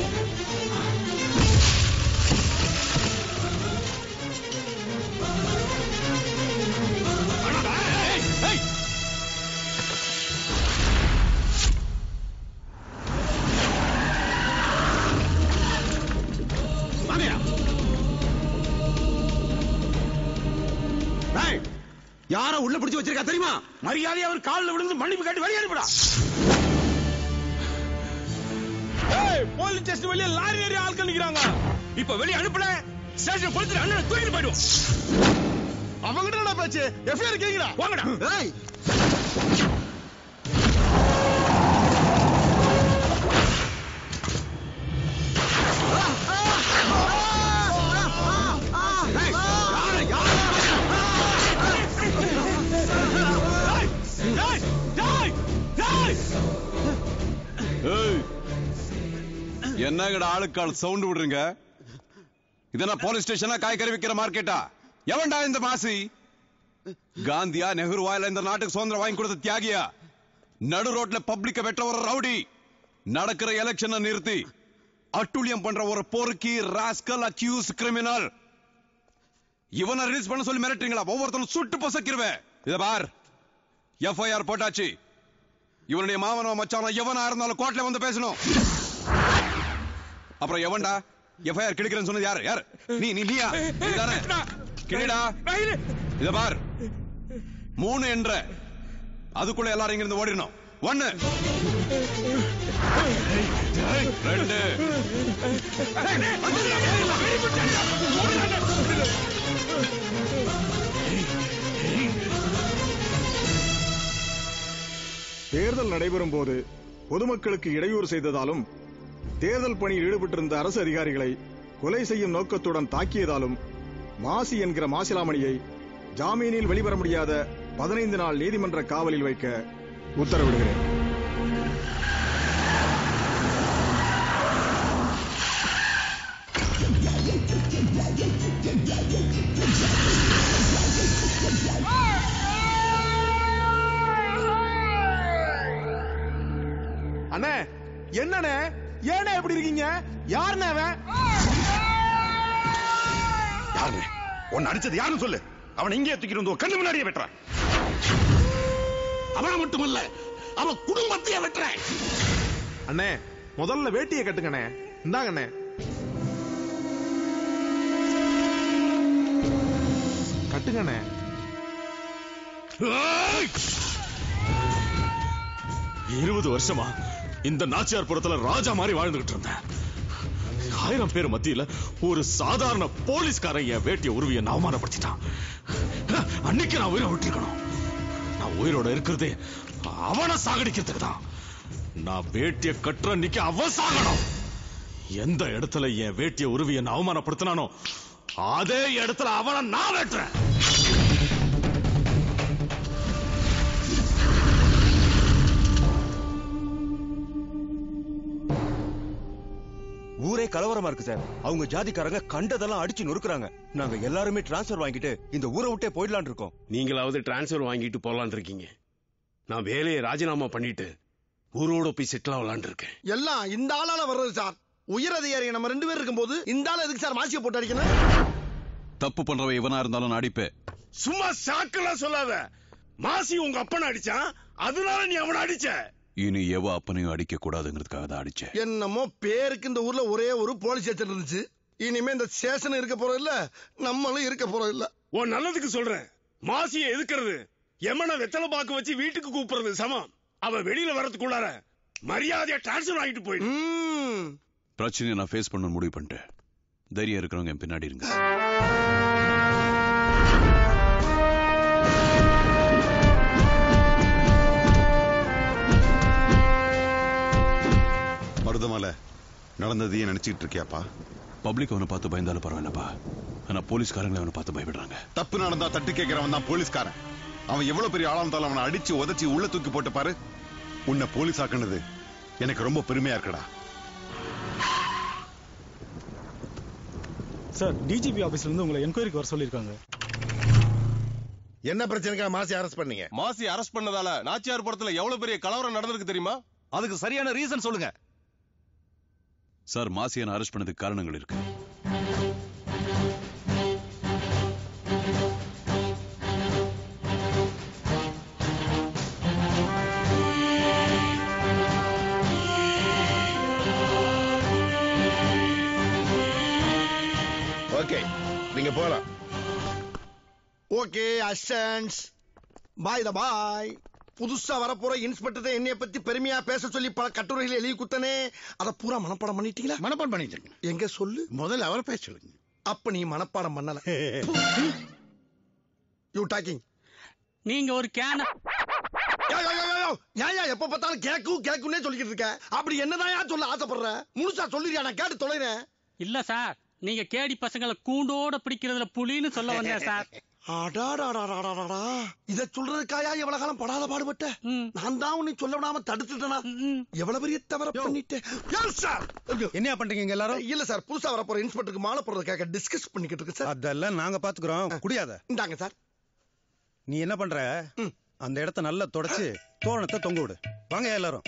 வேணாம்டா, ஏய், ஏய், ஏய். வாங்கயா டேய், யார உள்ள பிடிச்சு வச்சிருக்கா தெரியுமா மரியாதை அவர் காலில் விழுந்து மன்னிப்பு கேட்டு வெளியே அனுப்புடா போலீஸ் ஸ்டேஷன் வெளியே லாரி ஏறி ஆட்கள் நிக்கிறாங்க இப்ப வெளியே அனுப்பல ஸ்டேஷன் போலீஸ் அண்ணன் தூக்கிட்டு போயிடுவோம் அவங்க என்ன பேச்சு எஃப்ஐஆர் கேக்குறா வாங்கடா ஏய் ஏய், என்னங்கடா ஆளுக்காள் சவுண்ட் விடுறீங்க இதென்ன போலீஸ் ஸ்டேஷனா காய்கறி விக்கிற மார்க்கெட்டா எவன்டா இந்த மாசி காந்தியா நெஹ்ருவா இல்ல இந்த நாட்டுக்கு சுதந்திரம் வாங்கி கொடுத்த தியாகியா நடு ரோட்ல பப்ளிக்க வெட்ட ஒரு ரவுடி நடக்கிற எலெக்ஷனை நிறுத்தி அட்டுழியம் பண்ற ஒரு பொறுக்கி ராஸ்கல் அக்யூஸ் கிரிமினல் இவனை ரிலீஸ் பண்ண சொல்லி மிரட்டுறீங்களா ஒவ்வொருத்தனும் சுட்டு பொசக்கிருவேன் இத பார் எஃப்ஐஆர் போட்டாச்சு இவனுடைய மாமனோ மச்சானோ எவனா இருந்தாலும் கோர்ட்ல வந்து பேசணும் அப்புறம் எவன்டா எஃப்ஐஆர் கிடைக்கிறேன்னு சொன்னது யாரு யாரு நீ நீ நீயா நீதானே கிளிடா இத பார் மூணு என்ற அதுக்குள்ள எல்லாரும் இங்க இருந்து ஓடிடணும் ஒண்ணு ரெண்டு தேர்தல் நடைபெறும் போது பொதுமக்களுக்கு இடையூறு செய்ததாலும் தேர்தல் பணியில் ஈடுபட்டிருந்த அரசு அதிகாரிகளை கொலை செய்யும் நோக்கத்துடன் தாக்கியதாலும் மாசி என்கிற மாசிலாமணியை ஜாமீனில் வெளிவர முடியாத பதினைந்து நாள் நீதிமன்ற காவலில் வைக்க உத்தரவிடுகிறேன் அண்ணே என்னண்ணே ஏண்ணே எப்படி இருக்கீங்க யாருண்ணே அவன் யாருங்க உன்னை அடிச்சது யாருன்னு சொல்லு அவன் இங்கே தூக்கிட்டு வந்து உன் கண்ணு முன்னாடியே வெட்டுறான் அவனை மட்டும் இல்ல அவன் குடும்பத்தையே வெட்டுறேன் அண்ணே முதல்ல வேட்டியை கட்டுங்கண்ணே இந்தாங்கண்ணே கட்டுங்கண்ணே இருபது வருஷமா இந்த நாச்சியார் புறத்துல ராஜா மாதிரி வாழ்ந்துகிட்டு இருந்தேன் ஆயிரம் பேர் மத்தியில ஒரு சாதாரண போலீஸ்காரன் என் வேட்டிய உருவிய அவமானப்படுத்திட்டான் அன்னைக்கு நான் உயிரை விட்டுருக்கணும் நான் உயிரோட இருக்கிறதே அவனை சாகடிக்கிறதுக்கு தான் நான் வேட்டிய கட்டுற அன்னைக்கு அவன் சாகணும் எந்த இடத்துல என் வேட்டிய உருவி என்ன அவமானப்படுத்தினானோ அதே இடத்துல அவனை நான் வெட்டுறேன் ஊரே கலவரமா இருக்கு சார் அவங்க ஜாதிக்காரங்க கண்டதெல்லாம் அடிச்சு நொறுக்குறாங்க நாங்க எல்லாருமே டிரான்ஸ்ஃபர் வாங்கிட்டு இந்த ஊரை விட்டே போயிடலான் இருக்கோம் நீங்களாவது டிரான்ஸ்ஃபர் வாங்கிட்டு போலான் இருக்கீங்க நான் வேலையை ராஜினாமா பண்ணிட்டு ஊரோட போய் செட்டில் ஆகலான் இருக்கேன் எல்லாம் இந்த ஆளால வர்றது சார் உயர் அதிகாரி நம்ம ரெண்டு பேர் இருக்கும்போது இந்த ஆள் எதுக்கு சார் மாசியை போட்டு அடிக்கணும் தப்பு பண்றவன் இவனா இருந்தாலும் நான் அடிப்பேன் சும்மா சாக்கெல்லாம் சொல்லாத மாசி உங்க அப்பனை அடிச்சான் அதனால நீ அவனை அடிச்ச இனி எவ அப்பனையும் அடிக்க கூடாதுங்கிறதுக்காக தான் அடிச்சேன் என்னமோ பேருக்கு இந்த ஊர்ல ஒரே ஒரு போலீஸ் ஸ்டேஷன் இருந்துச்சு இனிமே இந்த ஸ்டேஷன் இருக்க போறது இல்ல நம்மளும் இருக்க போறது இல்ல உன் நல்லதுக்கு சொல்றேன் மாசியை எதுக்குறது எமனை வெத்தலை பாக்கு வச்சு வீட்டுக்கு கூப்பிடுறது சமம் அவ வெளியில வரதுக்குள்ளார மரியாதையா டிரான்ஸ்பர் ஆகிட்டு போயிடு பிரச்சனையை நான் ஃபேஸ் பண்ண முடிவு பண்ணிட்டேன் தைரியம் இருக்கிறவங்க என் பின்னாடி இருங்க மருதமலை நடந்ததையே நினைச்சிட்டு இருக்கியாப்பா பப்ளிக் அவனை பார்த்து பயந்தாலும் பரவாயில்லப்பா ஆனா போலீஸ்காரங்க அவனை பார்த்து பயப்படுறாங்க தப்பு நடந்தா தட்டு கேட்கிறவன் தான் போலீஸ்காரன் அவன் எவ்வளவு பெரிய ஆளா இருந்தாலும் அவனை அடிச்சு உதைச்சு உள்ள தூக்கி போட்டு பாரு உன்னை போலீஸ் ஆக்குனது எனக்கு ரொம்ப பெருமையா இருக்குடா சார் டிஜிபி ஆபீஸ்ல இருந்து உங்களை என்கொயரிக்கு வர சொல்லிருக்காங்க என்ன பிரச்சனைக்கா மாசி அரெஸ்ட் பண்ணீங்க மாசி அரெஸ்ட் பண்ணதால நாச்சியார் படத்துல எவ்வளவு பெரிய கலவரம் நடந்திருக்கு தெரியுமா அதுக்கு சரியான ரீசன் சொல்லுங்க சார் மாசியனை அரெஸ்ட் பண்ணதுக்கு காரணங்கள் இருக்கு ஓகே நீங்க போலாம் ஓகே அஷன்ஸ் பாய் த பாய் புதுசா வரப்போற இன்ஸ்பெக்டர் என்னைய பத்தி பெருமையா பேச சொல்லி பல கட்டுரைகள் எழுதி குத்தனே அத பூரா மனப்பாடம் பண்ணிட்டீங்களா மனப்பாடம் பண்ணிட்டு எங்க சொல்லு முதல்ல அவரை பேச சொல்லுங்க அப்ப நீ மனப்பாடம் பண்ணல யூ டாக்கிங் நீங்க ஒரு கேன ஏன் எப்ப பார்த்தாலும் கேக்கும் கேக்கும்னே சொல்லிக்கிட்டு இருக்க அப்படி என்னதான் சொல்ல ஆசைப்படுற முழுசா சொல்லிருயா நான் கேட்டு தொலைறேன் இல்ல சார் நீங்க கேடி பசங்களை கூண்டோட பிடிக்கிறதுல புலின்னு சொல்ல வந்தேன் சார் அடாடாடாடாடாடா இத சொல்றதுக்காயா எவ்வளவு காலம் படாத பாடுபட்ட நான் தான் உன்னை சொல்ல விடாம தடுத்துட்டேனா எவ்வளவு பெரிய தவற பண்ணிட்டேன் Yes, sir. என்ன பண்றீங்க இங்க எல்லாரும் இல்ல சார் புதுசா வரப்போற இன்ஸ்பெக்டருக்கு மாலை போடுறதுக்காக டிஸ்கஸ் பண்ணிக்கிட்டு இருக்கு சார் அதெல்லாம் நாங்க பாத்துக்கிறோம் குடியாத இந்தாங்க சார் நீ என்ன பண்ற அந்த இடத்த நல்லா தொடச்சு தோரணத்தை தொங்க விடு வாங்க எல்லாரும்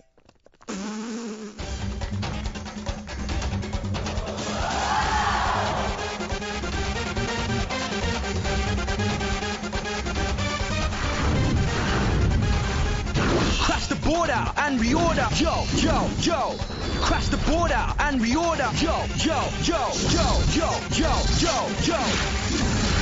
Crash the border and reorder. Yo, yo, yo. Crash the border and reorder. Yo, yo, yo, yo, yo, yo, yo, yo.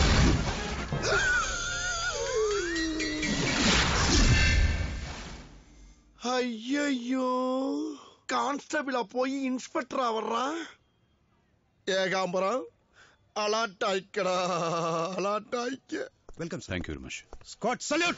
ஐயோ கான்ஸ்டபிளா போய் இன்ஸ்பெக்டரா வர்றான் ஏகாம்பரம் அலாட்டாய்க்கடா அலாட்டாய்க்க வெல்கம் தேங்க்யூ வெரி மச் ஸ்காட் சல்யூட்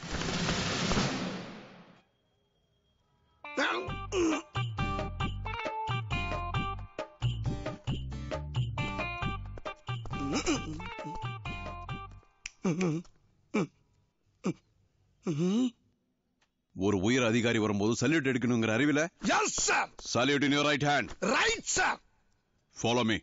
ஒரு உயர் அதிகாரி வரும்போது சல்யூட் எடுக்கணுங்கிற அறிவில yes sir salute in your right hand right sir follow me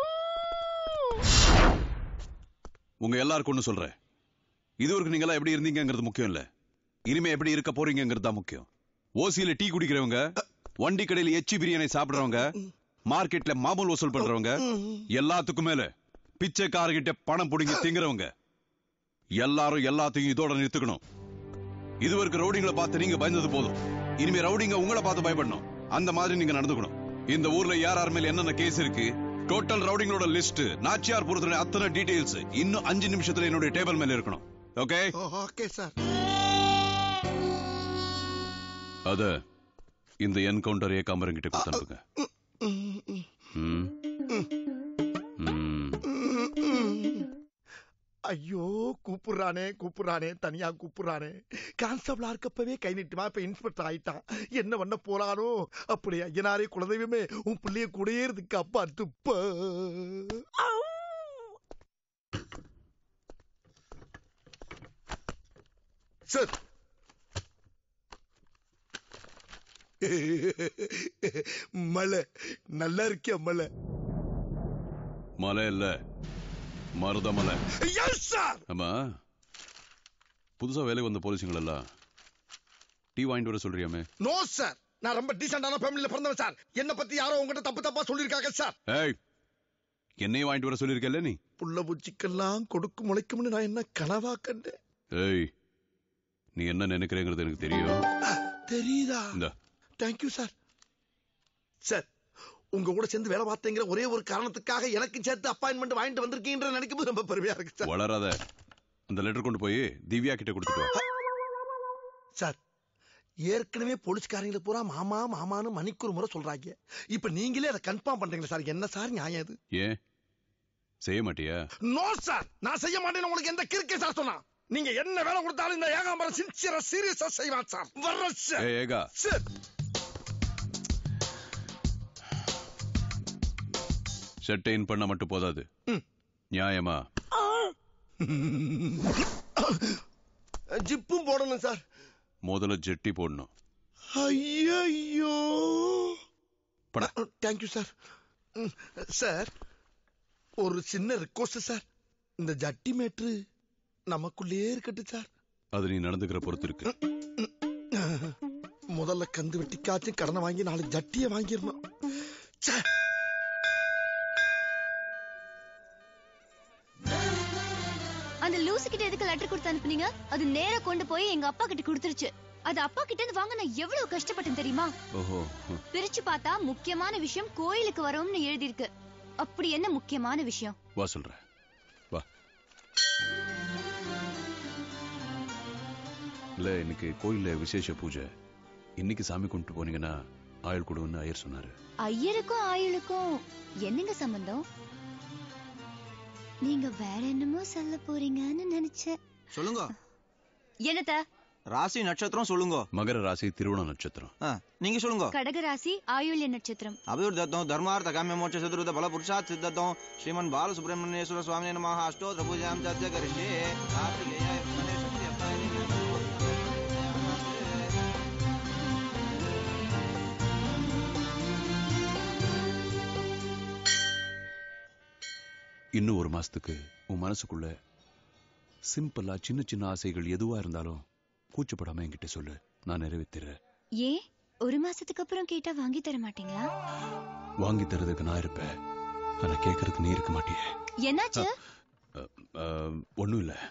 உங்க எல்லாருக்கும் ஒண்ணு சொல்றேன் இதுவரைக்கும் நீங்க எல்லாம் எப்படி இருந்தீங்கங்கிறது முக்கியம் இல்ல இனிமே எப்படி இருக்க போறீங்கிறது தான் முக்கியம் ஓசியில டீ குடிக்கிறவங்க வண்டி கடையில எச்சி பிரியாணி சாப்பிடுறவங்க மார்க்கெட்ல மாமூல் வசூல் பண்றவங்க எல்லாத்துக்கும் மேல பிச்சைக்காரர்கிட்ட பணம் புடுங்கி திங்குறவங்க எல்லாரும் எல்லாத்தையும் இதோட நிறுத்துக்கணும் இதுவரைக்கும் ரவுடிங்களை பார்த்து நீங்க பயந்தது போதும் இனிமே ரவுடிங்க உங்களை பார்த்து பயப்படணும் அந்த மாதிரி நீங்க நடந்துக்கணும் இந்த ஊர்ல யார் யார் மேல என்னென்ன கேஸ் இருக்கு டோட்டல் ரவுடிங்களோட லிஸ்ட் நாச்சியார் பொறுத்த அத்தனை டீடைல்ஸ் இன்னும் அஞ்சு நிமிஷத்துல என்னுடைய டேபிள் மேல இருக்கணும் ஓகே ஓகே சார் அத இந்த என்கவுண்டர் ஏகாம்பரம் கிட்ட கொடுத்து அனுப்புங்க ம். ம். ஐயோ கூப்பிடுறானே கூப்பிடுறானே தனியா கூப்பிடுறானே கான்ஸ்டபிளா இருக்கப்பவே கை நீட்டுமா இப்ப இன்ஸ்பெக்டர் ஆயிட்டான் என்ன பண்ண போறானோ அப்படி ஐயனாரே குலதெய்வமே உன் பிள்ளைய கூடயே இருக்கு அப்பா துப்ப சார் மலை நல்லா இருக்கியா மலை மலை இல்ல மருதமலை எஸ் சார் ஆமா புதுசா வேலைக்கு வந்த போலீஸுங்கள் எல்லாம் டீ வாங்கிட்டு வர சொல்றியாமே நோ சார் நான் ரொம்ப டீசென்டான ஃபேமிலில பிறந்தவன் சார் என்ன பத்தி யாரோ உங்ககிட்ட தப்பு தப்பா சொல்லிருக்காங்க சார் ஏய் என்னையும் வாங்கிட்டு வர சொல்லியிருக்கல நீ புள்ள பூச்சிக்கெல்லாம் கொடுக்கு முளைக்கும்னு நான் என்ன கனவா கண்டேன் ஏய் நீ என்ன நினைக்கிறேங்கிறது எனக்கு தெரியும் தெரியுதா இந்த தேங்க்யூ சார் சார் உங்க கூட சேர்ந்து வேலை பார்த்தேங்கிற ஒரே ஒரு காரணத்துக்காக எனக்கு சேர்த்து அப்பாயின்மெண்ட் வாங்கிட்டு வந்திருக்கீன்ற நினைக்கும் போது ரொம்ப பெருமையா இருக்கு சார் வளராத அந்த லெட்டர் கொண்டு போய் திவ்யா கிட்ட கொடுத்துட்டு வா சார் ஏற்கனவே போலீஸ்காரங்களை பூரா மாமா மாமான்னு மணிக்கு ஒரு முறை சொல்றாங்க இப்ப நீங்களே அதை கன்ஃபார்ம் பண்றீங்களா சார் என்ன சார் நியாயம் இது ஏன் செய்ய மாட்டியா நோ சார் நான் செய்ய மாட்டேன்னு உங்களுக்கு எந்த கிறுக்கே சார் சொன்னா நீங்க என்ன வேலை கொடுத்தாலும் இந்த ஏகாம்பரம் சின்சியரா சீரியஸா செய்வான் சார் வர்ற சார் ஏய் ஏகா சார் ஷட்டை இன் பண்ண மட்டும் போதாது நியாயமா ஜிப்பும் போடணும் சார் முதல்ல ஜெட்டி போடணும் ஐயோ படா தேங்க்யூ சார் சார் ஒரு சின்ன ரிக்வஸ்ட் சார் இந்த ஜட்டி மேட்ரு நமக்குள்ளேயே இருக்கட்டும் சார் அது நீ நடந்துக்கிற பொறுத்து இருக்கு முதல்ல கந்து வெட்டிக்காச்சும் கடனை வாங்கி நாலு ஜட்டியை வாங்கிடணும் ச்சே. அந்த லூசு கிட்ட எதுக்கு லெட்டர் கொடுத்து அனுப்புனீங்க அது நேரா கொண்டு போய் எங்க அப்பா கிட்ட கொடுத்துருச்சு அது அப்பா கிட்ட இருந்து வாங்க நான் எவ்வளவு கஷ்டப்பட்டேன் தெரியுமா ஓஹோ பிரிச்சு பார்த்தா முக்கியமான விஷயம் கோயிலுக்கு வரோம்னு எழுதியிருக்கு அப்படி என்ன முக்கியமான விஷயம் வா சொல்றேன் வா இல்ல இன்னைக்கு கோயில்ல விசேஷ பூஜை இன்னைக்கு சாமி கும்பிட்டு போனீங்கன்னா ஆயுள் கொடுன்னு ஐயர் சொன்னாரு ஐயருக்கும் ஆயுளுக்கும் என்னங்க சம்பந்தம் நீங்க வேற என்னமோ சொல்ல போறீங்கன்னு நினைச்சேன் சொல்லுங்க என்னத்த ராசி நட்சத்திரம் சொல்லுங்க மகர ராசி திருவோண நட்சத்திரம் ஆ, நீங்க சொல்லுங்க கடகராசி ஆயுள்ய நட்சத்திரம் அபிவர்தத்தம் தர்மார்த்த காமிய மோட்ச சதுர்த பல புருஷாத் சித்தத்தம் ஸ்ரீமன் பால சுப்பிரமணியேஸ்வர சுவாமி நம அஷ்டோத்திர பூஜாம் சத்ய கரிஷே கார்த்திகேயாய கணேசஸ்ய பிரயணிகம். இன்னும் ஒரு மாசத்துக்கு உன் மனசுக்குள்ள சிம்பிளா சின்ன சின்ன ஆசைகள் எதுவா இருந்தாலும் கூச்சப்படாம என்கிட்ட சொல்லு நான் நிறைவேற்றுறேன் ஏன் ஒரு மாசத்துக்கு அப்புறம் கேட்டா வாங்கி தர மாட்டீங்களா வாங்கி தரதுக்கு நான் இருப்பேன் ஆனா கேட்கறதுக்கு நீ இருக்க மாட்டியே என்னாச்சு ஒண்ணும் இல்ல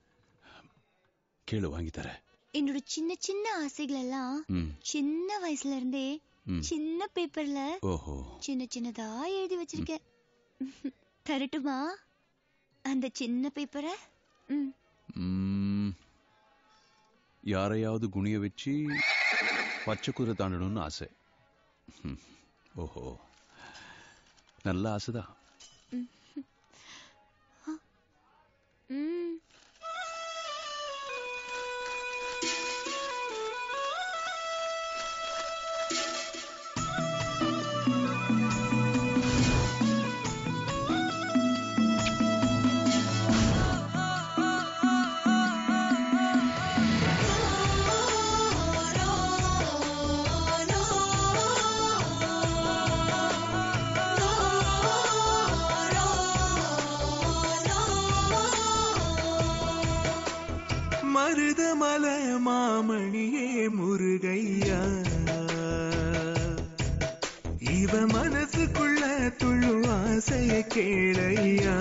கேளு வாங்கி தரேன் என்னோட சின்ன சின்ன ஆசைகள் எல்லாம் ம். சின்ன வயசுல இருந்தே ம். சின்ன பேப்பர்ல ஓஹோ சின்ன சின்னதா எழுதி வச்சிருக்கேன் தரட்டுமா அந்த சின்ன பேப்பரை ம் ம், யாரையாவது குனிய வச்சு பச்சை குதிரை தாண்டணும்னு ஆசை ம், ஓஹோ நல்ல ஆசைதான் ம் மருதமல மாமணியே முருகையா இவ மனசுக்குள்ள துள்ளு ஆசைய கேளையா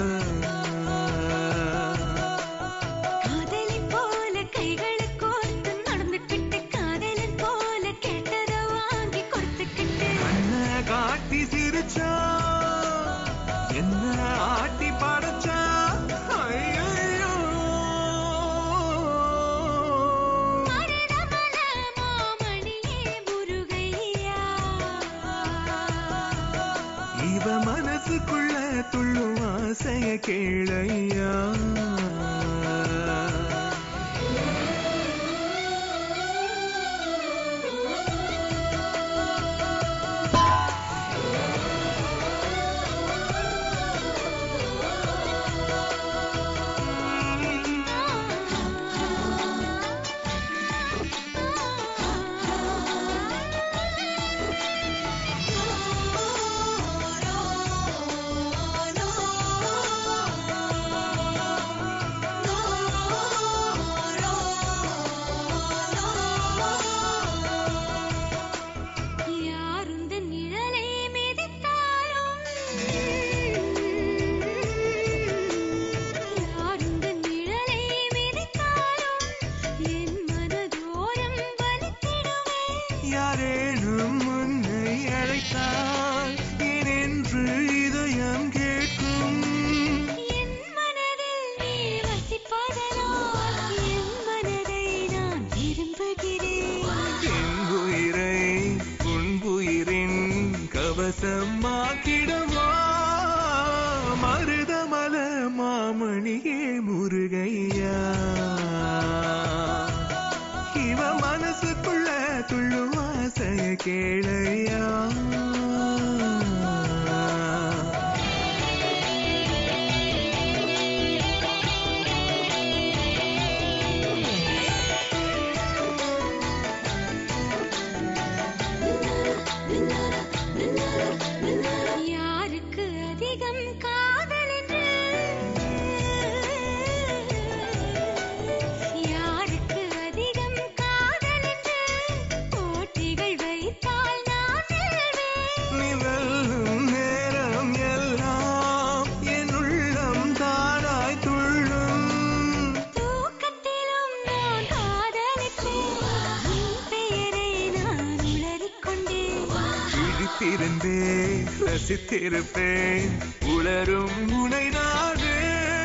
காதலின் போல கைகளை கோர்த்து நடந்துக்கிட்டு காதலின் போல கேட்டத வாங்கி கொடுத்துக்கிட்டு கண்ண காட்டி சிரிச்சா என்ன ஆட்டி படைச்சா ஐயையோ. மருதமல மாமணியே முருகையா இவ மனசுக்குள்ள துள்ளு ஆசைய கேளையா Oh மணியே முருகையா இவ மனசுக்குள்ள துள்ளும் ஆசைய கேளையா யாருக்கு அதிகம் காதலின்று யாருக்கு அதிகம் காதலின்று போட்டிகள் வைத்தால் நான் வெல்வேன் நீ வெல்லும் நேரம் எல்லாம் என் உள்ளம் தானாய் துள்ளும் தூக்கத்திலும் நான் காதலிப்பேன் உன் பெயரை நான் உளறிக்கொண்டேன் விழித்திருந்தேன் ரசித்திருப்பேன் உளரும் உனை நானே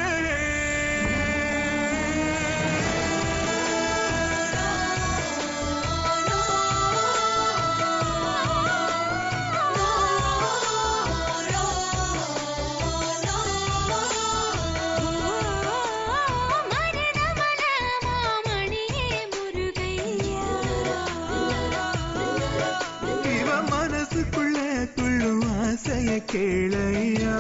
மருதமல மாமணியே முருகையா இவ மனசுக்குள்ள துள்ளும் ஆசைய கேளையா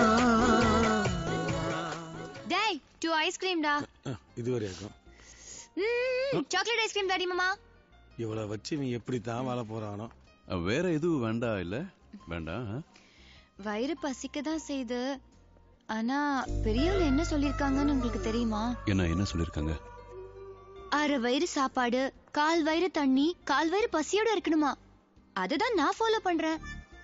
டேய் டூ ஐஸ்கிரீம் டா இதுவரை இருக்கும் ம் சாக்லேட் ஐஸ்கிரீம் தாடி மாமா இவளை வச்சு நீ எப்படி தான் வாழ போறானோ வேற எதுவும் வேண்டாம் இல்ல வேண்டாம் ஆ? வயிறு பசிக்க தான் செய்யுது ஆனா பெரியவங்க என்ன சொல்லிருக்காங்கன்னு உங்களுக்கு தெரியுமா என்ன என்ன சொல்லிருக்காங்க அரை வயிறு சாப்பாடு கால் வயிறு தண்ணி கால் வயிறு பசியோட இருக்கணுமா அதுதான் நான் ஃபாலோ பண்றேன்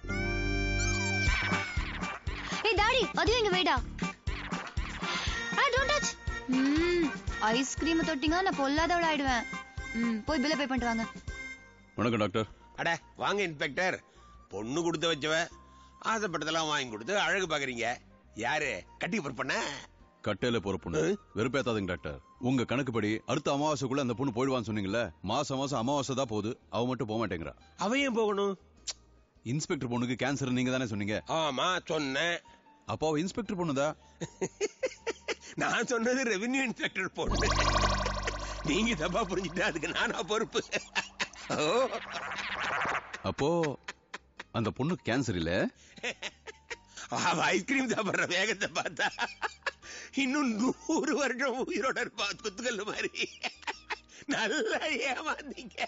ஏய் டாடி அதுவும் எங்க வேடா ஆ டோன்ட் டச் ம் ஐஸ்கிரீம் தொட்டிங்க நான் பொல்லாதவள ஆயிடுவேன் ம் போய் பில்ல பே பண்ணிட்டு வாங்க வணக்கம் டாக்டர் அட வாங்க இன்ஸ்பெக்டர் பொண்ணு கொடுத்து வச்சவ ஆசைப்பட்டதெல்லாம் வாங்கி கொடுத்து அழகு பாக்குறீங்க யாரு கட்டி பொறுப்பண்ண கட்டையில போற பொண்ணு வெறுப்பேத்தாதுங்க டாக்டர் உங்க கணக்குப்படி அடுத்த அமாவாசைக்குள்ள அந்த பொண்ணு போயிடுவான்னு சொன்னீங்கல்ல மாசம் மாசம் அமாவாசை தான் போகுது அவ மட்டும் போக மாட்டேங்கிறா அவன் ஏன் போகணும் இன்ஸ்பெக்டர் பொண்ணுக்கு கேன்சர் நீங்க தானே சொன்னீங்க ஆமா சொன்னேன் அப்போ அவ இன்ஸ்பெக்டர் பொண்ணுதா நான் சொன்னது ரெவென்யூ இன்ஸ்பெக்டர் பொண்ணு நீங்க தப்பா புரிஞ்சுட்டா அதுக்கு நானா பொறுப்பு ஓ அப்போ அந்த பொண்ணுக்கு கேன்சர் இல்ல அவ ஐஸ்கிரீம் சாப்பிடுற வேகத்தை பார்த்தா இன்னும் நூறு வருஷம் உயிரோட இருப்பா குத்துக்கல்லு மாதிரி நல்லா ஏமாந்தீங்க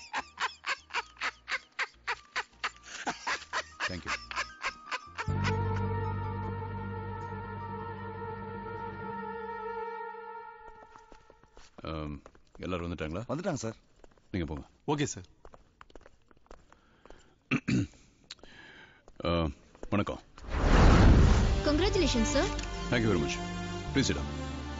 தேங்க்யூ எல்லாரும் வந்துட்டாங்களா வந்துட்டாங்க சார் நீங்க போங்க ஓகே சார் அஹ், வணக்கம் congratulation sir thank you very much please இடம்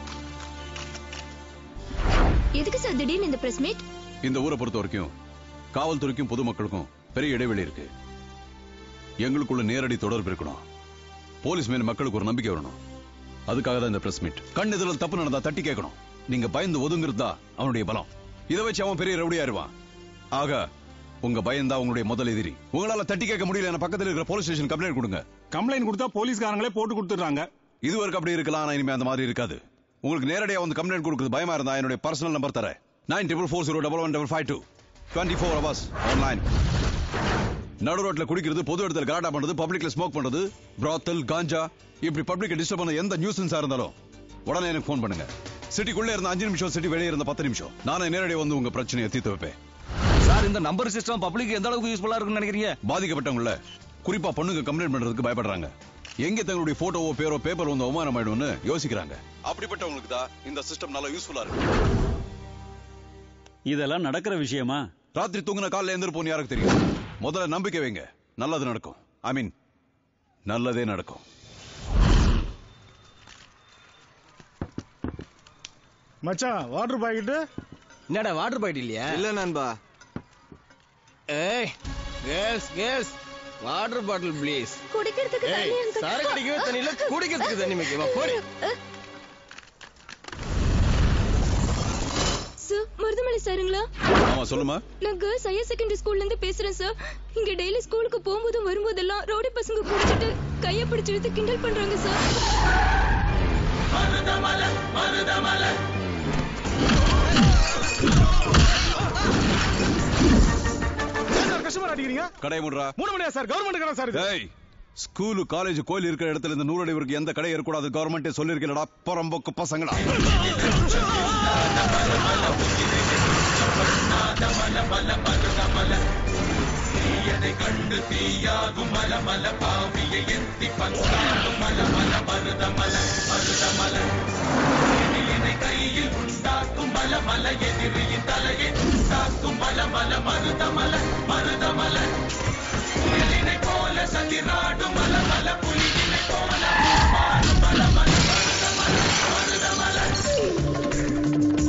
எதுக்கு சார் திடீர்னு இந்த பிரஸ் மீட் இந்த ஊரை பொறுத்த வரைக்கும் காவல்துறைக்கும் பொதுமக்களுக்கும் பெரிய இடைவெளி இருக்கு எங்களுக்குள்ள நேரடி தொடர்பு இருக்கணும் போலீஸ் மேல மக்களுக்கு ஒரு நம்பிக்கை வரணும் அதுக்காக தான் இந்த பிரஸ் மீட் கண் எதிரில் தப்பு நடந்தா தட்டி கேட்கணும் நீங்க பயந்து ஒதுங்குறது தான் அவனுடைய பலம் இதை வச்சு அவன் பெரிய ரவுடியாயிருவான் ஆக உங்க பயந்தா உங்களுடைய முதல் எதிரி உங்களால தட்டி கேட்க முடியல பக்கத்துல இருக்கிற போலீஸ் ஸ்டேஷன் கம்ப்ளைண்ட் கொடுங்க கம்ப்ளைண்ட் கொடுத்தா போலீஸ்காரங்களே போட்டு கொடுத்துடுறாங்க இது வரைக்கும் அப்படி இருக்கலாம் ஆனா இனிமே அந்த மாதிரி இருக்காது உங்களுக்கு நேரடியா வந்து கம்ப்ளைண்ட் கொடுக்குறது பயமா இருந்தா என்னுடைய பர்சனல் நம்பர் தரேன் nine triple four zero double one double five two twenty four hours online நடு ரோட்ல குடிக்கிறது பொது இடத்துல கலாட்டா பண்றது பப்ளிக்ல ஸ்மோக் பண்றது பிராத்தல் காஞ்சா இப்படி பப்ளிக் டிஸ்டர்ப் பண்ண எந்த நியூஸன்ஸா இருந்தாலும் உடனே எனக்கு ஃபோன் பண்ணுங்க சிட்டிக்குள்ள இருந்த அஞ்சு நிமிஷம் சிட்டி வெளியே இருந்த பத்து நிமிஷம் நானே நேரடியா வந்து உங்க பிரச்சனையை தீர்த்து வைப்பேன் சார் இந்த நம்பர் சிஸ்டம் பப்ளிக் எந்த அளவுக்கு யூஸ்ஃபுல்லா இருக்கும்னு நினைக்கிறீங்க பாதிக்கப்பட்டவங்கள குறிப்பா பொண்ணுங்க கம்ப்ளைண்ட் பண்றதுக்கு பயப்படுறாங்க எங்க தங்களுடைய போட்டோவோ பேரோ பேப்பர் வந்து அவமானம் ஆயிடும்னு யோசிக்கிறாங்க அப்படிப்பட்டவங்களுக்கு தான் இந்த சிஸ்டம் நல்லா யூஸ்ஃபுல்லா இருக்கு இதெல்லாம் நடக்கிற விஷயமா ராத்திரி தூங்கின காலைல எந்திருப்போம் யாருக்கு தெரியும் முதல்ல நம்பிக்கை வைங்க நல்லது நடக்கும் ஐ மீன் நல்லதே நடக்கும் மச்சான் வாட்டர் பாக்கெட்டு என்னடா வாட்டர் பாக்கெட் இல்லையா இல்ல நண்பா ஏய் girls girls water bottle please குடிக்கிறதுக்கு ஏய் தண்ணி uncle. சார கடிக்கவே தண்ணி இல்ல குடிக்கிறதுக்கு தண்ணி வைக்கவா போடி சார் மருதமலை சாருங்களா ஆமா சொல்லுமா நான் கேர்ள்ஸ் ஹையர் செகண்டரி ஸ்கூல்ல இருந்து பேசுறேன் சார் இங்க டெய்லி ஸ்கூலுக்கு போகும்போதும் வரும்போதெல்லாம் ரோடி பசங்க குடிச்சிட்டு கைய பிடிச்சு இழுத்து கிண்டல் பண்றாங்க sir Marudhamala Marudhamala sir customer அடிக்கிறீங்க கடையை முடுறா மூணு மணியா சார் கவர்மெண்ட் கடை சார் இது டேய் ஸ்கூலு காலேஜ் கோயில் இருக்கிற இடத்துல இந்த நூறு அடிவருக்கு எந்த கடை இருக்கக்கூடாது கவர்மெண்டே சொல்லிருக்கலடா புறம்போக்கு பசங்களா தீயதை கண்டு தீயாகும் மல மல பாவியை எத்தி பந்தாடும் மல மல மருதமல மருதமல எதிரினை கையில் உண்டாக்கும் மல மல எதிரியின் தலையை உண்டாக்கும் மல மல மருதமல மருதமல புயலினை போல சதிராடும் மல மல புலியினை போல மாறும் மல மல மருதமல மருதமல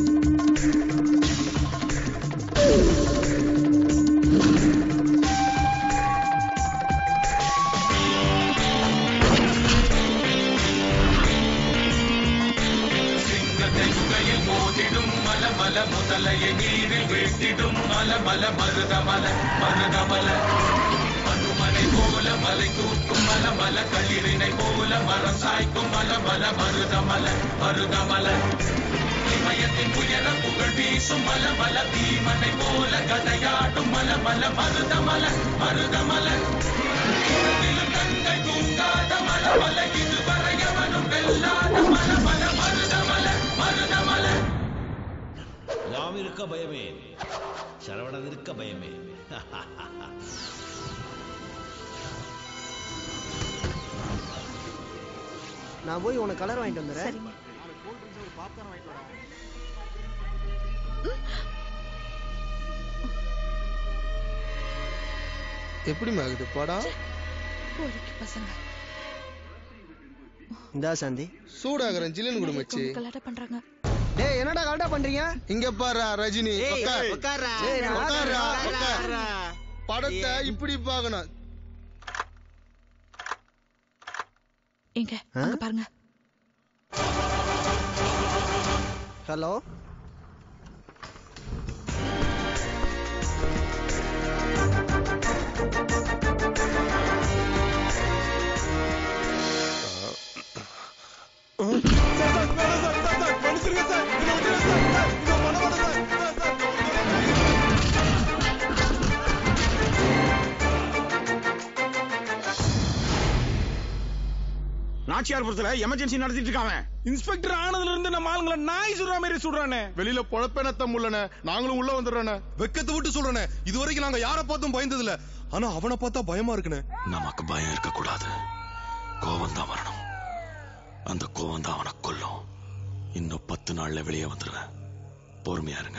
சிங்கத்தை குகையில் மோதிடும் மல மல முதலையை நீரில் வீழ்த்திடும் மல மல மருதமல மருதமல அனுமனை போல மலை தூக்கும் மல மல களிரினை போல மரம் சாய்க்கும் மல மல மருதமல மருதமல இமயத்தின் உயர புகழ் வீசும் மல மல பீமனை போல கடையாடும் மல மல மருதமல மருதமல இரவிலும் கண்கள் தூங்காத மல மல இதுவரை எவனும் வெல்லாத மல மல மருதமல மருதமல நாம் இருக்க பயமே சரவணன் இருக்க பயமே நான் போய் உனக்கு கலர் வாங்கிட்டு வந்துடுறேன் எப்படிமா இருக்குது படம் பொறுக்கி பசங்க இந்தா சாந்தி சூடாகிறேன் ஜில்லுன்னு குடு மச்சி கலாட்ட பண்றாங்க டேய் என்னடா கரெக்டா பண்றீங்க இங்க பாரு ரஜினி ஏய், உட்கார். உட்கார்றா. ஏய், நான் உட்கார்றா, உட்கார்றா. உட்கார். படத்தை இப்படி பார்க்கணும் எங்க அங்க பாருங்க ஹலோ நாச்சியார்புரத்துல எமர்ஜென்சி நடத்திட்டு இருக்காங்க இன்ஸ்பெக்டர் ஆனதுல இருந்து நம்ம ஆளுங்களை நாய் சுடுற மாதிரி சுடுறானே வெளியில பொழப்பெனத்த முள்ளன நாங்களும் உள்ள வந்துடுறோண்ணே வெக்கத்தை விட்டு சொல்றேனே இது வரைக்கும் நாங்க யார பார்த்தும் பயந்தது இல்ல ஆனா அவனை பார்த்தா பயமா இருக்குனே நமக்கு பயம் இருக்க கூடாது கோவம் தான் வரணும் அந்த கோவம் தான் அவனை கொல்லும் இன்னும் பத்து நாள்ல வெளியே வந்துருவேன் பொறுமையா இருங்க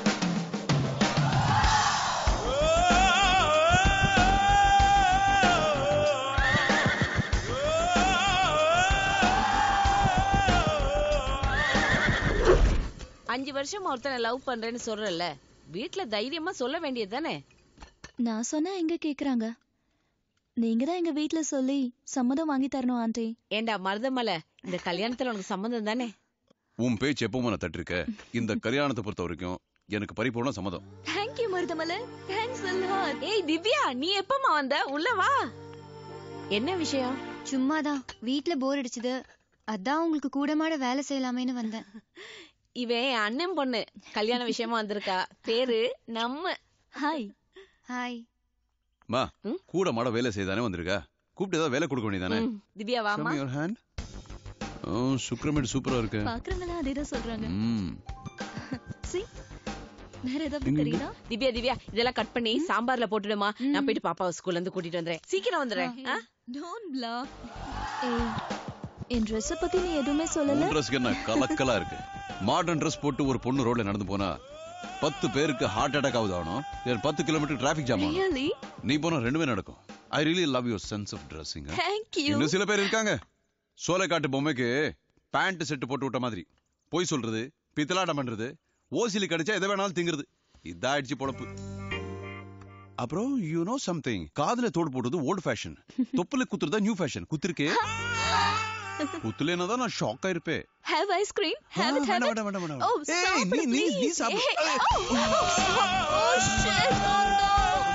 அஞ்சு வருஷம் ஒருத்தனை லவ் பண்றேன்னு சொல்றல வீட்ல தைரியமா சொல்ல வேண்டியது தானே நான் சொன்னா எங்க கேக்குறாங்க நீங்க தான் எங்க வீட்ல சொல்லி சம்மதம் வாங்கி தரணும் ஆண்டி ஏண்டா மருதமலை இந்த கல்யாணத்துல உனக்கு சம்மதம் தானே உன் பேச்சு எப்பவும் நான் தட்டிருக்க இந்த கல்யாணத்தை பொறுத்த வரைக்கும் எனக்கு பரிபூர்ண சம்மதம் thank you Marudhamalai thanks a lot ஏய் திவ்யா நீ எப்பமா வந்த உள்ள வா என்ன விஷயம் சும்மாதான் வீட்ல போர் அடிச்சுது அதான் உங்களுக்கு கூடமாட வேலை செய்யலாமேன்னு வந்தேன் இவன் என் அண்ணன் பொண்ணு கல்யாண விஷயமா வந்திருக்கா பேரு நம்ம ஹாய் ஹாய் மா கூட மாட வேலை செய்தானே வந்திருக்கா கூப்பிட்டு ஏதாவது வேலை கொடுக்க வேண்டியதானே ம், திவ்யா வாமா யுவர் ஹேண்ட் ஓ சுக்ரமேட் சூப்பரா இருக்கு பாக்குறவங்களா அதேதான் சொல்றாங்க ம் சி வேற ஏதாவது தெரியுதா திவ்யா திவ்யா இதெல்லாம் கட் பண்ணி சாம்பார்ல போட்டுடுமா நான் போயிட்டு பாப்பாவை ஸ்கூல்ல இருந்து கூட்டிட்டு வந்துறேன் சீக்கிரம் வந்துடுறேன் ஆ? டோன்ட் பிளாக் ஏய் என் Dress பத்தி நீ எதுவுமே சொல்லல உன் ட்ரெஸ்க்கு என்ன கலக்கலா இருக்கு மாடர்ன் ட்ரெஸ் போட்டு ஒரு பொண்ணு ரோட்ல நடந்து போனா பத்து பேருக்கு ஹார்ட் அட்டாக் ஆகுது ஆகணும் இல்ல பத்து கிலோமீட்டர் டிராபிக் ஜாம் ஆகணும் ரியலி நீ போனா ரெண்டுமே நடக்கும் I really love your sense of dressing Thank you. இன்னும் சில பேர் இருக்காங்க சோலைக்காட்டு பொம்மைக்கு பேண்ட் செட்டு போட்டு விட்ட மாதிரி பொய் சொல்றது பித்தலாட்டம் பண்றது ஓசிலி கடிச்சா எதை வேணாலும் திங்குறது இதாயிடுச்சு பொழப்பு அப்புறம் யூ நோ சம்திங் காதுல தோடு போடுறது ஓல்ட் ஃபேஷன் தொப்புல குத்துறதா நியூ ஃபேஷன் குத்திருக்கே குத்துலேனா தான் நான் ஷாக் ஆயிருப்பேன் Have ice cream? Have it, have வேண்டாம், it. வேண்டாம், வேண்டாம், Oh, வேண்டாம். ஏய், சாப்பிடு, நீ- நீ- நீ please. சாப்பிடு. Hey, oh, oh, oh, shit, oh no.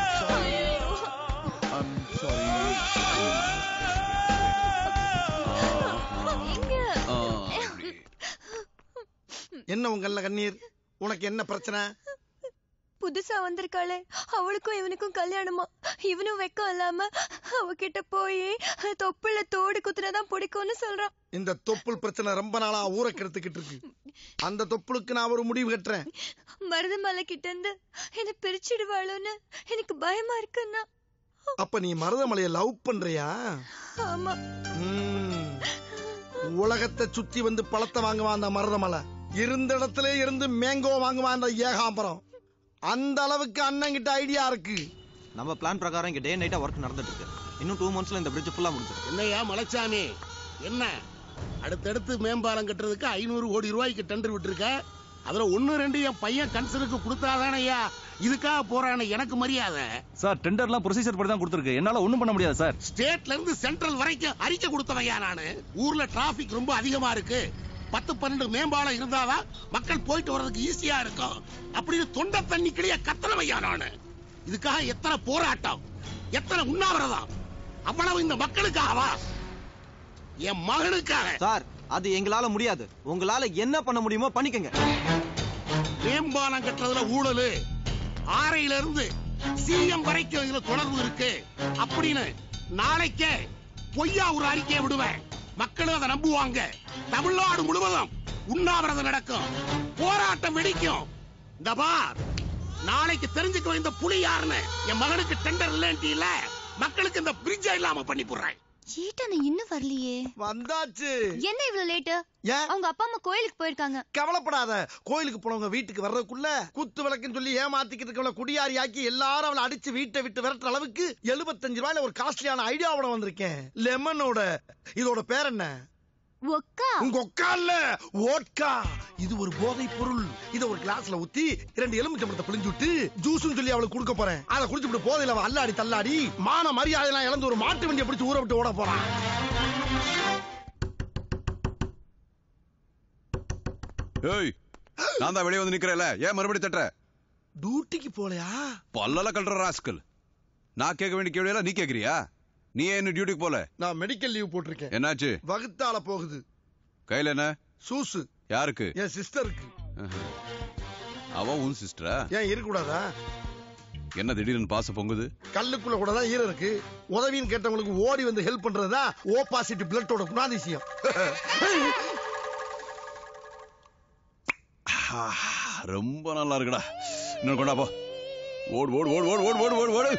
I'm sorry. இங்க. ஆ, என்ன உங்கல்ல கண்ணீர் உனக்கு என்ன பிரச்சனை புதுசா வந்திருக்காளே அவளுக்கும் இவனுக்கும் கல்யாணமா இவனும் வெக்கம் இல்லாம அவகிட்ட போய் தொப்புல தோடு குத்துனதான் பிடிக்கும்னு சொல்றான் இந்த தொப்புள் பிரச்சனை ரொம்ப நாளா ஊற கெடுத்துக்கிட்டு இருக்கு அந்த தொப்புளுக்கு நான் ஒரு முடிவு கட்டுறேன் மருதமலை கிட்ட இருந்து என்ன பிரிச்சிடுவாளோன்னு எனக்கு பயமா இருக்குன்னா அப்ப நீ மருதமலைய லவ் பண்றியா ஆமா ம். உலகத்தை சுத்தி வந்து பழத்தை வாங்குவான் அந்த மருதமலை இருந்த இடத்துல இருந்து மேங்கோ வாங்குவான் அந்த ஏகாம்பரம் அந்த அளவுக்கு அண்ணன் கிட்ட ஐடியா இருக்கு நம்ம பிளான் பிரகாரம் இங்க டே நைட்டா ஒர்க் நடந்துட்டு இருக்கு இன்னும் டூ மந்த்ஸ்ல இந்த பிரிட்ஜ் ஃபுல்லா முடிஞ்சிடும் என்னையா மலைச்சாமி என்ன அடுத்தடுத்து மேம்பாலம் கட்டுறதுக்கு ஐநூறு கோடி ரூபாய்க்கு டெண்டர் விட்டுருக்க அதுல ஒண்ணு ரெண்டு என் பையன் கன்சருக்கு கொடுத்தாதானய்யா இதுக்காக போறான எனக்கு மரியாதை சார் டெண்டர்லாம் ப்ரொசீஜர் படி தான் கொடுத்துருக்கு என்னால ஒண்ணும் பண்ண முடியாது சார் ஸ்டேட்ல இருந்து சென்ட்ரல் வரைக்கும் அறிக்கை கொடுத்தவையா நானு ஊர்ல டிராபிக் ரொம்ப அதிகமா இருக்கு பத்து பன்னெண்டு மேம்பாலம் இருந்தாதான் மக்கள் போயிட்டு வர்றதுக்கு ஈஸியா இருக்கும் அப்படின்னு தொண்டை தண்ணி கிளிய கத்தனவையா நானு இதுக்காக எத்தனை போராட்டம் எத்தனை உண்ணாவிரதம் அவ்வளவு இந்த மக்களுக்காகவா என் மகனுக்காக சார் அது எங்களால முடியாது உங்களால என்ன பண்ண முடியுமோ பண்ணிக்கங்க மேம்பாலம் கட்டுறதுல ஊழலு ஆரையில இருந்து சிஎம் வரைக்கும் இதுல தொடர்பு இருக்கு அப்படின்னு நாளைக்கே பொய்யா ஒரு அறிக்கையை விடுவேன் மக்களும் அதை நம்புவாங்க தமிழ்நாடு முழுவதும் உண்ணாவிரதம் நடக்கும் போராட்டம் வெடிக்கும் இந்த பார் நாளைக்கு தெரிஞ்சுக்க இந்த புலி யாருன்னு என் மகனுக்கு டெண்டர் இல்ல மக்களுக்கு இந்த பிரிட்ஜ் இல்லாம பண்ணி போடுறேன் ஈட்டனை இன்னும் வரலையே வந்தாச்சு என்ன இவ்வளவு லேட்டு அவங்க அப்பா அம்மா கோயிலுக்கு போயிருக்காங்க கவலைப்படாத கோயிலுக்கு போனவங்க வீட்டுக்கு வர்றதுக்குள்ள குத்து விளக்குன்னு சொல்லி ஏமாத்திக்கிட்டு இருக்கவள குடியாரி ஆக்கி எல்லாரும் அவளை அடிச்சு வீட்டை விட்டு விரட்டுற அளவுக்கு எழுபத்தஞ்சு ரூபாயில ஒரு காஸ்ட்லியான ஐடியாவோட வந்திருக்கேன் லெமனோட இதோட பேர் என்ன ஒக்கா உங்க ஒக்கா இல்ல ஓட்கா இது ஒரு போதை பொருள் இத ஒரு கிளாஸ்ல ஊத்தி இரண்டு எலுமிச்சம்பழத்தை பிழிஞ்சு விட்டு ஜூஸ்னு சொல்லி அவளுக்கு கொடுக்க போறேன் அதை குடிச்சு விட்டு போதையில அவ அல்லாடி தள்ளாடி மான மரியாதை எல்லாம் இழந்து ஒரு மாட்டு வண்டியை பிடிச்சு ஊற விட்டு ஓட போறான் ஏய் நான் தான் வெளியே வந்து நிக்கிறேன்ல ஏன் மறுபடியும் தட்டுற டியூட்டிக்கு போலையா பல்லல கல்ற ராஸ்கல் நான் கேட்க வேண்டிய கேள்வியெல்லாம் நீ கேக்குறியா நீ ஏன் இன்னும் டியூட்டிக்கு போல நான் மெடிக்கல் லீவ் போட்டிருக்கேன் என்னாச்சு வகுத்தால போகுது கையில என்ன சூசு யாருக்கு என் சிஸ்டருக்கு ஆஹா. அவ உன் சிஸ்டரா ஏன் இருக்கக்கூடாதா என்ன திடீர்னு பாச பொங்குது கல்லுக்குள்ள கூட தான் ஈரம் இருக்கு உதவின்னு கேட்டவங்களுக்கு ஓடி வந்து ஹெல்ப் பண்றதுதான் ஓ பாசிட்டிவ் பிளட்டோட குணாதிசயம் ஆ, ரொம்ப நல்லா இருக்குடா இன்னும் கொண்டா போ ஓடு ஓடு ஓடு ஓடு ஓடு ஓடு ஓடு ஓடு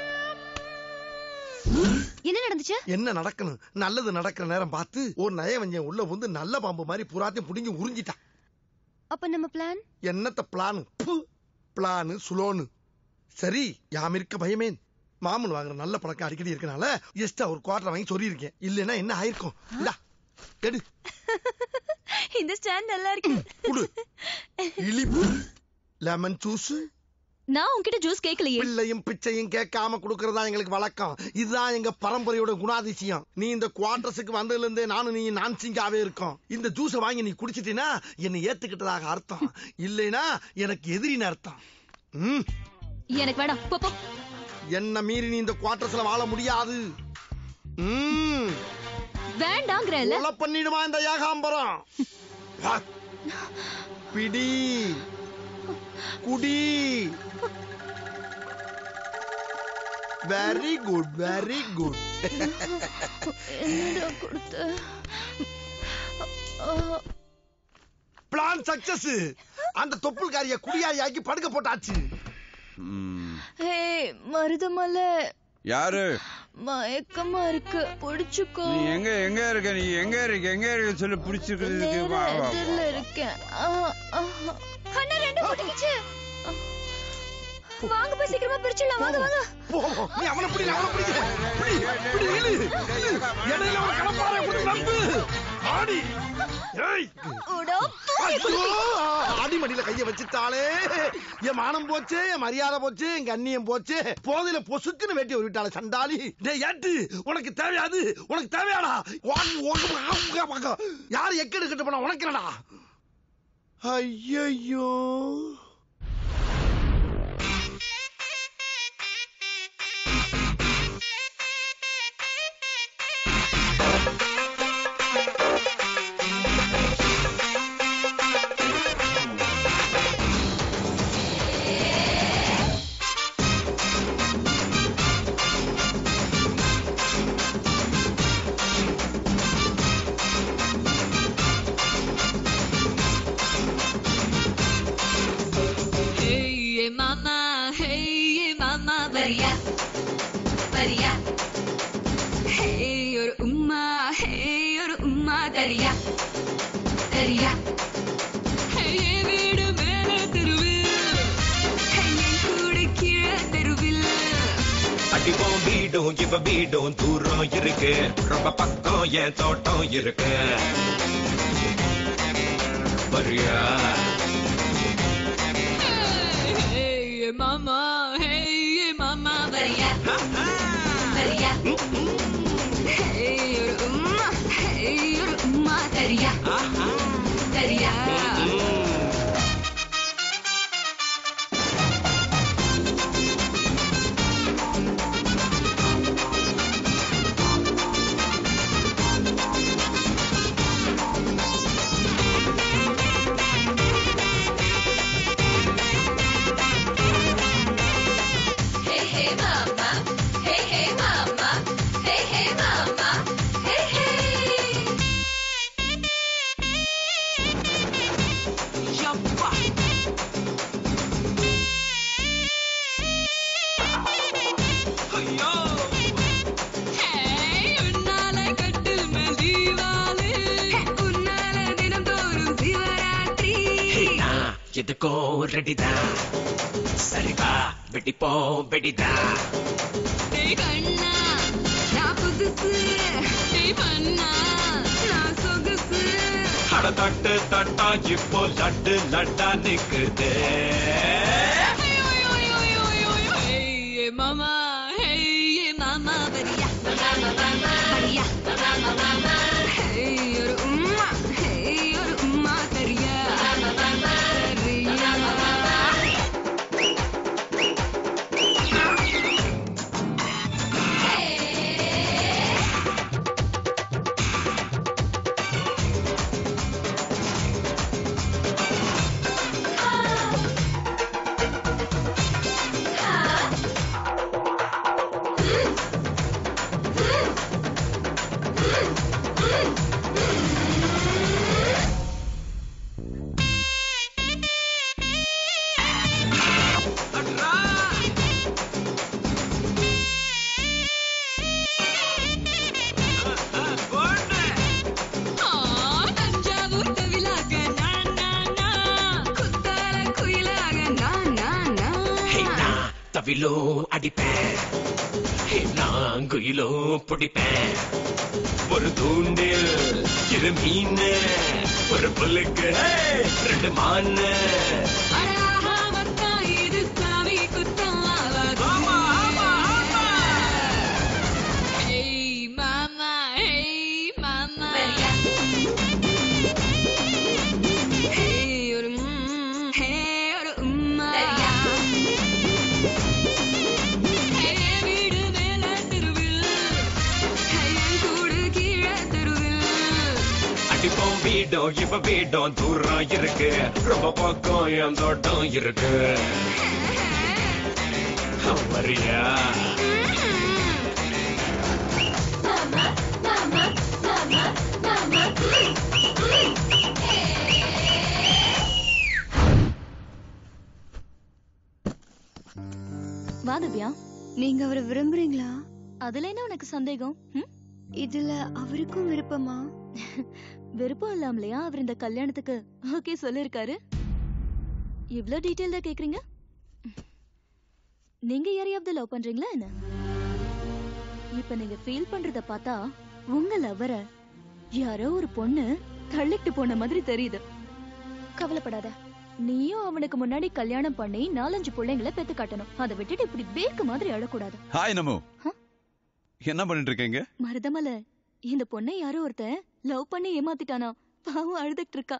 என்ன நடந்துச்சு என்ன நடக்கணும் நல்லது நடக்கிற நேரம் பார்த்து ஒரு நயவஞ்சன் உள்ள வந்து நல்ல பாம்பு மாதிரி புறாத்தையும் புடிங்கி உறிஞ்சிட்டான் அப்ப நம்ம பிளான் என்னத்த பிளானு பிளானு சுலோனு சரி யாம் இருக்க பயமேன் மாமன் வாங்குற நல்ல பழக்கம் அடிக்கடி இருக்கனால எஸ்டா ஒரு குவார்டர் வாங்கி சொல்லி இருக்கேன் இல்லைன்னா என்ன ஆயிருக்கும் இந்தா எடு இந்த ஸ்டாண்ட் நல்லா இருக்கு குடு இழிப்பு லெமன் ஜூஸ் நான் உன்கிட்ட ஜூஸ் கேட்கலையே பிள்ளையும் பிச்சையும் கேட்காம குடுக்கறதா எங்களுக்கு வழக்கம் இதுதான் எங்க பரம்பரையோட குணாதிசயம் நீ இந்த குவார்டர்ஸுக்கு வந்ததுல இருந்தே நானும் நீ நான்சிங்காவே இருக்கோம் இந்த ஜூஸ வாங்கி நீ குடிச்சிட்டீனா என்னை ஏத்துக்கிட்டதாக அர்த்தம் இல்லைனா எனக்கு எதிரின்னு அர்த்தம் ம் எனக்கு வேணாம் போ போ என்ன மீறி நீ இந்த குவார்டர்ஸ்ல வாழ முடியாது ம் வேண்டாங்கறல கொலை பண்ணிடுமா இந்த ஏகாம்பரம் வா. பிடி குடி வெரி குட் வெரி குட் என்னடா கொடுத்த பிளான் சக்சஸ் அந்த தொப்புள்காரிய குடியாரியாக்கி படுக்க போட்டாச்சு ம், ஹே மருதமலை யாரு மயக்கமா இருக்கு புடிச்சுக்கோ நீ எங்க எங்க இருக்க நீ எங்க இருக்க எங்க இருக்க சொல்லி பிடிச்சிருக்கிறதுக்கு நேரா வா, வா, வா. எதிரில இருக்கேன் ஆ, ஆ. அண்ணா ரெண்டு முட்டிக்கிச்சு வாங்க போய் சீக்கிரமா பிரிச்சிடலாம் வாங்க வாங்க போ நீ அவனை பிடி அவனை பிடி பிடி பிடி இழு இழு. இடையில ஒரு கடப்பாறை போட்டு நம்பு ஆடி ஏய் உடோ ஐயோ, அடிமடியில கைய வச்சுட்டாளே என் மானம் போச்சு என் மரியாதை போச்சு என் கண்ணியம் போச்சு போதையில பொசுக்குன்னு வெட்டி ஒரு விட்டாளே சண்டாளி டேய் ஏட்டு உனக்கு தேவையாது உனக்கு தேவையாடா வாங்க, வாங்க, வாங்க, வாங்க. யாரு எக்கெடு கட்டு போனா உனக்கு என்னடா ஐயோ வரியா வரியா ஹே ஒரு உம்மா ஹே ஒரு உம்மா தரியா தரியா ஹே என் வீடு மேல தெருவில் ஹே என் கூடு கீழே தெருவில் அடிவோம் வீடும் இவ வீடும் தூரம் இருக்கு ரொம்ப பக்கம் என் தோட்டம் இருக்கு வரியா Hey, mama, hey, mama, வரியா வரியா Hey, ஒரு உம்மா, hey, ஒரு உம்மா தரியா தரியா Hey, hey, mama, hey, hey, mama, hey, hey, mama, hey, hey. Yappa. Hey, உன்னால கட்டில் மேல் தீவாளு. உன்னால தினந்தோறும் சிவராத்திரி. நான் எதுக்கோ ரெடிதான் சரிவா வெடிப்போம் வெடிதான் டேய் கண்ணா, நான் புதுசு. டேய் பண்ணா, நான் சொகுசு. அட தட்டு தட்டா இப்போ laddu லட்டா நிக்குதே Hey, mama, hey, mama, வரியா? வரியா? Hey, ஒரு உம்மா, hey, ஒரு உம்மா தரியா? தரியா? ஆ, தஞ்சாவூர் தவிலாக நான், நான், நான். குத்தால குயிலாக நான், நான், ஹே, நான். நான் தவிலோ அடிப்பேன் ஹே, நான் குயிலோ பிடிப்பேன் ஒரு தூண்டில் இரு மீன் ஒரு புல்லுக்கு ஹே, ரெண்டு மான்னு அடாஹா, மக்கா, இது சாமி குத்தம் ஆவாது. Hey, mama, hey, mama. Hey, ஒரு ம், hey, ஒரு உம்மா. Hey, என் வீடு மேல தெருவில். Hey, என் கூடு கீழே தெருவில். அடிப்போம் வீடும் இவ வீடும் தூரம் இருக்கு ரொம்ப பக்கம் என் தோட்டம் இருக்கு வரியா வா திவ்யா நீங்க அவரை விரும்புறீங்களா அதுல என்ன உனக்கு சந்தேகம் ம்? இதுல அவருக்கும் விருப்பமா விருப்பம் இல்லாமலையா அவர் இந்த கல்யாணத்துக்கு ஓகே சொல்லிருக்காரு இவ்ளோ டீடைல்டா கேக்குறீங்க நீங்க யாரையாவது லவ் பண்றீங்களா என்ன இப்ப நீங்க ஃபீல் பண்றத பார்த்தா உங்க லவ்வர யாரோ ஒரு பொண்ணு தள்ளிட்டு போன மாதிரி தெரியுது கவலைப்படாத நீயும் அவனுக்கு முன்னாடி கல்யாணம் பண்ணி நாலஞ்சு பிள்ளைங்களை பெத்து காட்டணும் அதை விட்டுட்டு இப்படி பேக்கு மாதிரி அழக்கூடாது ஹாய் நமோ என்ன பண்ணிட்டு இருக்கீங்க மருதமல இந்த பொண்ணை யாரோ ஒருத்தன் லவ் பண்ணி ஏமாத்திட்டானா பாவம் அழுதுட்டு இருக்கா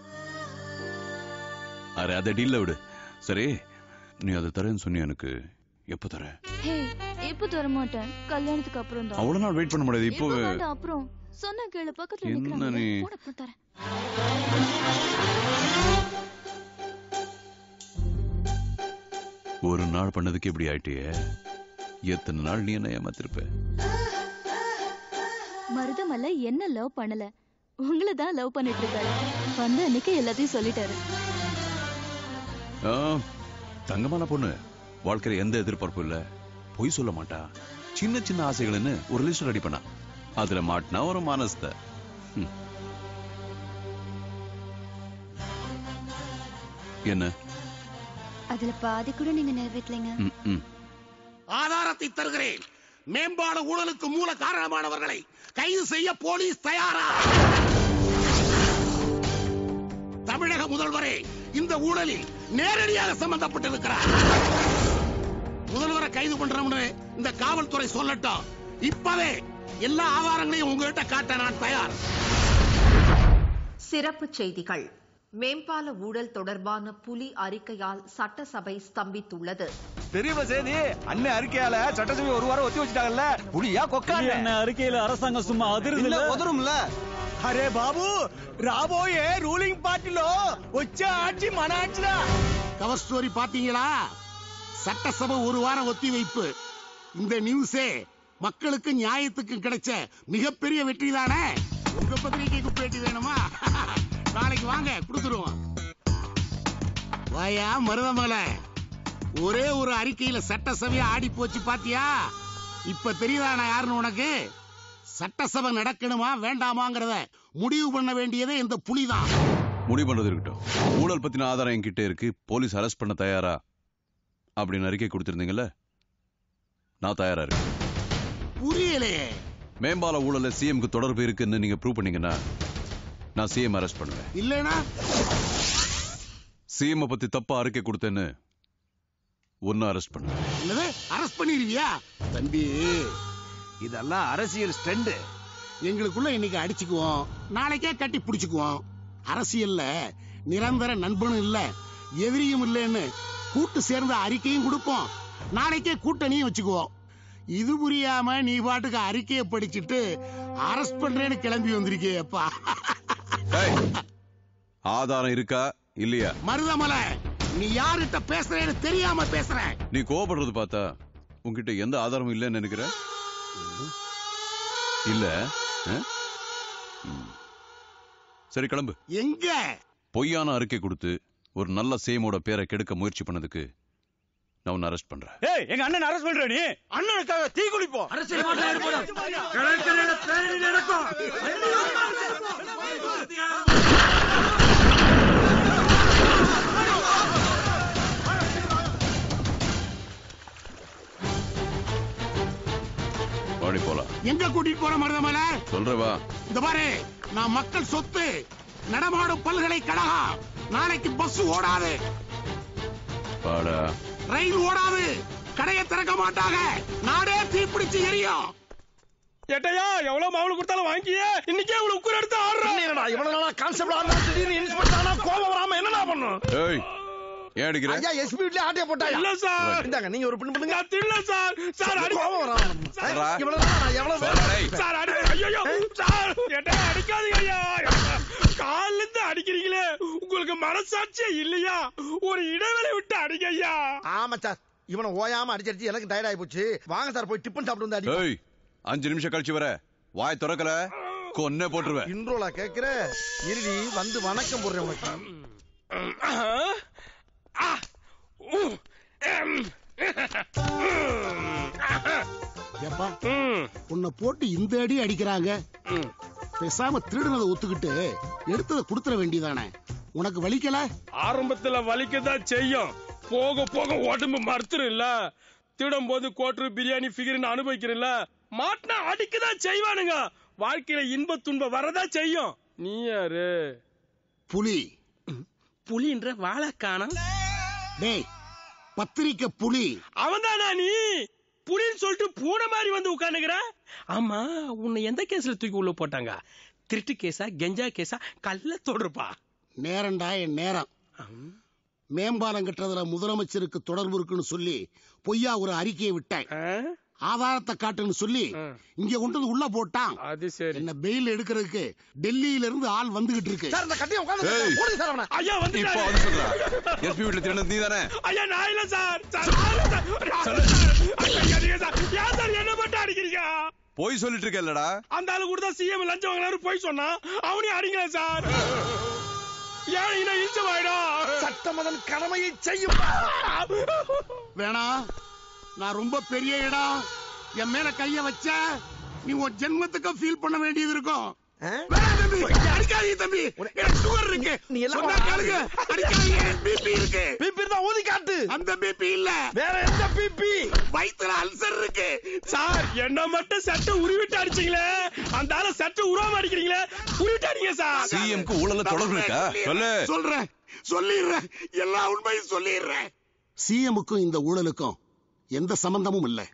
அரே அதை டீல்ல விடு சரி நீ அதை தரேன்னு சொன்னி எனக்கு எப்ப தர ஹே இப்ப தர மாட்டேன் கல்யாணத்துக்கு அப்புறம் தான் அவ்வளவு நாள் வெயிட் பண்ண முடியாது இப்போ இப்போ வேண்டாம் அப்புறம் சொன்ன கேளு பக்கத்துல என்ன நிக்கிறாங்க நீ? போன அப்புறம் தரேன் ஒரு நாள் பண்ணதுக்கு இப்படி ஆயிட்டியே எத்தனை நாள் நீ என்ன ஏமாத்திருப்ப மருதமல்ல என்ன லவ் பண்ணல உங்களை தான் லவ் பண்ணிட்டு இருக்காரு வந்த அன்னைக்கு எல்லாத்தையும் சொல்லிட்டாரு ஆ, தங்கமான பொண்ணு வாழ்க்கையில எந்த எதிர்பார்ப்பும் இல்ல பொய் சொல்ல மாட்டா சின்ன சின்ன ஆசைகள்னு ஒரு லிஸ்ட் ரெடி பண்ணா அதுல மாட்டினா ஒரு மானஸ்த ம். என்ன அதுல பாதி கூட நீங்க நிறைவேற்றலைங்க ம், ம். ஆதாரத்தை தருகிறேன் மேம்பால ஊழலுக்கு மூல காரணமானவர்களை கைது செய்ய போலீஸ் தயாரா தமிழக முதல்வரே இந்த ஊழலில் நேரடியாக சம்பந்தப்பட்டிருக்கிறார் முதல்வரை கைது பண்றோம்னு இந்த காவல்துறை சொல்லட்டும் இப்பவே எல்லா ஆதாரங்களையும் உங்ககிட்ட காட்ட நான் தயார் சிறப்புச் செய்திகள் மேம்பால ஊழல் தொடர்பான புலி அறிக்கையால் சட்டசபை ஸ்தம்பித்துள்ளது தெரியுமா செய்தி அண்ணன் அறிக்கையால சட்டசபை ஒரு வாரம் ஒத்தி வச்சுட்டாங்கல்ல புலியா கொக்கா அண்ணன் அறிக்கையில அரசாங்கம் சும்மா அதிருது இல்ல, உதறும்ல. అరే బాబు రాబోయే రూలింగ్ పార్టీలో వచ్చే ఆட்சி మన ఆட்సిరా கவர் ஸ்டோரி பாத்தீங்களா சட்டசபை ஒரு வாரம் ஒத்தி வைப்பு இந்த நியூஸே மக்களுக்கு நியாயத்துக்கு கிடைச்ச மிகப்பெரிய வெற்றி தானே உங்க பத்திரிகைக்கு பேட்டி வேணுமா நாளைக்கு வாங்க கொடுத்துருவோம் வாயா மருதமலை ஒரே ஒரு அறிக்கையில சட்டசபையா ஆடி போச்சு பாத்தியா இப்ப தெரியுதா நான் யாருன்னு உனக்கு சட்டசபை நடக்கணுமா வேண்டாமாங்கிறத முடிவு பண்ண வேண்டியதே இந்த புலிதான் முடிவு பண்றது இருக்கட்டும் ஊழல் பத்தின ஆதாரம் என்கிட்ட இருக்கு போலீஸ் அரெஸ்ட் பண்ண தயாரா அப்படின்னு அறிக்கை கொடுத்திருந்தீங்கல்ல நான் தயாரா இருக்கேன் புரியலையே மேம்பால ஊழல்ல சிஎம்க்கு தொடர்பு இருக்குன்னு நீங்க ப்ரூவ் பண்ணீங்கன்னா நான் சிஎம் அரெஸ்ட் பண்ணுவேன் இல்லைனா சிஎம் பத்தி தப்பா அறிக்கை கொடுத்தேன்னு ஒன்னு அரெஸ்ட் பண்ணுவேன் என்னது அரெஸ்ட் பண்ணிருவியா தம்பி இதெல்லாம் அரசியல் ஸ்டெண்ட் எங்களுக்குள்ள இன்னைக்கு அடிச்சுக்குவோம் நாளைக்கே கட்டி பிடிச்சுக்குவோம் அரசியல்ல நிரந்தர நண்பனும் இல்ல எதிரியும் இல்லைன்னு கூட்டு சேர்ந்த அறிக்கையும் கொடுப்போம் நாளைக்கே கூட்டணியும் வச்சுக்குவோம் இது புரியாம நீ பாட்டுக்கு அறிக்கையை படிச்சுட்டு அரெஸ்ட் பண்றேன்னு கிளம்பி வந்திருக்கே அப்பா ஆதாரம் இருக்கா இல்லையா மருதமலை நீ யார்கிட்ட பேசுறேன்னு தெரியாம பேசுற நீ கோவப்படுறது பார்த்தா உன்கிட்ட எந்த ஆதாரமும் இல்லைன்னு நினைக்கிற இல்ல ஆ? ம். சரி கிளம்பு எங்க பொய்யான அறிக்கை கொடுத்து ஒரு நல்ல சேமோட பேரை கெடுக்க முயற்சி பண்ணதுக்கு நான் உன்னை அரெஸ்ட் பண்றேன் ஏய் எங்க அண்ணன் அரெஸ்ட் பண்ற நீ அண்ணனுக்காக தீ குளிப்போம் அரசியல் மாற்றம் ஏற்படும். கடற்கரையில பேரணி நடக்கும் வாடி போலாம் எங்க கூட்டிட்டு போற மருதமலை சொல்ற வா இந்த பாரு நான் மக்கள் சொத்து நடமாடும் பல்கலைக்கழகம் நாளைக்கு பஸ் ஓடாது வாடா ரயில் ஓடாது கடையை திறக்க மாட்டாங்க நாடே தீப்பிடிச்சு எரியும் ஏட்டையா எவ்வளவு மாவுளை கொடுத்தாலும் வாங்கியே இன்னைக்கே இவ்வளவு உக்குற எடுத்து ஆடுறோம் என்னடா இவ்வளவு நாளா கான்செப்ட் ஆடுறா திடீர்னு இன்ஸ்பெக்டர் ஆனா கோபம் வராம என்னடா பண்ணும் ஏய் ஏன் அடிக்கிற ஐயா எஸ்பி வீட்லயே ஆட்டிய போட்டாயா இல்ல சார். இந்தாங்க நீங்க ஒரு பின் பண்ணுங்க நான் தில்ல சார் சார் அடி கோபம் வராம சொல்றா. இவ்வளவு நாளா நான் எவ்வளவு சொல்றா, டேய். சார் அடி ஐயோ சார் ஏட்டையா அடிக்காதீங்க ஐயா கால்ல இருந்து அடிக்கிறீங்களே உங்களுக்கு மனசாட்சியே இல்லையா ஒரு இடைவெளி விட்டு அடிங்க ஐயா ஆமா சார் இவனை ஓயாம அடிச்சு அடிச்சு எனக்கு டயர்ட் ஆயி போச்சு வாங்க சார் போய் டிஃபன் சாப்பிட்டு வந்து அடி ஏய் அஞ்சு நிமிஷம் கழிச்சு வர வாய் திறக்கல கொன்னே போட்டுருவேன் இன்ட்ரோலா கேக்குற இருடி வந்து வணக்கம் போடுறேன் உனக்கு ஏப்பா உன்னை போட்டு இந்த அடி அடிக்கிறாங்க பேசாம திருடுனதை ஒத்துக்கிட்டு எடுத்ததை கொடுத்துற வேண்டியதானே உனக்கு வலிக்கல ஆரம்பத்துல வலிக்கதான் செய்யும் போக போக உடம்பு மறுத்துரும் இல்ல திடும் போது கோட்டரு பிரியாணி ஃபிகர்னு அனுபவிக்கிறல்ல மாட்டினா அடிக்கதான் செய்வானுங்க வாழ்க்கையில இன்ப துன்பம் வரதா செய்யும் நீ யாரு புலி புலின்ற வாழை காணம் டேய் பத்திரிக்கை புலி அவன்தானா நீ புலின்னு சொல்லிட்டு பூனை மாதிரி வந்து உட்காந்துக்கிற ஆமா உன்னை எந்த கேஸ்ல தூக்கி உள்ள போட்டாங்க திருட்டு கேஸா கெஞ்சா கேஸா கள்ள தொடர்பா நேரம்டா என் நேரம் மேம்பாலம் கட்டுறதுல முதலமைச்சருக்கு தொடர்பு இருக்குன்னு சொல்லி பொய்யா ஒரு அறிக்கையை விட்டேன் ஆதாரத்தை காட்டுன்னு சொல்லி இங்க கொண்டு வந்து உள்ள போட்டான் அது சரி என்ன பெயில் எடுக்கிறதுக்கு டெல்லியில இருந்து ஆள் வந்துகிட்டு இருக்கு சார் இந்த கட்டியை உட்காந்து ஏய். போடுங்க சார் அவனை ஐயா வந்து இப்போ வந்து சொல்றா எஸ்பி வீட்டுல திருநது நீ தானே ஐயா நான் இல்ல சார் சார், நான் இல்ல சார். நான் இல்ல சார். ஐயா, அடிங்க சார். ஏன் சார் என்ன மட்டும் அடிக்கிறீங்க போய் சொல்லிட்டு இருக்கல்லடா அந்த ஆளு கூட தான் சிஎம் லஞ்சம் வாங்கினாரு போய் சொன்னா அவனையும் அடிங்களேன் சார் ஏன் இன்னும் இழிச்சமாயிடும் சட்டமதன் கடமையை செய்யும் வேணாம் நான் ரொம்ப பெரிய இடம் என் மேல கைய வச்ச நீ உன் ஜென்மத்துக்கு ஃபீல் பண்ண வேண்டியது இருக்கும் வேணாம் தம்பி அடிக்காதீங்க தம்பி எனக்கு சுகர் இருக்கு நீ எல்லாம் சொன்னா கேளுங்க அடிக்காதீங்க பிபி இருக்கு பிபி இருந்தா ஊதி காட்டு அந்த பிபி இல்ல வேற எந்த பிபி வயித்துல அல்சர் இருக்கு சார் என்ன மட்டும் சட்டை உருவிட்டு அடிச்சீங்களே அந்த ஆள சட்டை உருவாம அடிக்கிறீங்களே உருவிட்டு அடிங்க சார் சிஎம்க்கு ஊழல தொடர்பு இருக்கா சொல்லு சொல்றேன் சொல்லிடுறேன் எல்லா உண்மையும் சொல்லிடுறேன் சிஎம்முக்கும் இந்த ஊழலுக்கும் எந்த சம்பந்தமும் இல்ல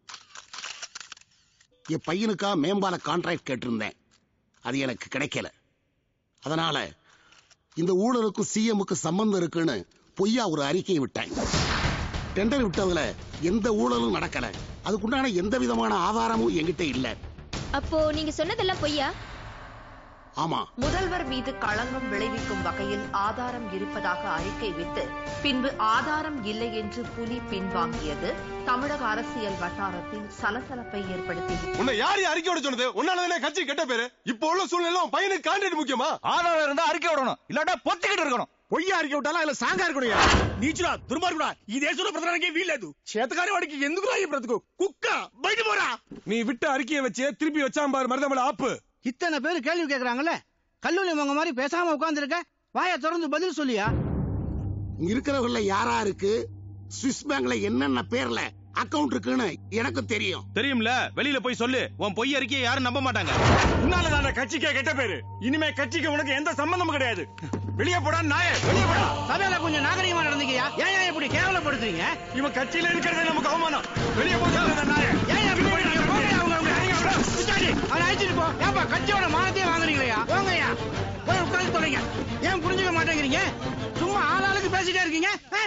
என் பையனுக்கா மேம்பால கான்ட்ராக்ட் கேட்டிருந்தேன் அது எனக்கு கிடைக்கல அதனால இந்த ஊழலுக்கும் சிஎம்முக்கு சம்பந்தம் இருக்குன்னு பொய்யா ஒரு அறிக்கையை விட்டேன் டெண்டர் விட்டதுல எந்த ஊழலும் நடக்கல அதுக்குண்டான எந்த விதமான ஆதாரமும் என்கிட்ட இல்ல அப்போ நீங்க சொன்னதெல்லாம் பொய்யா ஆமா முதல்வர் மீது களங்கம் விளைவிக்கும் வகையில் ஆதாரம் இருப்பதாக அறிக்கை விட்டு பின்பு ஆதாரம் இல்லை என்று புலி பின்வாங்கியது தமிழக அரசியல் வட்டாரத்தில் சலசலப்பை ஏற்படுத்தியது உன்னை யார் அறிக்கையோட சொன்னது உன்னாலதானே கட்சி கெட்ட பேரு இப்போ உள்ள சூழ்நிலை உன் பையனுக்கு கான்ட்ராக்ட் முக்கியமா ஆதாரம் இருந்தா அறிக்கை விடணும் இல்லாட்டா பொத்திக்கிட்டு இருக்கணும் பொய்யா அறிக்கை விட்டாலும் அதுல సాంగా இருக்கணும் నీచుడా దుర్మార్గుడా ఈ దేశంలో బ్రతకడానికి వీల్లేదు చేతకాని వాడికి ఎందుకు ఈ బ్రతుకు కుక్క బయట పోరా நீ விட்ட அறிக்கையை வச்சு திருப்பி வச்சான் பாரு மருதமலை ஆப்பு இத்தனை பேர் கேள்வி கேக்குறாங்கல்ல கல்லூரி உங்க மாதிரி பேசாம உட்கார்ந்துருக்க வாயை திறந்து பதில் சொல்லியா இங்க இருக்கிறவங்கள யாரா இருக்கு சுவிஸ் பேங்க்ல என்னென்ன பேர்ல அக்கவுண்ட் இருக்குன்னு எனக்கு தெரியும் தெரியும்ல வெளியில போய் சொல்லு உன் பொய் அறிக்கையை யாரும் நம்ப மாட்டாங்க உன்னாலதான கட்சிக்கே கெட்ட பேரு இனிமே கட்சிக்கு உனக்கு எந்த சம்பந்தமும் கிடையாது வெளியே போடா நாயே வெளியே போடா சபையில கொஞ்சம் நாகரிகமா நடந்துக்கியா ஏன் ஏன் இப்படி கேவலப்படுத்துறீங்க இவன் கட்சியில இருக்கிறதே நமக்கு அவமானம் வெளியே போய் நாயே ஏன் ஏன் இப்படி போறீங்க? போங்கய்யா, அவங்க அவங்க இறங்கி வாடா. பிச்சாண்டி, அவனை அழைச்சிட்டு போ ஏப்பா கட்சியோட மானத்தையே வாங்குறீங்களா போங்கய்யா போய் உட்கார்ந்து தொலைங்க ஏன் புரிஞ்சுக்க மாட்டேங்கிறீங்க சும்மா ஆளாளுக்கு பேசிட்டே இருக்கீங்க ஆ?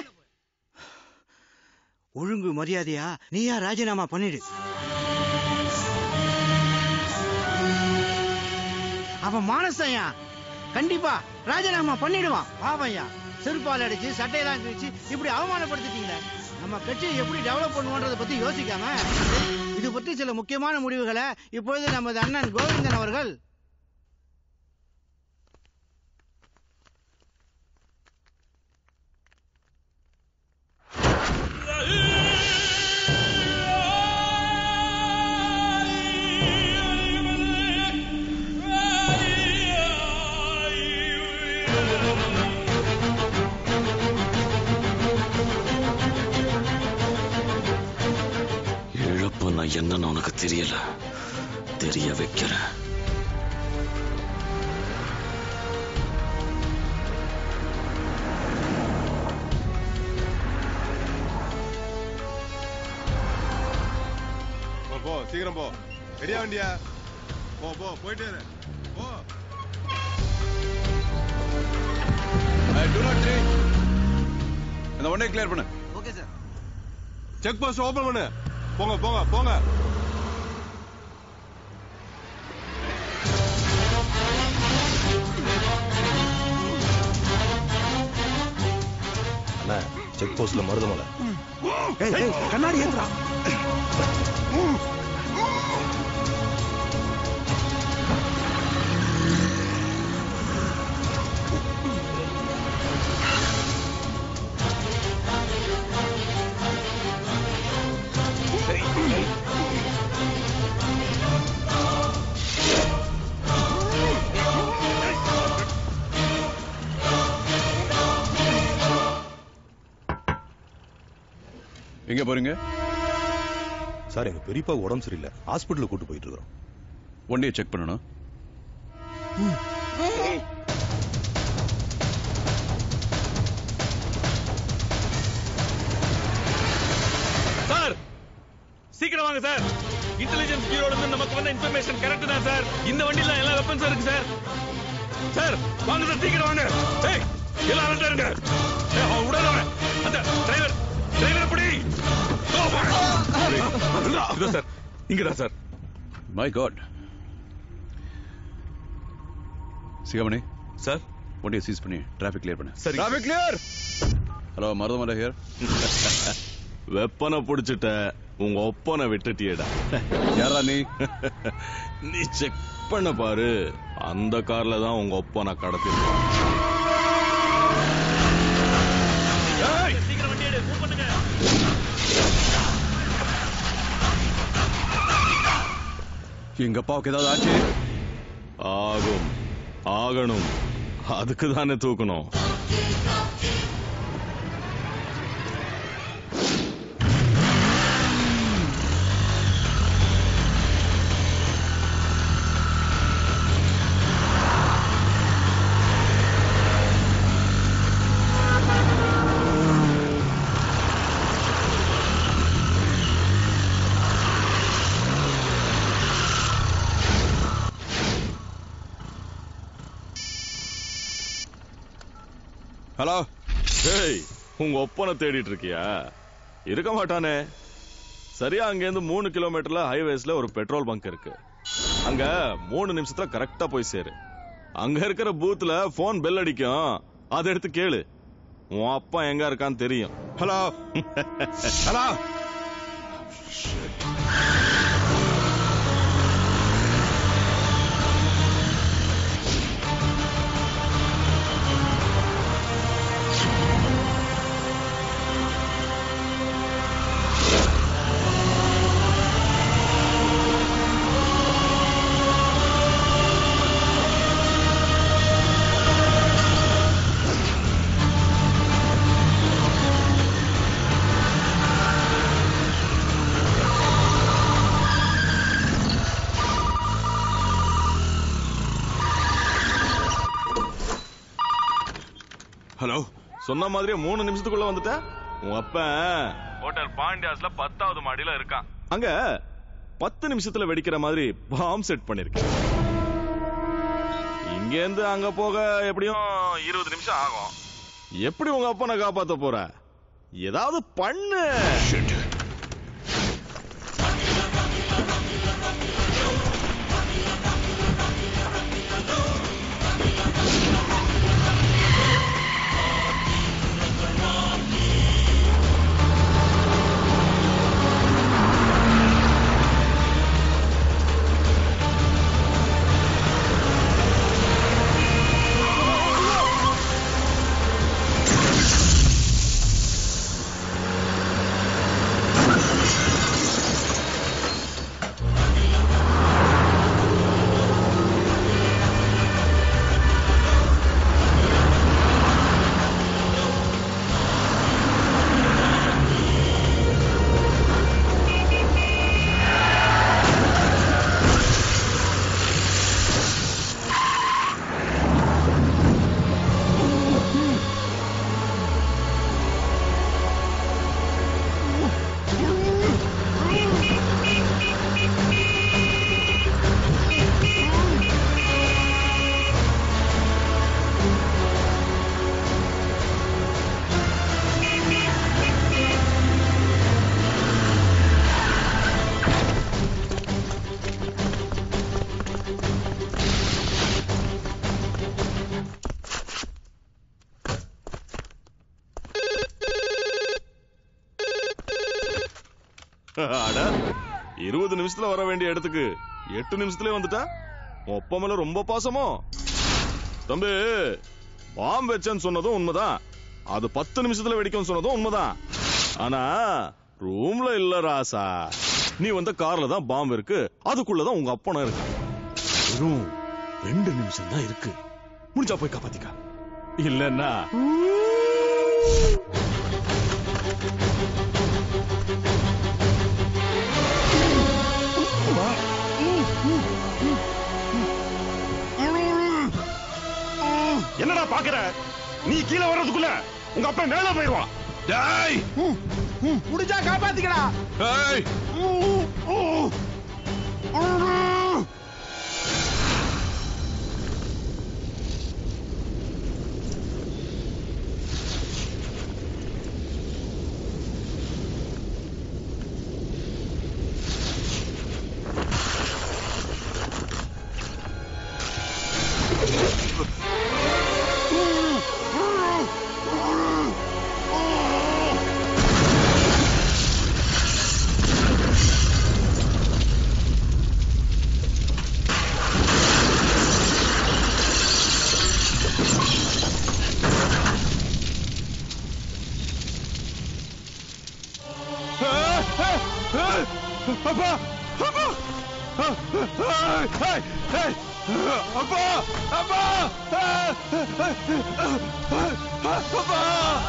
ஒழுங்கு மரியாதையா நீயா ராஜினாமா பண்ணிடு அவன் மானசையா கண்டிப்பா ராஜினாமா பண்ணிடுவான் பாவையா செருப்பால் அடிச்சு சட்டையெல்லாம் கிழிச்சு இப்படி அவமானப்படுத்திட்டீங்களே நம்ம கட்சியை எப்படி டெவலப் பண்ணுவோன்றத பத்தி யோசிக்காம இது பற்றி சில முக்கியமான முடிவுகளை இப்பொழுது நமது அண்ணன் கோவிந்தன் அவர்கள் இழப்பு நான் என்னன்னு உனக்கு தெரியல தெரிய வைக்கிறேன் போ, போ சீக்கிரம் போ ரெடியா வண்டியா போ போ போயிட்டே இரு போ இந்த ஒன்னே கிளியர் பண்ணு okay sir check post open பண்ணு போங்க போங்க போங்க அண்ணா செக் போஸ்ட்ல மருதமலை கண்ணாடி ஏத்துறா எங்க போறீங்க சார் எங்க பெரியப்பா உடம்பு சரியில்லை ஹாஸ்பிட்டலுக்கு கூட்டு போயிட்டு இருக்கிறோம் ஒன் டே செக் பண்ணணும் சார் சீக்கிரம் வாங்க சார் இன்டெலிஜென்ஸ் பியூரோல இருந்து நமக்கு வந்த இன்ஃபர்மேஷன் கரெக்ட் தான் சார் இந்த வண்டியில எல்லா வெப்பன்ஸ் இருக்கு சார் சார் வாங்க சார் சீக்கிரம் வாங்க ஏய் எல்லாம் அலர்ட்டா இருங்க ஏய், அவன் விடாத அவன். அந்த டிரைவர் டிரைவர் பிடி Go, man. இதோ சார் இங்கதான் sir my god Sigamani sir வண்டியை சீஸ் பண்ணி டிராஃபிக் கிளியர் பண்ணு சரி. Traffic clear hello Marudhamalai here வெப்பனை புடிச்சிட்ட உங்க ஒப்பனை விட்டுட்டியடா யாரா நீ நீ செக் பண்ண பாரு அந்த கார்ல தான் உங்க ஒப்பனை கடத்திருப்பான் சீக்கிரம் வண்டி எடு மூவ் பண்ணுங்க எங்க அப்பாவுக்கு ஏதாவது ஆச்சு ஆகும் ஆகணும் அதுக்கு தானே தூக்கணும் ஹலோ டேய் உங்க ஒப்பனை தேடிட்டு இருக்கியா இருக்க மாட்டானே சரியா அங்கேருந்து மூணு கிலோமீட்டர்ல ஹைவேஸ்ல ஒரு பெட்ரோல் பங்க் இருக்கு அங்க மூணு நிமிஷத்துல கரெக்டா போய் சேரு அங்க இருக்கிற பூத்ல போன் பெல் அடிக்கும் அதை எடுத்து கேளு உன் அப்பா எங்க இருக்கான்னு தெரியும் ஹலோ ஹலோ ஹலோ சொன்ன மாதிரியே மூணு நிமிஷத்துக்குள்ள வந்துட்ட உன் அப்பன் ஹோட்டல் பாண்டியாஸ்ல பத்தாவது மாடியில இருக்கான் அங்க பத்து நிமிஷத்துல வெடிக்கிற மாதிரி பாம் செட் பண்ணிருக்கேன் இங்க இருந்து அங்க போக எப்படியும் இருபது நிமிஷம் ஆகும் எப்படி உங்க அப்பனை காப்பாத்த போற ஏதாவது பண்ணு அட இருபது நிமிஷத்துல வர வேண்டிய இடத்துக்கு எட்டு நிமிஷத்துல வந்துட்டா ஒப்ப மேல ரொம்ப பாசமோ தம்பி பாம்பு வச்சேன்னு சொன்னதும் உண்மைதான் அது பத்து நிமிஷத்துல வெடிக்கும் சொன்னதும் உண்மைதான் ஆனா ரூம்ல இல்ல ராசா நீ வந்த கார்ல தான் பாம்பு இருக்கு அதுக்குள்ளதான் உங்க அப்பனும் இருக்கு வெறும் ரெண்டு நிமிஷம் தான் இருக்கு முடிஞ்சா போய் காப்பாத்திக்க இல்லன்னா என்னடா பாக்குற நீ கீழே வர்றதுக்குள்ள உங்க அப்பா மேல போயிடுவான் டேய் முடிஞ்சா காப்பாத்திக்கடா ஏய் ஏய், ஏய், அப்பா அப்பா அப்பா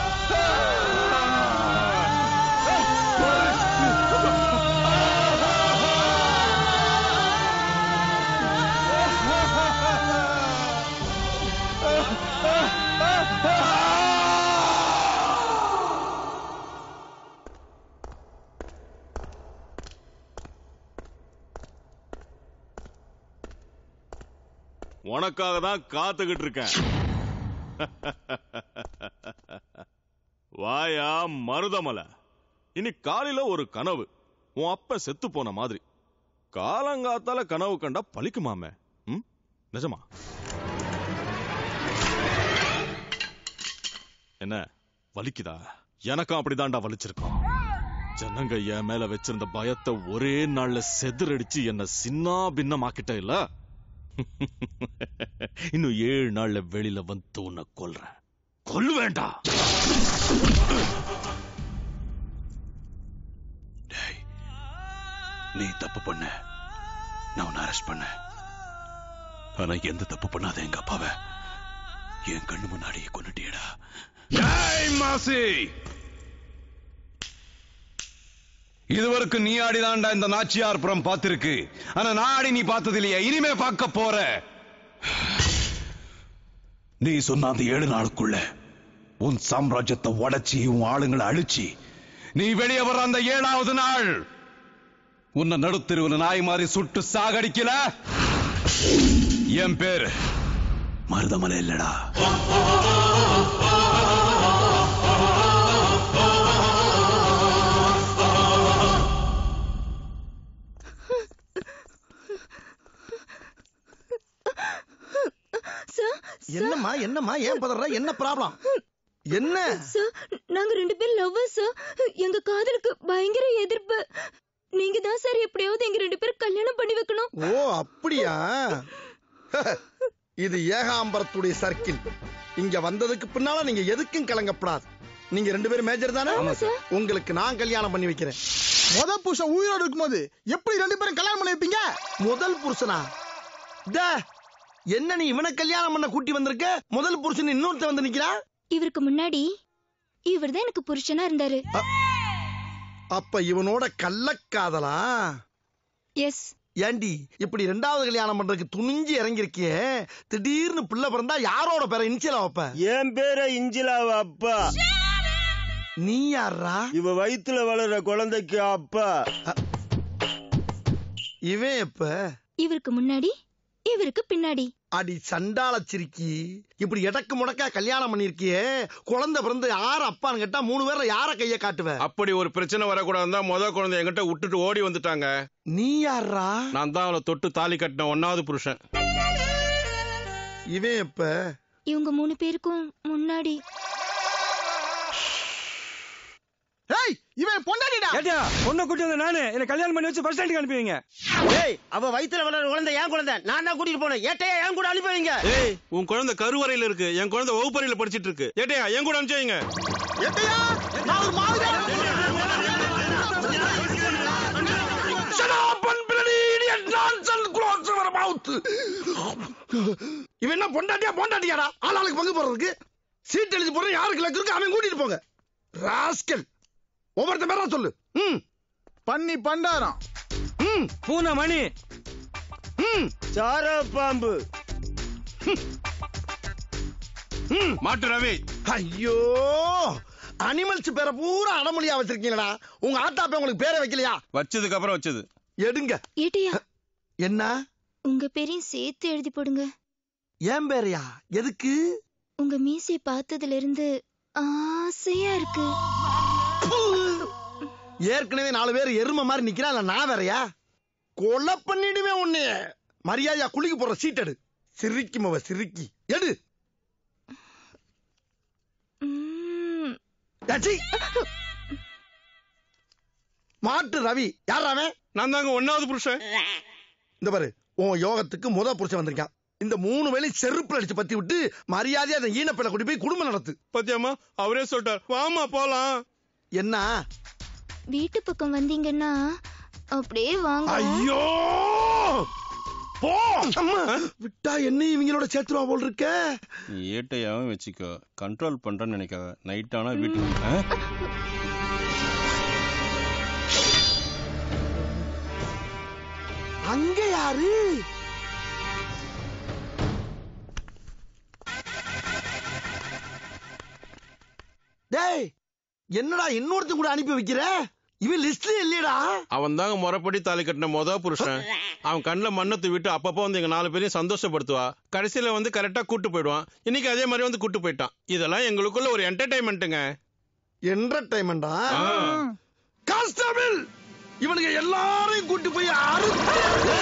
உனக்காக தான் காத்துக்கிட்டு இருக்கேன் வாயா மருதமலை இனி காலையில ஒரு கனவு உன் அப்ப செத்து போன மாதிரி காலங்காத்தால கனவு கண்டா பலிக்குமாமே ம் நிஜமா என்ன வலிக்குதா எனக்கும் அப்படிதான்டா வலிச்சிருக்கோம் ஜனங்க என் மேல வச்சிருந்த பயத்தை ஒரே நாள்ல செதுரடிச்சு என்ன சின்ன பின்னமாக்கிட்ட இல்ல இன்னும் ஏழு நாள்ல வெளியில வந்து உன்னை கொல்றேன் கொல்லு வேண்டாம் நீ தப்பு பண்ண நான் உன்னை அரெஸ்ட் பண்ண ஆனா எந்த தப்பு பண்ணாத எங்க அப்பாவை என் கண்ணு முன்னாடியே கொண்டுட்டியடா ஜெய் மாசி இதுவரைக்கும் நீ ஆடிதான்டா இந்த நாச்சியார்புரம் பார்த்திருக்கு ஆனா நான் ஆடி நீ பார்த்தது இல்லையா இனிமே பார்க்க போற நீ சொன்ன அந்த ஏழு நாளுக்குள்ள உன் சாம்ராஜ்யத்தை உடைச்சி உன் ஆளுங்களை அழிச்சு நீ வெளியே வர அந்த ஏழாவது நாள் உன்னை நடுத்தெருவில் நாய் மாதிரி சுட்டு சாகடிக்கல என் பேர் மருதமலை இல்லடா என்னம்மா என்னம்மா ஏன் பதற என்ன ப்ராப்ளம் என்ன சார் நாங்க ரெண்டு பேரும் லவ்வர்ஸ் சார் எங்க காதலுக்கு பயங்கர எதிர்ப்பு நீங்க தான் சார் எப்படியாவது எங்க ரெண்டு பேரும் கல்யாணம் பண்ணி வைக்கணும் ஓ அப்படியா இது ஏகாம்பரத்துடைய சர்க்கிள் இங்க வந்ததுக்கு பின்னால நீங்க எதுக்கும் கலங்கப்படாது நீங்க ரெண்டு பேரும் மேஜர் தானே உங்களுக்கு நான் கல்யாணம் பண்ணி வைக்கிறேன் முத புருஷன் உயிரோடு இருக்கும்போது எப்படி ரெண்டு பேரும் கல்யாணம் பண்ணி வைப்பீங்க முதல் புருஷனா டே, என்ன நீ இவனை கல்யாணம் பண்ண கூட்டி வந்திருக்க முதல் புருஷன் இன்னொருத்த வந்து நிக்கிறா இவருக்கு முன்னாடி இவர் தான் எனக்கு புருஷனா இருந்தாரு அப்ப இவனோட கள்ளக்காதலா எஸ் ஏண்டி இப்படி ரெண்டாவது கல்யாணம் பண்றதுக்கு துணிஞ்சு இறங்கிருக்கியே திடீர்னு பிள்ளை பிறந்தா யாரோட பேரை இனிச்சலா வைப்ப என் பேர இஞ்சிலாவ அப்பா நீ யாரா இவ வயித்துல வளர்ற குழந்தைக்கு அப்பா இவன் எப்ப இவருக்கு முன்னாடி இவருக்கு பின்னாடி அடி சண்டால சிரிக்கி இப்படி எடக்கு முடக்கா கல்யாணம் பண்ணிருக்கியே குழந்தை பிறந்து யார் அப்பான்னு கேட்டா மூணு பேர்ல யார கைய காட்டுவ அப்படி ஒரு பிரச்சனை வரக்கூடாதுன்னு தான் முத குழந்தை என்கிட்ட விட்டுட்டு ஓடி வந்துட்டாங்க நீ யாரா நான் தான் அவளை தொட்டு தாலி கட்டின ஒன்னாவது புருஷன் இவன் எப்ப இவங்க மூணு பேருக்கும் முன்னாடி ஏய் இவன் பொண்டாடிடா ஏட்டா பொண்ணை கூட்டி வந்த நானு என்ன கல்யாணம் பண்ணி வச்சு பஸ் ஸ்டாண்டுக்கு அனுப்புவீங்க ஏய் அவ வயித்துல வளர்ற குழந்தை ஏன் குழந்தை நான் தான் கூட்டிட்டு போனேன் ஏட்டையா என் கூட அனுப்பி வைங்க ஏய் உன் குழந்தை கருவறையில இருக்கு என் குழந்தை வகுப்பறையில படிச்சிட்டு இருக்கு ஏட்டையா என் கூட அனுப்பிச்சீங்க ஏட்டையா நான் ஒரு மாதிரி Shut up and bloody idiot nonsense close your mouth. இவன் என்ன பொண்டாட்டியா பொண்டாட்டியாடா ஆளாளுக்கு பங்கு போடுறதுக்கு சீட் எழுதி போடுற யாருக்கு லக்கு இருக்கு அவன் கூட்டிட்டு போங்க ராஸ்கல் ஒவ்வொருத்த பேரா சொல்லு ம் பண்ணி பண்டாரம் ம் பூனை மணி ம் சார பாம்பு ம் மாட்டு ரவி ஐயோ அனிமல்ஸ் பேரை பூரா அடமொழியா வச்சிருக்கீங்களா உங்க ஆத்தாப்ப உங்களுக்கு பேரை வைக்கலையா வச்சதுக்கு அப்புறம் வச்சது எடுங்க ஏட்டையா என்ன உங்க பேரையும் சேர்த்து எழுதி போடுங்க ஏன் பேரையா எதுக்கு உங்க மீசைய பார்த்ததுல இருந்து ஆசையா இருக்கு ஏற்கனவே நாலு பேர் எருமை மாதிரி நிக்கிறான் இல்ல நான் வேறயா கொலை பண்ணிடுவேன் உன்னை மரியாதையா குளிக்க போற சீட் எடு சிரிக்கும் அவ சிரிக்கி எடு டச்சி. மாட்டு ரவி யார் அவன் நான் தாங்க ஒன்னாவது புருஷன் இந்த பாரு உன் யோகத்துக்கு முத புருஷன் வந்திருக்கான் இந்த மூணு வேலை செருப்புல அடிச்சு பத்தி விட்டு மரியாதையா அந்த ஈனப்பிள்ளை கூட்டி போய் குடும்பம் நடத்து பத்தியம்மா அவரே சொல்லிட்டார் வாமா போலாம் என்ன வீட்டு பக்கம் வந்தீங்கன்னா அப்படியே வாங்க ஐயோ போ அம்மா விட்டா என்னையும் இவங்களோட சேர்த்துருவா போல் இருக்க நீ ஏட்டையாவும் வச்சுக்கோ கண்ட்ரோல் பண்றேன்னு நினைக்காத நைட் ஆனா வீட்டுக்கு ஆ? அங்க யாரு டேய் என்னடா இன்னொருத்தன் கூட அனுப்பி வைக்கிற இவன் லிஸ்ட்ல இல்லையடா அவன் தாங்க முறைப்படி தாலி கட்டின மொத புருஷன் அவன் கண்ணில் மண்ணத்தை விட்டு அப்பப்போ வந்து எங்க நாலு பேரையும் சந்தோஷப்படுத்துவா கடைசியில வந்து கரெக்டா கூட்டு போயிடுவான் இன்னைக்கு அதே மாதிரி வந்து கூட்டு போயிட்டான் இதெல்லாம் எங்களுக்குள்ள ஒரு என்டர்டைன்மெண்ட்டுங்க என்டர்டைன்மெண்டா கான்ஸ்டபிள் இவனுங்க எல்லாரையும் கூட்டி போய் அறுத்து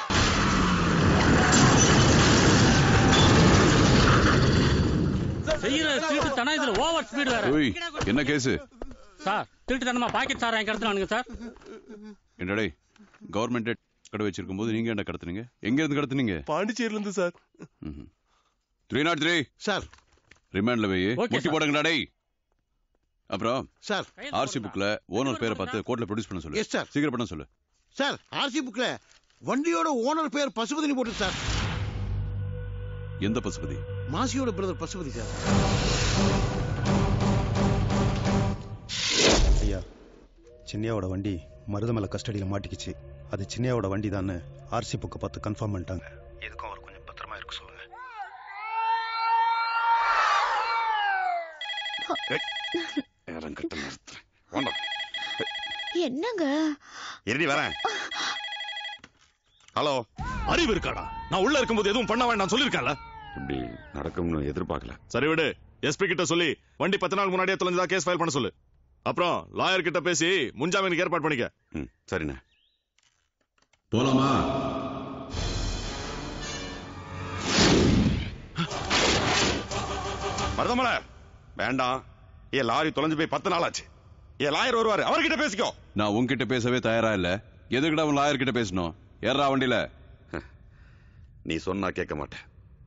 செய்யற திருட்டு தனம் இதுல ஓவர் ஸ்பீடு வேற ஓய் என்ன கேஸ் சார் திருட்டு தனமா பாக்கெட் சார் கடத்துறானுங்க சார் என்னடே கவர்மெண்ட் கடை வச்சிருக்கும் போது நீங்க என்ன கடத்துனீங்க எங்க இருந்து கடத்துனீங்க பாண்டிச்சேரியில இருந்து sir three nought three sir ரிமாண்ட்ல வை Okay, முட்டி sir. போடுங்கடா டேய் அப்புறம் சார் ஆர்சி புக்ல ஓனர் பேரை பார்த்து கோர்ட்ல ப்ரொடியூஸ் பண்ண சொல்லு Yes, sir. சீக்கிரம் பண்ண சொல்லு சார் ஆர்சி புக்ல வண்டியோட ஓனர் பேர் பசுபதினு போட்டு சார் எந்த பசுபதி மாசியோட பிரதர் பசுபதி சார் ஐயா சின்னையாவோட வண்டி மருதமலை கஸ்டடியில் மாட்டிக்கிச்சு அது சின்னையாவோட வண்டி தான் ஆர்சி புக்கை பார்த்து கன்ஃபார்ம் பண்ணிட்டாங்க எதுக்கும் அவர் கொஞ்சம் பத்திரமா இருக்க சொல்லுங்க இறங்கட்ட நிறுத்துறேன் வேண்டாம் என்னங்க இருடி வரேன் ஹலோ அறிவு இருக்காடா நான் உள்ள இருக்கும்போது எதுவும் பண்ண வேண்டாம் சொல்லிருக்கேன்ல இப்படி நடக்கும்னு எதிர்பார்க்கல சரி விடு எஸ்பி கிட்ட சொல்லி வண்டி பத்து நாள் முன்னாடியே தொலைஞ்சதா கேஸ் ஃபைல் பண்ண சொல்லு அப்புறம் லாயர் கிட்ட பேசி முன்ஜாமீனுக்கு ஏற்பாடு பண்ணிக்க ம் சரிண்ணே போலாமா மருதமலை வேண்டாம் ஏன் லாரி தொலைஞ்சு போய் பத்து நாள் ஆச்சு ஏன் லாயர் வருவாரு அவர்கிட்ட பேசிக்கோ நான் உன்கிட்ட பேசவே தயாரா இல்ல எதுக்கிட்ட அவன் லாயர் கிட்ட பேசணும் ஏறா வண்டியில நீ சொன்னா கேட்க மாட்டேன்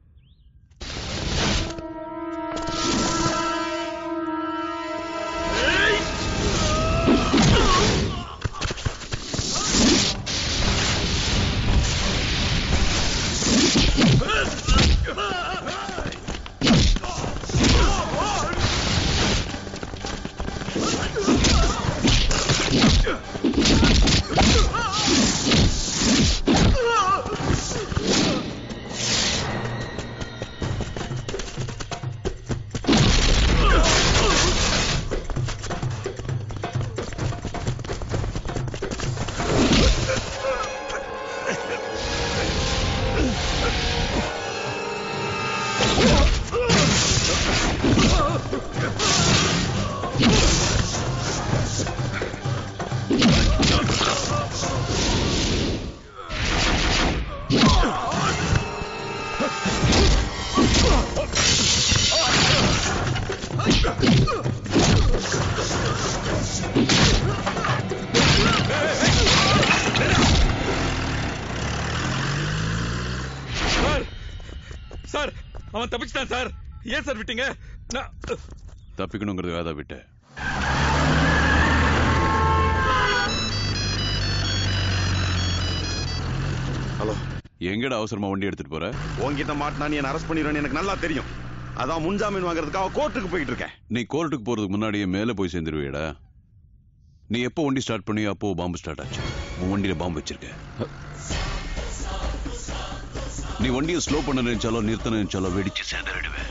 சார் சார் அவன் தப்பிச்சிட்டான் சார் ஏன் சார் விட்டீங்க நான் தப்பிக்கணுங்கிறதுக்காக தான் விட்டேன் ஹலோ எங்கடா அவசரமா வண்டி எடுத்துட்டு போற உன்கிட்ட மாட்டினா நீ என்ன அரெஸ்ட் பண்ணிடுவேன்னு எனக்கு நல்லா தெரியும் அதான் முன்ஜாமீன் வாங்குறதுக்காக கோர்ட்டுக்கு போயிட்டு இருக்கேன் நீ கோர்ட்டுக்கு போறதுக்கு முன்னாடியே மேல போய் சேர்ந்துருவியடா நீ எப்போ வண்டி ஸ்டார்ட் பண்ணியோ அப்போ பாம்பு ஸ்டார்ட் ஆச்சு உன் வண்டியில பாம்பு வச்சிருக்க நீ வண்டியை ஸ்லோ பண்ண நினைச்சாலோ நிறுத்த நினைச்சாலோ வெடிச்சு சேர்ந்துடுவேன்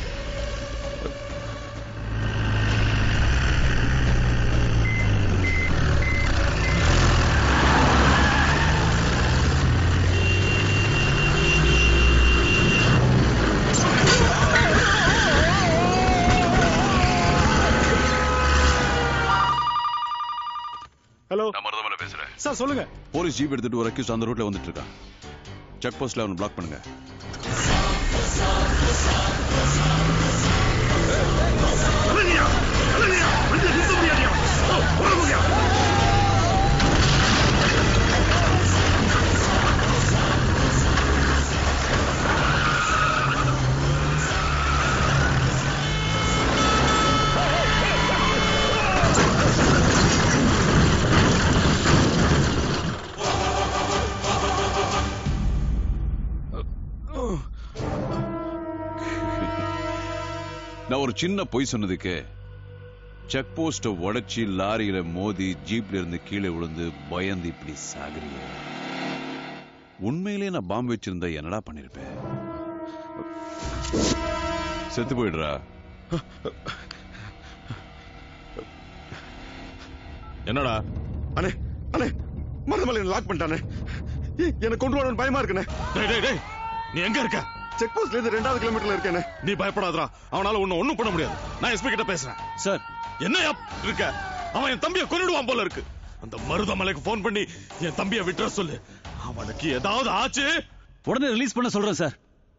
ஹலோ நான் மருதமலை பேசுறேன் சார் சொல்லுங்க போலீஸ் ஜீப் எடுத்துட்டு ஒரு அக்யூஸ் அந்த ரூட்ல வந்துட்டு இருக்கான் செக் போஸ்ட்ல அவனை பிளாக் பண்ணுங்க நான் ஒரு சின்ன பொய் சொன்னதுக்கு செக் போஸ்ட உடைச்சி லாரியில மோதி ஜீப்ல இருந்து கீழே விழுந்து பயந்து இப்படி சாகுறிய உண்மையிலே நான் பாம்பு வச்சிருந்தா என்னடா பண்ணிருப்பேன் செத்து போயிடுறா என்னடா அண்ணே அண்ணே மருதமலை லாக் பண்ணிட்டானே ஏய், எனக்கு கொண்டு வரணும் பயமா இருக்குண்ணே டேய் டேய் டேய் நீ எங்க இருக்க செக் போஸ்ட்ல இருந்து ரெண்டாவது கிலோமீட்டர்ல இருக்கேனே நீ பயப்படாதடா அவனால உன்னை ஒண்ணும் பண்ண முடியாது நான் எஸ்பி கிட்ட பேசுறேன் சார் என்ன இருக்க அவன் என் தம்பியை கொன்னுடுவான் போல இருக்கு அந்த மருதமலைக்கு போன் பண்ணி என் தம்பியை விட்டுற சொல்லு அவனுக்கு ஏதாவது ஆச்சு உடனே ரிலீஸ் பண்ண சொல்றேன் சார்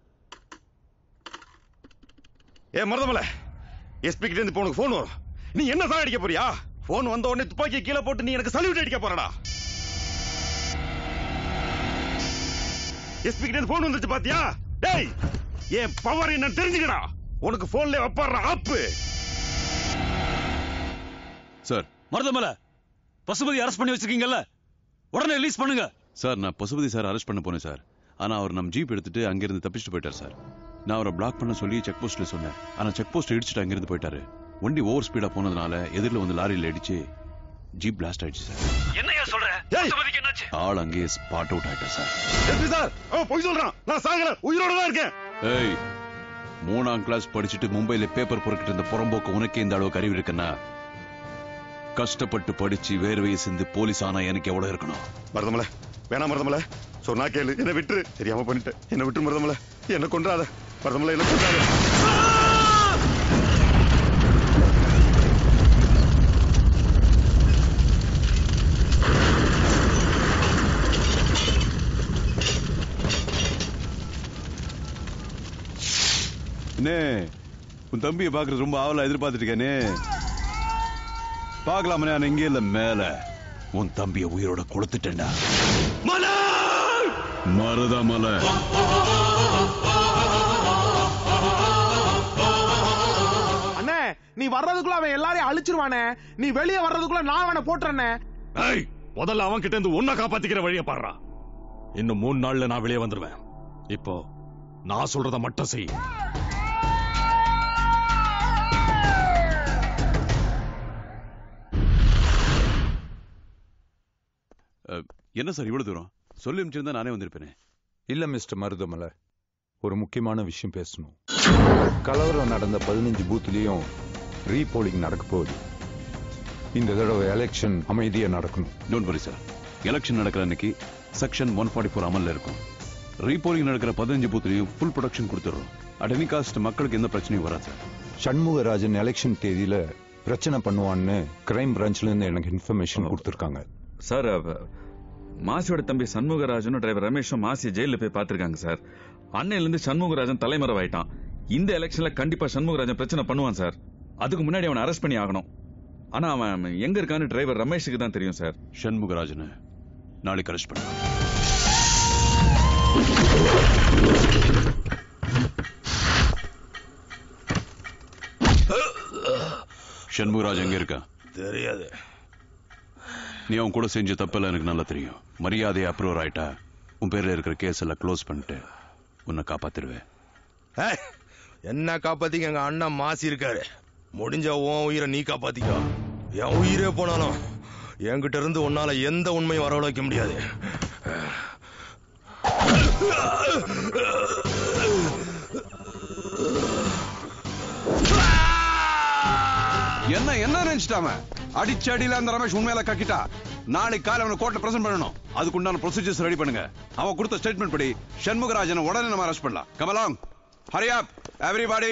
ஏ மருதமலை எஸ்பி கிட்ட இருந்து இப்போ உனக்கு போன் வரும் நீ என்ன தான் அடிக்க போறியா போன் வந்த உடனே துப்பாக்கி கீழே போட்டு நீ எனக்கு சல்யூட் அடிக்க போறடா எஸ்பி கிட்ட இருந்து போன் வந்துச்சு பாத்தியா டேய் என் பவர் என்ன தெரிஞ்சுக்கடா உனக்கு போன்ல வைப்பாடுற ஆப்பு சார் மருதமலை பசுபதி அரெஸ்ட் பண்ணி வச்சிருக்கீங்கல்ல உடனே ரிலீஸ் பண்ணுங்க சார் நான் பசுபதி சார் அரெஸ்ட் பண்ண போனேன் சார் ஆனா அவர் நம்ம ஜீப் எடுத்துட்டு அங்கிருந்து தப்பிச்சுட்டு போயிட்டார் சார் நான் அவரை பிளாக் பண்ண சொல்லி செக் போஸ்ட்ல சொன்னேன் ஆனா செக் போஸ்ட் இடிச்சுட்டு அங்கிருந்து போயிட்டாரு வண்டி ஓவர் ஸ்பீடா போனதுனால எதிரில் வந்து லாரியில இடிச்சு ஜீப் பிளாஸ்ட் ஆயிடுச்சு சார் என்னையா சொல்ற பசுபதிக்கு என்னாச்சு ஆள் அங்கேயே ஸ்பாட் அவுட் ஆயிட்டார் சார் எஸ்பி சார் அவன் பொய் சொல்றான் நான் சாகல உயிரோட தான் இருக்கேன் ஏய் மூணாம் கிளாஸ் படிச்சுட்டு மும்பைல பேப்பர் பொறுக்கிட்டு இருந்த புறம்போக்கு உனக்கே இந்த அளவுக்கு அறிவு இருக்குன்னா கஷ்டப்பட்டு படிச்சு வேர்வையை சிந்து போலீஸ் ஆனா எனக்கு எவ்வளவு இருக்கணும் மருதமலை வேணாம் மருதமலை சொன்னா கேளு என்ன விட்டுரு தெரியாம பண்ணிட்டேன் என்ன விட்டு மருதமலை என்ன கொன்றாத மருதமலை என்ன கொன்றாத அண்ணே உன் தம்பியை பாக்குறது ரொம்ப ஆவலா எதிர்பார்த்துட்டு இருக்கேனே பார்க்கலாமனே நான் இங்கே இல்ல மேல உன் தம்பியை உயிரோட கொளுத்துட்டேன்டா மருதமலை அண்ணே நீ வர்றதுக்குள்ள அவன் எல்லாரையும் அழிச்சிருவானே நீ வெளியே வர்றதுக்குள்ள நான் அவனை போட்டுறேனே ஏய் முதல்ல அவன் கிட்ட இருந்து உன்னை காப்பாத்திக்கிற வழியை பாடுறா இன்னும் மூணு நாள்ல நான் வெளியே வந்துருவேன் இப்போ நான் சொல்றத மட்டும் செய் அஹ், என்ன சார் இவ்வளவு தூரம் சொல்லி அனுப்பிச்சிருந்தா நானே வந்திருப்பேனே இல்ல மிஸ்டர் மருதமலை ஒரு முக்கியமான விஷயம் பேசணும் கலவரம் நடந்த பதினஞ்சு பூத்லயும் ரீபோலிங் நடக்க போகுது இந்த தடவை எலெக்ஷன் அமைதியா நடக்கணும் டோன்ட் வரி சார் எலெக்ஷன் நடக்கிற அன்னைக்கு செக்ஷன் ஒன் ஃபார்ட்டி ஃபோர் அமல்ல இருக்கும் ரீபோலிங் நடக்கிற பதினஞ்சு பூத்துலையும் ஃபுல் ப்ரொடக்ஷன் கொடுத்துடுறோம் அட் எனி காஸ்ட் மக்களுக்கு எந்த பிரச்சனையும் வராது சார் சண்முகராஜன் எலெக்ஷன் தேதியில பிரச்சனை பண்ணுவான்னு கிரைம் பிரான்ச்ல இருந்து எனக்கு இன்ஃபர்மேஷன் கொடுத்துருக்காங்க சார் அவ- மாசியோட தம்பி சண்முகராஜனும் டிரைவர் ரமேஷும் மாசியை ஜெயில போய் பார்த்திருக்காங்க சார் அன்னையில இருந்து சண்முகராஜன் தலைமறைவாயிட்டான் இந்த எலெக்ஷன்ல கண்டிப்பா சண்முகராஜன் பிரச்சனை பண்ணுவான் சார் அதுக்கு முன்னாடி அவனை அரெஸ்ட் பண்ணி ஆகணும் ஆனா அவன் எங்க இருக்கான்னு டிரைவர் ரமேஷுக்கு தான் தெரியும் சார் சண்முகராஜனை நாளைக்கு அரெஸ்ட் பண்ணுவோம் சண்முகராஜ் எங்க இருக்கான் தெரியாது நீ அவன் கூட செஞ்ச தப்பெல்லாம் எனக்கு நல்லா தெரியும் மரியாதையை அப்ரூவர் ஆயிட்டா உன் பேர்ல இருக்கிற கேஸ் எல்லாம் க்ளோஸ் பண்ணிட்டு உன்னை காப்பாத்திருவேன் ஏய், என்ன காப்பாத்திக்க எங்க அண்ணன் மாசி இருக்காரு முடிஞ்ச உன் உயிரை நீ காப்பாத்திக்கோ என் உயிரே போனாலும் என்கிட்ட இருந்து உன்னால எந்த உண்மையும் வரவழைக்க முடியாது என்ன என்ன நினைச்சிட்டாம அடிச்ச அடியில அந்த ரமேஷ் உண்மையில கக்கிட்டா நாளைக்கு காலை அவனை கோர்ட்ல பிரசன்ட் பண்ணணும் அதுக்கு உண்டான ப்ரொசீஜர்ஸ் ரெடி பண்ணுங்க அவன் கொடுத்த ஸ்டேட்மெண்ட் படி சண்முகராஜனை உடனே நம்ம அரெஸ்ட் பண்ணலாம் come along hurry up everybody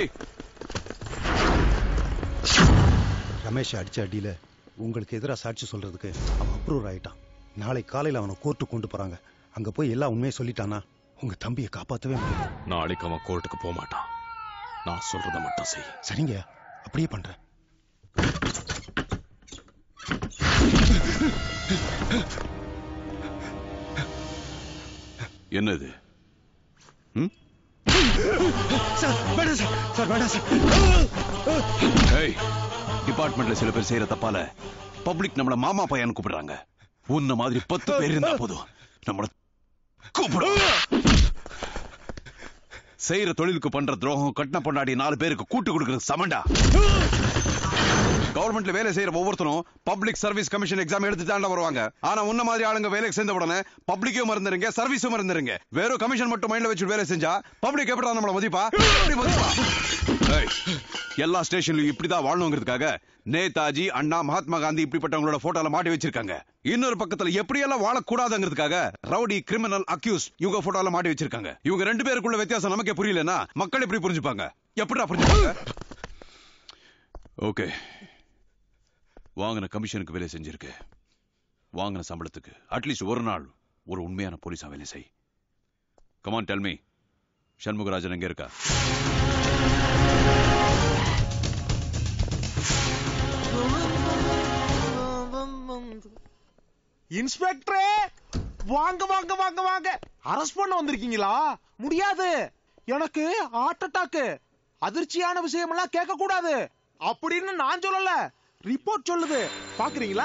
Ramesh அடிச்ச அடியில உங்களுக்கு எதிராக சாட்சி சொல்றதுக்கு அவன் அப்ரூவ் ஆயிட்டான் நாளை காலையில அவனை கோர்ட்டு கொண்டு போறாங்க அங்க போய் எல்லா உண்மையை சொல்லிட்டானா உங்க தம்பியை காப்பாத்தவே முடியும் நாளைக்கு அவன் கோர்ட்டுக்கு போக மாட்டான் நான் சொல்றத மட்டும் செய் சரிங்க அப்படியே பண்றேன் என்னது சார் வேண்டாம் சார் சார் வேண்டாம் சார் ஏய் டிபார்ட்மெண்ட்ல சில பேர் செய்யற தப்பால பப்ளிக் நம்மள மாமா பையன் கூப்பிடுறாங்க உன்ன மாதிரி பத்து பேர் இருந்தா போதும் நம்மள கூப்பிடும் செய்யற தொழிலுக்கு பண்ற துரோகம் கட்டின பொண்டாடி நாலு பேருக்கு கூட்டு கொடுக்கறது சமண்டா கவர்மெண்ட்ல வேலை செய்யற ஒவ்வொருத்தரும் பப்ளிக் சர்வீஸ் கமிஷன் எக்ஸாம் எடுத்து தாண்ட வருவாங்க ஆனா உன்ன மாதிரி ஆளுங்க வேலைக்கு சேர்ந்த உடனே பப்ளிக்கும் மறந்துருங்க சர்வீஸும் மறந்துருங்க வெறும் கமிஷன் மட்டும் மைண்ட்ல வச்சு வேலை செஞ்சா பப்ளிக் எப்படி நம்மள மதிப்பா எப்படி மதிப்பா ஏய், எல்லா ஸ்டேஷன்லயும் இப்படிதான் வாழணுங்கிறதுக்காக நேதாஜி அண்ணா மகாத்மா காந்தி இப்படிப்பட்டவங்களோட போட்டோல மாட்டி வச்சிருக்காங்க இன்னொரு பக்கத்துல எப்படியெல்லாம் வாழக்கூடாதுங்கிறதுக்காக ரவுடி கிரிமினல் அக்யூஸ் இவங்க போட்டோல மாட்டி வச்சிருக்காங்க இவங்க ரெண்டு பேருக்குள்ள வித்தியாசம் நமக்கே புரியலன்னா மக்கள் எப்படி புரிஞ்சுப்பாங்க எப்படிடா புரிஞ்சுப்பாங்க ஓகே வாங்கின கமிஷனுக்கு வேலை செஞ்சிருக்கு வாங்கின சம்பளத்துக்கு அட்லீஸ்ட் ஒரு நாள் ஒரு உண்மையான போலீஸா வேலை செய் கமான் டெல்மி சண்முகராஜன் எங்க இருக்கா இன்ஸ்பெக்டரே வாங்க வாங்க வாங்க வாங்க அரெஸ்ட் பண்ண வந்திருக்கீங்களா முடியாது எனக்கு ஹார்ட் அட்டாக் அதிர்ச்சியான விஷயம் எல்லாம் கேட்க கூடாது அப்படின்னு நான் சொல்லல ரிப்போர்ட் சொல்லுது பாக்குறீங்களா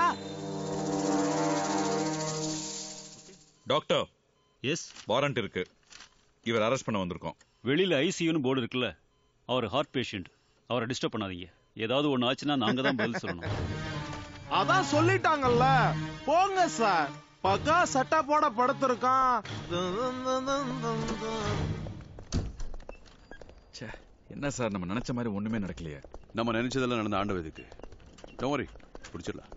டாக்டர் எஸ் வாரண்ட் இருக்கு இவர் அரெஸ்ட் பண்ண வந்திருக்கோம் வெளியில ஐசியூன்னு போர்டு இருக்குல்ல அவர் ஹார்ட் பேஷண்ட் அவரை டிஸ்டர்ப் பண்ணாதீங்க ஏதாவது ஒண்ணு ஆச்சுன்னா நாங்க தான் பதில் சொல்லணும் அதான் சொல்லிட்டாங்கல்ல போங்க சார் பக்கா சட்டை போட படுத்திருக்கான் என்ன சார் நம்ம நினைச்ச மாதிரி ஒண்ணுமே நடக்கலையே நம்ம நினைச்சதெல்லாம் நடந்த ஆண்டவ இதுக்கு டோமரி பிடிச்சிடலாம்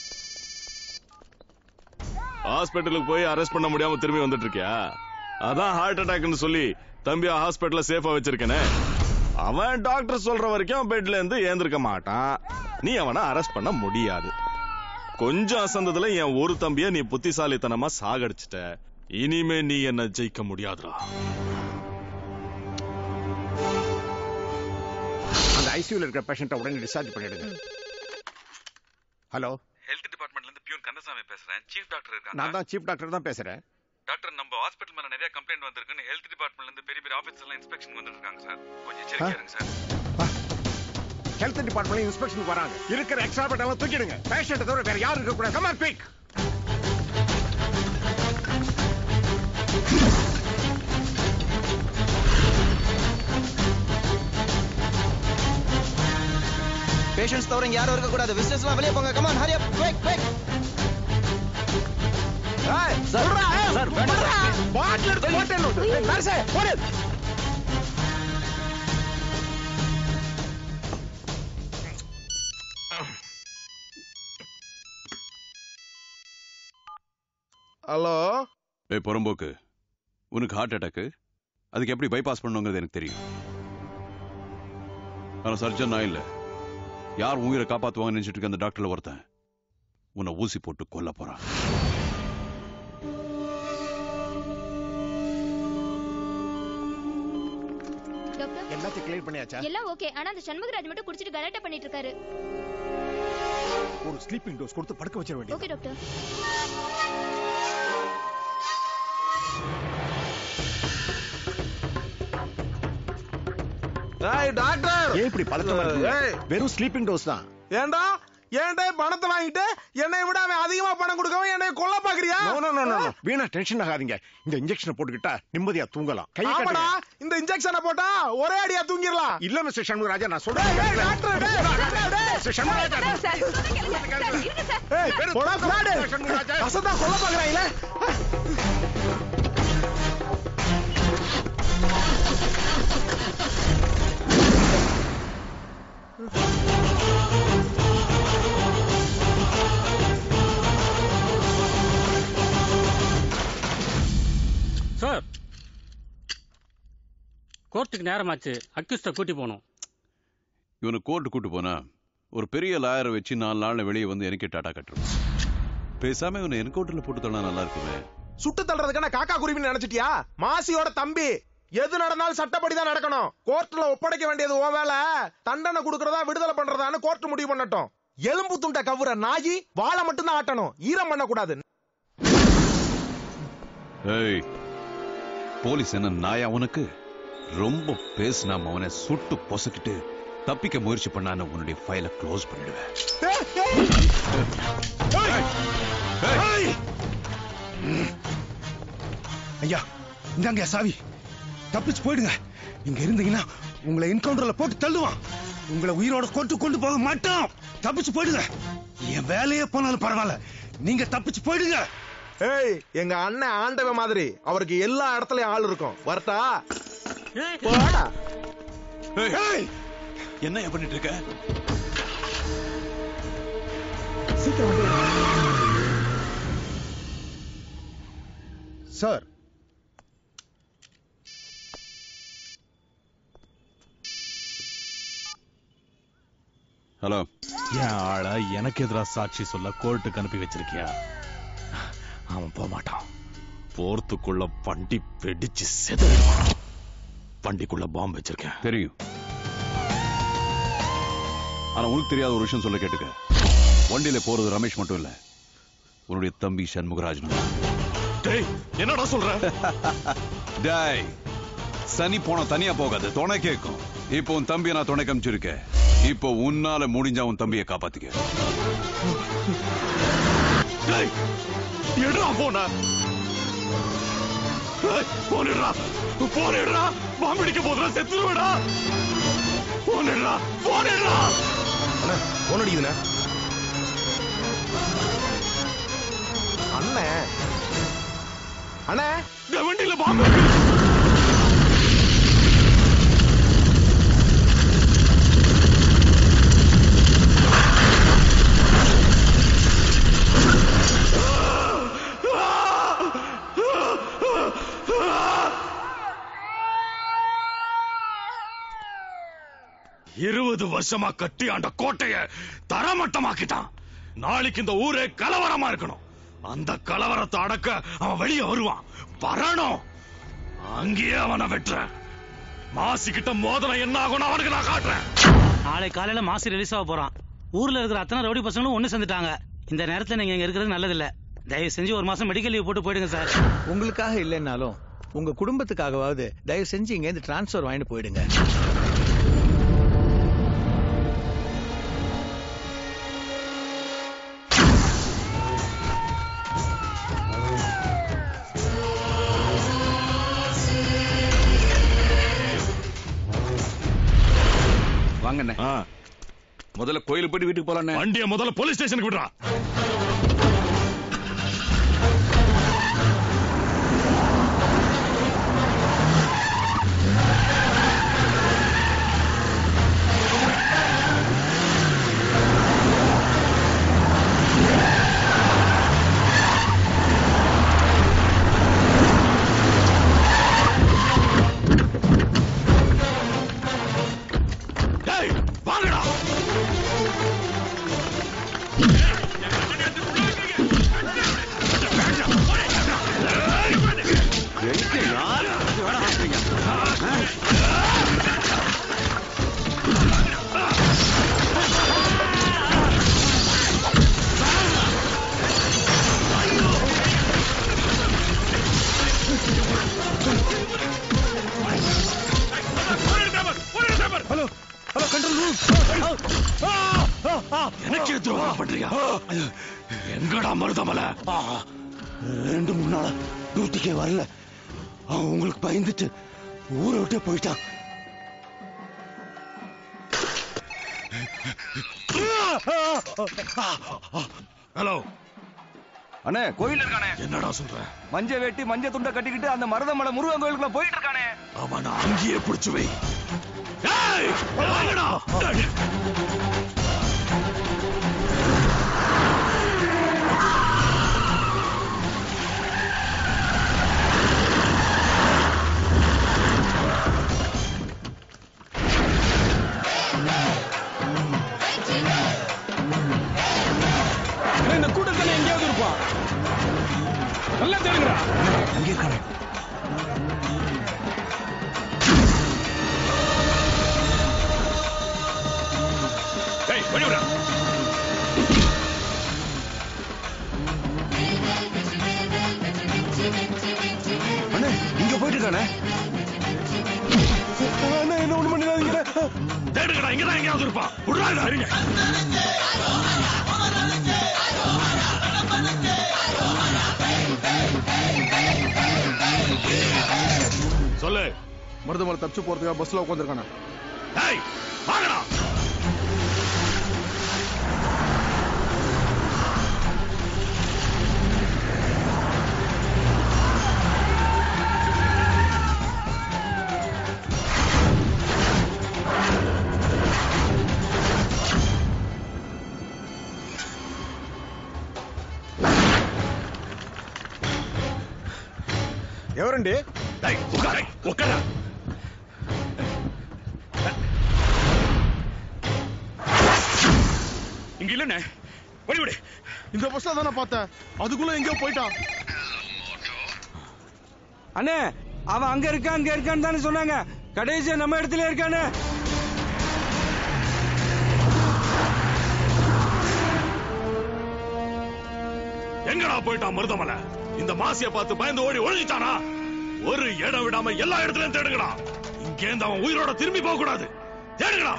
ஹாஸ்பிட்டலுக்கு போய் அரெஸ்ட் பண்ண முடியாம திரும்பி வந்துட்டு இருக்கியா அதான் ஹார்ட் அட்டாக்னு சொல்லி தம்பியா ஹாஸ்பிட்டல்ல சேஃபா வச்சிருக்கனே அவன் டாக்டர் சொல்ற வரைக்கும் பெட்ல இருந்து ஏந்திருக்க மாட்டான் நீ அவனை அரெஸ்ட் பண்ண முடியாது கொஞ்சம் அசந்ததுல என் ஒரு தம்பிய நீ புத்திசாலித்தனமா சாகடிச்சிட்ட இனிமே நீ என்ன ஜெயிக்க முடியாதுடா அந்த ஐசியூல இருக்கிற பேஷண்ட்டை உடனே டிஸ்சார்ஜ் பண்ணிடுங்க ஹலோ ஹெல்த் டிபார்ட்மெண்ட்ல இருந்து பியூன் கந்தசாமி பேசுறேன் சீஃப் டாக்டர் இருக்காங்க நான் தான் சீஃப் டாக்டர் தான் பேசுறேன் டாக்டர் நம்ம ஹாஸ்பிட்டல் மேல நிறைய கம்ப்ளைண்ட் வந்திருக்குன்னு ஹெல்த் டிபார்ட்மெண்ட்ல இருந்து பெரிய பெரிய ஆபீசர்ஸ் எல்லாம் இன்ஸ்பெக்ஷன் வந்துட்டு இருக்காங்க சார் கொஞ்சம் எச்சரிக்கையா இருங்க சார் ஹெல்த் டிபார்ட்மெண்ட் இன்ஸ்பெக்ஷன் வராங்க இருக்கிற எக்ஸ்ட்ரா பெட் எல்லாம் தூக்கிடுங்க பேஷண்ட் தவிர வேற யாரும் இருக்க கூடாது கமான் குயிக் பேஷண்ட்ஸ் தவிர இங்க யாரும் இருக்க கூடாது விசிட்டர்ஸ் எல்லாம் வெளியே போங்க come on hurry up quick quick sir sir bottle எடுத்து போட்டேன் நர்ஸே போடு ஹலோ ஏய் புறம்போக்கு உனக்கு ஹார்ட் அட்டாக்கு அதுக்கு எப்படி பைபாஸ் பண்ணுங்கிறது எனக்கு தெரியும் ஆனா சர்ஜன் நான் இல்ல யார் உயிரை காப்பாத்துவாங்கன்னு நினைச்சிட்டு இருக்க அந்த டாக்டர்ல ஒருத்தன் உன்னை ஊசி போட்டு கொல்ல போறான் டாக்டர் எல்லாத்தையும் கிளியர் பண்ணியாச்சா எல்லாம் ஓகே ஆனா அந்த சண்முகராஜ் மட்டும் குடிச்சிட்டு கலாட்டா பண்ணிட்டு இருக்காரு ஒரு ஸ்லீப்பிங் டோஸ் கொடுத்து படுக்க வச்சிட வேண்டியது ஓகே டாக்டர் ஏய் டாக்டர் ஏன் இப்படி பதட்டமா ஏய். இருக்கு வெறும் ஸ்லீப்பிங் டோஸ் தான் ஏண்டா ஏன்டா பணத்தை வாங்கிட்டு என்னை விட அவன் அதிகமா பணம் கொடுக்கவும் என்னை கொல்ல பாக்குறியா நோ நோ நோ நோ வீணா டென்ஷன் ஆகாதீங்க இந்த இன்ஜெக்ஷன் போட்டுக்கிட்டா நிம்மதியா தூங்கலாம் கை ஆமாடா கட்டுங்க இந்த இன்ஜெக்ஷனை போட்டா ஒரே அடியா தூங்கிடலாம் இல்ல மிஸ்டர் சண்முகராஜா நான் டேய், டேய், டாக்டர், டேய், சொல்றேன் டேய், மிஸ்டர் சண்முகராஜா ஏய், போடா, பிராடு. கசந்தா கொல்ல பாக்குறாங்களே சார் கோர்ட்டுக்கு நேரமாச்சு அக்யூஸ்ட கூட்டி போகணும் இவனை கோர்ட்டு கூட்டு போனா ஒரு பெரிய லாயரை வச்சு நாலு நாள்ல வெளியே வந்து எனக்கே டாடா கட்டுரும் பேசாம இவனை என்கவுண்டர்ல போட்டு தள்ளா நல்லா இருக்குமே சுட்டு தள்ளுறதுக்கான காக்கா குருவின்னு நினைச்சிட்டியா மாசியோட தம்பி எது நடந்தாலும் சட்டப்படி தான் நடக்கணும் கோர்ட்ல ஒப்படைக்க வேண்டியது உன் வேலை தண்டனை கொடுக்கறதா விடுதலை பண்றதான்னு கோர்ட் முடிவு பண்ணட்டும் எலும்பு துண்ட கவுற நாயி வாழை மட்டும் தான் ஆட்டணும் ஈரம் பண்ணக்கூடாது ஏய் போலீஸ் என்ன நாயா உனக்கு ரொம்ப பேசினா அவனை சுட்டு பொசக்கிட்டு தப்பிக்க முயற்சி பண்ணான உன்னுடைய ஃபைலை க்ளோஸ் பண்ணிடுவேன் ஐயா இந்தாங்க சாவி தப்பிச்சு போயிடுங்க இங்க இருந்தீங்கன்னா உங்களை என்கவுண்டர்ல போட்டு தள்ளுவான் உங்களை உயிரோட கொண்டு கொண்டு போக மாட்டான் தப்பிச்சு போயிடுங்க என் வேலையே போனாலும் பரவாயில்ல நீங்க தப்பிச்சு போயிடுங்க ஏய் எங்க அண்ணன் ஆண்டவன் மாதிரி அவருக்கு எல்லா இடத்துலயும் ஆள் இருக்கும் வரட்டா போடா ஏய், என்ன பண்ணிட்டு இருக்க சார் ஹலோ என் ஆள எனக்கு எதிரா சாட்சி சொல்ல கோர்ட்டுக்கு அனுப்பி வச்சிருக்கியா அவன் போக மாட்டான் போர்த்துக்குள்ள வண்டி வெடிச்சு செதறிடுவான் வண்டிக்குள்ள பாம்பு வச்சிருக்கேன் தெரியும் ஆனா உனக்கு தெரியாத ஒரு விஷயம் சொல்ல கேட்டுக்க வண்டியில போறது ரமேஷ் மட்டும் இல்ல உன்னுடைய தம்பி சண்முகராஜ் டேய் என்னடா சொல்ற டேய் சனி போன தனியா போகாது துணை கேட்கும் இப்போ உன் தம்பியை நான் துணை காமிச்சிருக்கேன் இப்போ உன்னால முடிஞ்சா உன் தம்பியை காப்பாத்திக்க டேய் எடுறா போன போனிடுறா போனிடுறா பாம்பு அடிக்க போதுடா செத்துருவேடா போனிடுறா போனிடுறா போன் அடிக்குதுண்ணே அண்ணே அண்ணே இந்த வண்டியில பாம்பு இருபது வருஷமா கட்டி ஆண்ட கோட்டைய தரமட்டமாக்கிட்டான் நாளைக்கு இந்த ஊரே கலவரமா இருக்கணும் அந்த கலவரத்தை அடக்க அவன் வெளியே வருவான் வரணும் அங்கேயே அவனை வெட்டுறேன் மாசிக்கிட்ட மோதனம் என்ன ஆகும்னு அவனுக்கு நான் காட்டுறேன் நாளை காலையில மாசி ரிலீஸ் ஆக போறான் ஊர்ல இருக்கிற அத்தனை ரவுடி பசங்களும் ஒண்ணு சேர்ந்துட்டாங்க இந்த நேரத்துல நீங்க இங்க இருக்கிறது நல்லதில்ல தயவு செஞ்சு ஒரு மாசம் மெடிக்கல் லீவ் போட்டு போயிடுங்க சார் உங்களுக்காக இல்லைன்னாலும் உங்க குடும்பத்துக்காகவாவது தயவு செஞ்சு இங்க இருந்து டிரான்ஸ்ஃபர் வாங்கிட்டு போயிடுங்க வாங்கண்ணே முதல்ல கோயிலுக்கு போயிட்டு வீட்டுக்கு போலாண்ணே வண்டியை முதல்ல போலீஸ் ஸ்டேஷனுக்கு விடுறா டேய் வாங்கடா ஹலோ ஹலோ கண்ட்ரோல் ரூம் எனக்கே துரோகம் பண்றியா எங்கடா மருதமலை ரெண்டு மூணு நாளா டியூட்டிக்கே வரல அவன் உங்களுக்கு பயந்துட்டு ஊரை விட்டே போயிட்டான் ஹலோ அண்ணே கோயில் இருக்கானே என்னடா சொல்ற மஞ்ச வெட்டி மஞ்ச துண்டை கட்டிக்கிட்டு அந்த மருதமலை முருகன் கோயிலுக்குள்ள போயிட்டு இருக்கானே அவனை அங்கேயே பிடிச்சு வை ஏய், வாங்கடா இந்த கூட்டத்துல எங்கேயாவது இருப்பான் நல்லா தேடுங்கடா அங்கே இருக்கானே ஏய் வழி விட அண்ணே இங்க போயிட்டு இருக்கானே அண்ணே என்ன ஒண்ணு பண்ணிடாதீங்க தேடுங்கடா இங்கதான் எங்கேயாவது இருப்பான் விடுறாங்க அறிங்க சொல்லு மருதமலை தப்பிச்சு போறதுக்காக பஸ்ல உட்காந்துருக்கானா டேய் வாங்கடா ఎవరండి டேய் உட்காரை உட்கார இங்க இல்லண்ணே வழி விடு இந்த பஸ்ல தானே பார்த்தேன் அதுக்குள்ள எங்கேயோ போயிட்டான் அண்ணே அவன் அங்க இருக்கான் அங்க இருக்கான்னு தானே சொன்னாங்க கடைசியா நம்ம இடத்துல இருக்கானே எங்கடா போயிட்டான் மருதமலை இந்த மாசிய பார்த்து பயந்து ஓடி ஒழிஞ்சிட்டானா ஒரு இடம் விடாம எல்லா இடத்துலயும் தேடுங்கடா இங்கேருந்து அவன் உயிரோட திரும்பி போக கூடாது தேடுங்கடா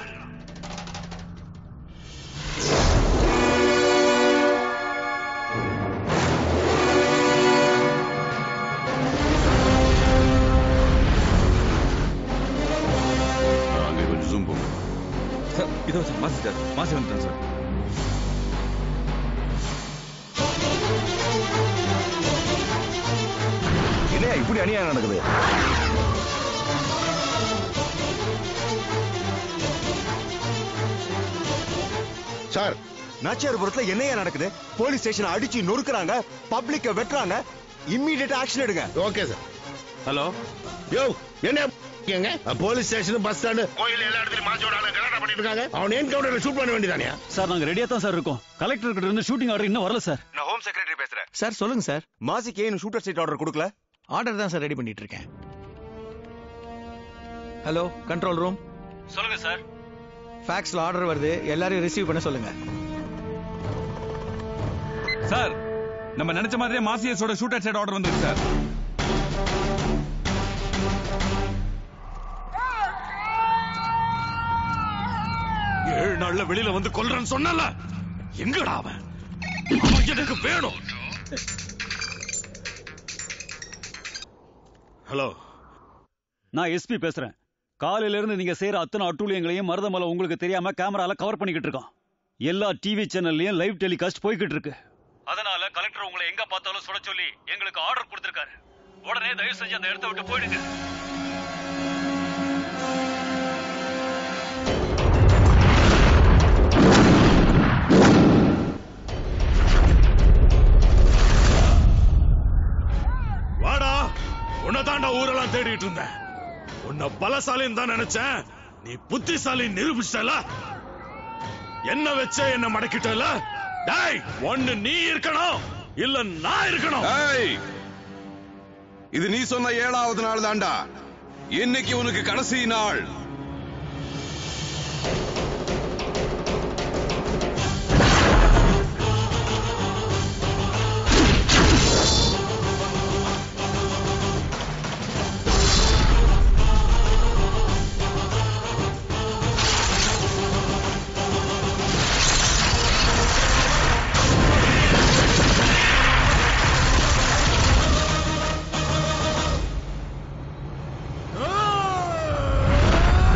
அங்கே கொஞ்சம் ஜூம் போங்க சார் இதோ சார் மாசி சார் மாசி வந்துட்டேன் சார் என்னையா இப்படி அநியாயம் நடக்குது சார் நாச்சியார்புரத்துல என்னையா நடக்குது போலீஸ் ஸ்டேஷன் அடிச்சு நொறுக்குறாங்க பப்ளிக்க வெட்டுறாங்க இம்மீடியட் ஆக்ஷன் எடுங்க ஓகே சார் ஹலோ யோ என்ன ஏங்க போலீஸ் ஸ்டேஷன் பஸ் ஸ்டாண்டு கோயில் எல்லா இடத்துலயும் மாசோட ஆளு கலாட்டா பண்ணிட்டு இருக்காங்க அவன் என்கவுண்டர்ல ஷூட் பண்ண வேண்டியதானே சார் நாங்க ரெடியா தான் சார் இருக்கோம் கலெக்டர் கிட்ட இருந்து ஷூட்டிங் ஆர்டர் இன்னும் வரல சார் நான் ஹோம் செக்ரட்டரி பேசுறேன் சார் சொல்லுங்க சார் மாசிக்கு ஏன் ஷூட்டர் ஸ்டேட் ஆர்டர் கொடுக்கல ஆர்டர் தான் சார் ரெடி பண்ணிட்டு இருக்கேன் ஹலோ கண்ட்ரோல் ரூம் சொல்லுங்க சார் ஃபேக்ஸ்ல ஆர்டர் வருது எல்லாரையும் ரிசீவ் பண்ண சொல்லுங்க சார் நம்ம நினைச்ச மாதிரியே மாசியஸோட ஷூட்டர் சைடு ஆர்டர் வந்திருக்கு சார் ஏழு நாள்ல வெளியில வந்து கொல்றேன்னு சொன்னல எங்கடா அவன் அவன் எனக்கு வேணும் ஹலோ நான் எஸ்பி பேசுறேன் காலையில இருந்து நீங்க செய்யற அத்தனை அட்டூழியங்களையும் மருதமலை உங்களுக்கு தெரியாம கேமரால கவர் பண்ணிக்கிட்டு இருக்கோம் எல்லா டிவி சேனல்லையும் லைவ் டெலிகாஸ்ட் போய்கிட்டு இருக்கு அதனால கலெக்டர் உங்களை எங்க பார்த்தாலும் சுட சொல்லி எங்களுக்கு ஆர்டர் கொடுத்திருக்காரு உடனே தயவு செஞ்சு அந்த இடத்த விட்டு போயிடுங்க வாடா உன்னை தாண்டா ஊரெல்லாம் தேடிட்டு இருந்தேன் உன்னை பலசாலின்னு தான் நினைச்சேன் நீ புத்திசாலி நிரூபிச்சிட்டல என்ன வச்சே என்ன மடக்கிட்டல டேய் ஒண்ணு நீ இருக்கணும் இல்ல நான் இருக்கணும் ஏய் இது நீ சொன்ன ஏழாவது நாள் தாண்டா இன்னைக்கு உனக்கு கடைசி நாள் ஆ!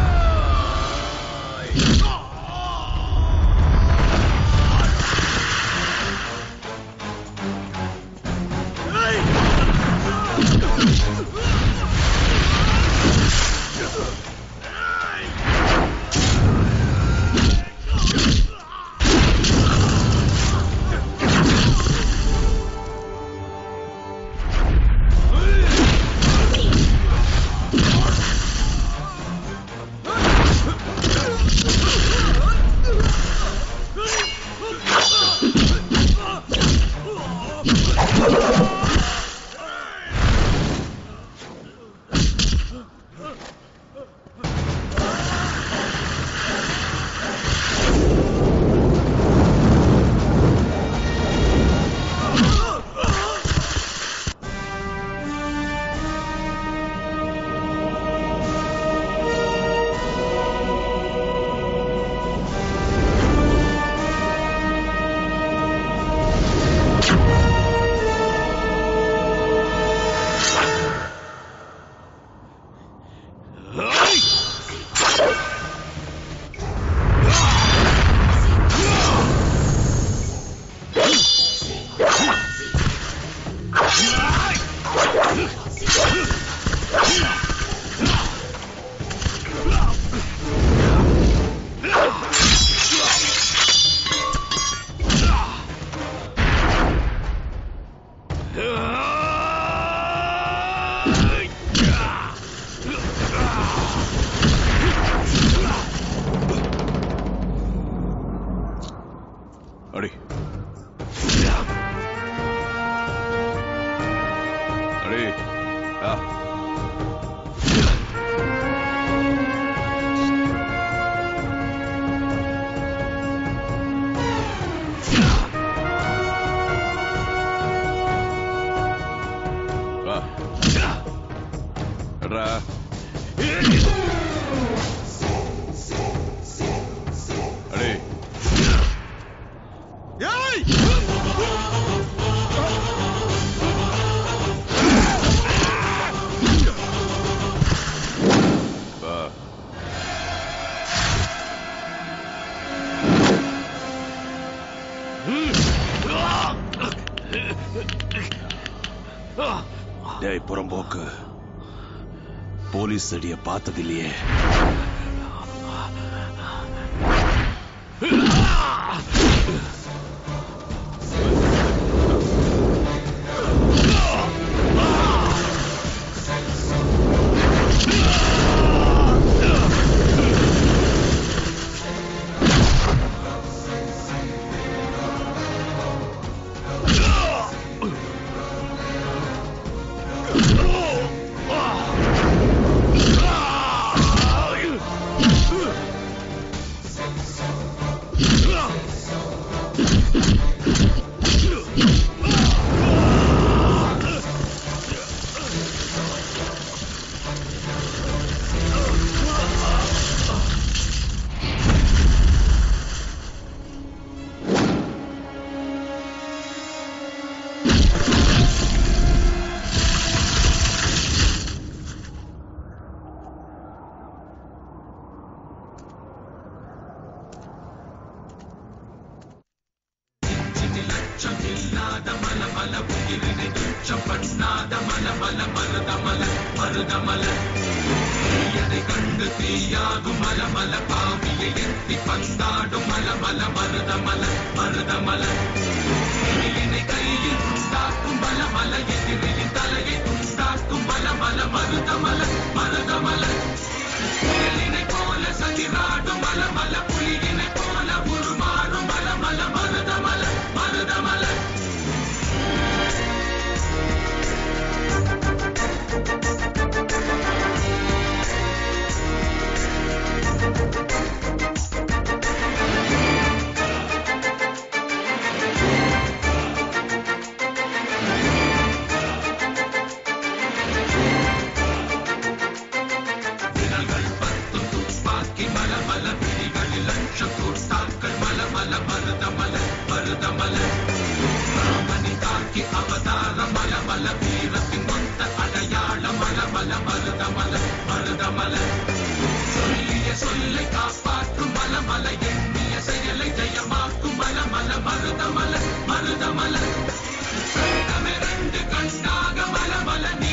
அடே ஏய் வா டேய் புறம்போக்கு போலீஸ் அடிய பார்த்ததில்லையே கண்டு தீயாகும் மல மல பாவியை எத்தி பந்தாடும் மல மல மருத மல மருத மல இனியினை கையில் உண்டாக்கும் பல மல எதிரியின் தலையை உண்டாக்கும் பல மல மருத மல மருத மல புயலினை போல சதிராடும் மல மல புலியினை போல உருமாறும் மல மல மருத மல மருத மல விரல்கள் பத்தும் துப்பாக்கி மல மல விழிகளில் லட்சம் கூட்டாக்கள் மல மல மருத மல மருத மல ராமனி தாக்கி அவதார மல மல வீரத்தின் மொத்த அடையாள மல மல மருத மல மருத மல சொல்லிய சொல்லை காப்பாற்றும் மல மல எண்ணிய செயலை ஜெயமாக்கும் மல மல மருத மல மருத மல ரெண்டு கண்ணாக மல மல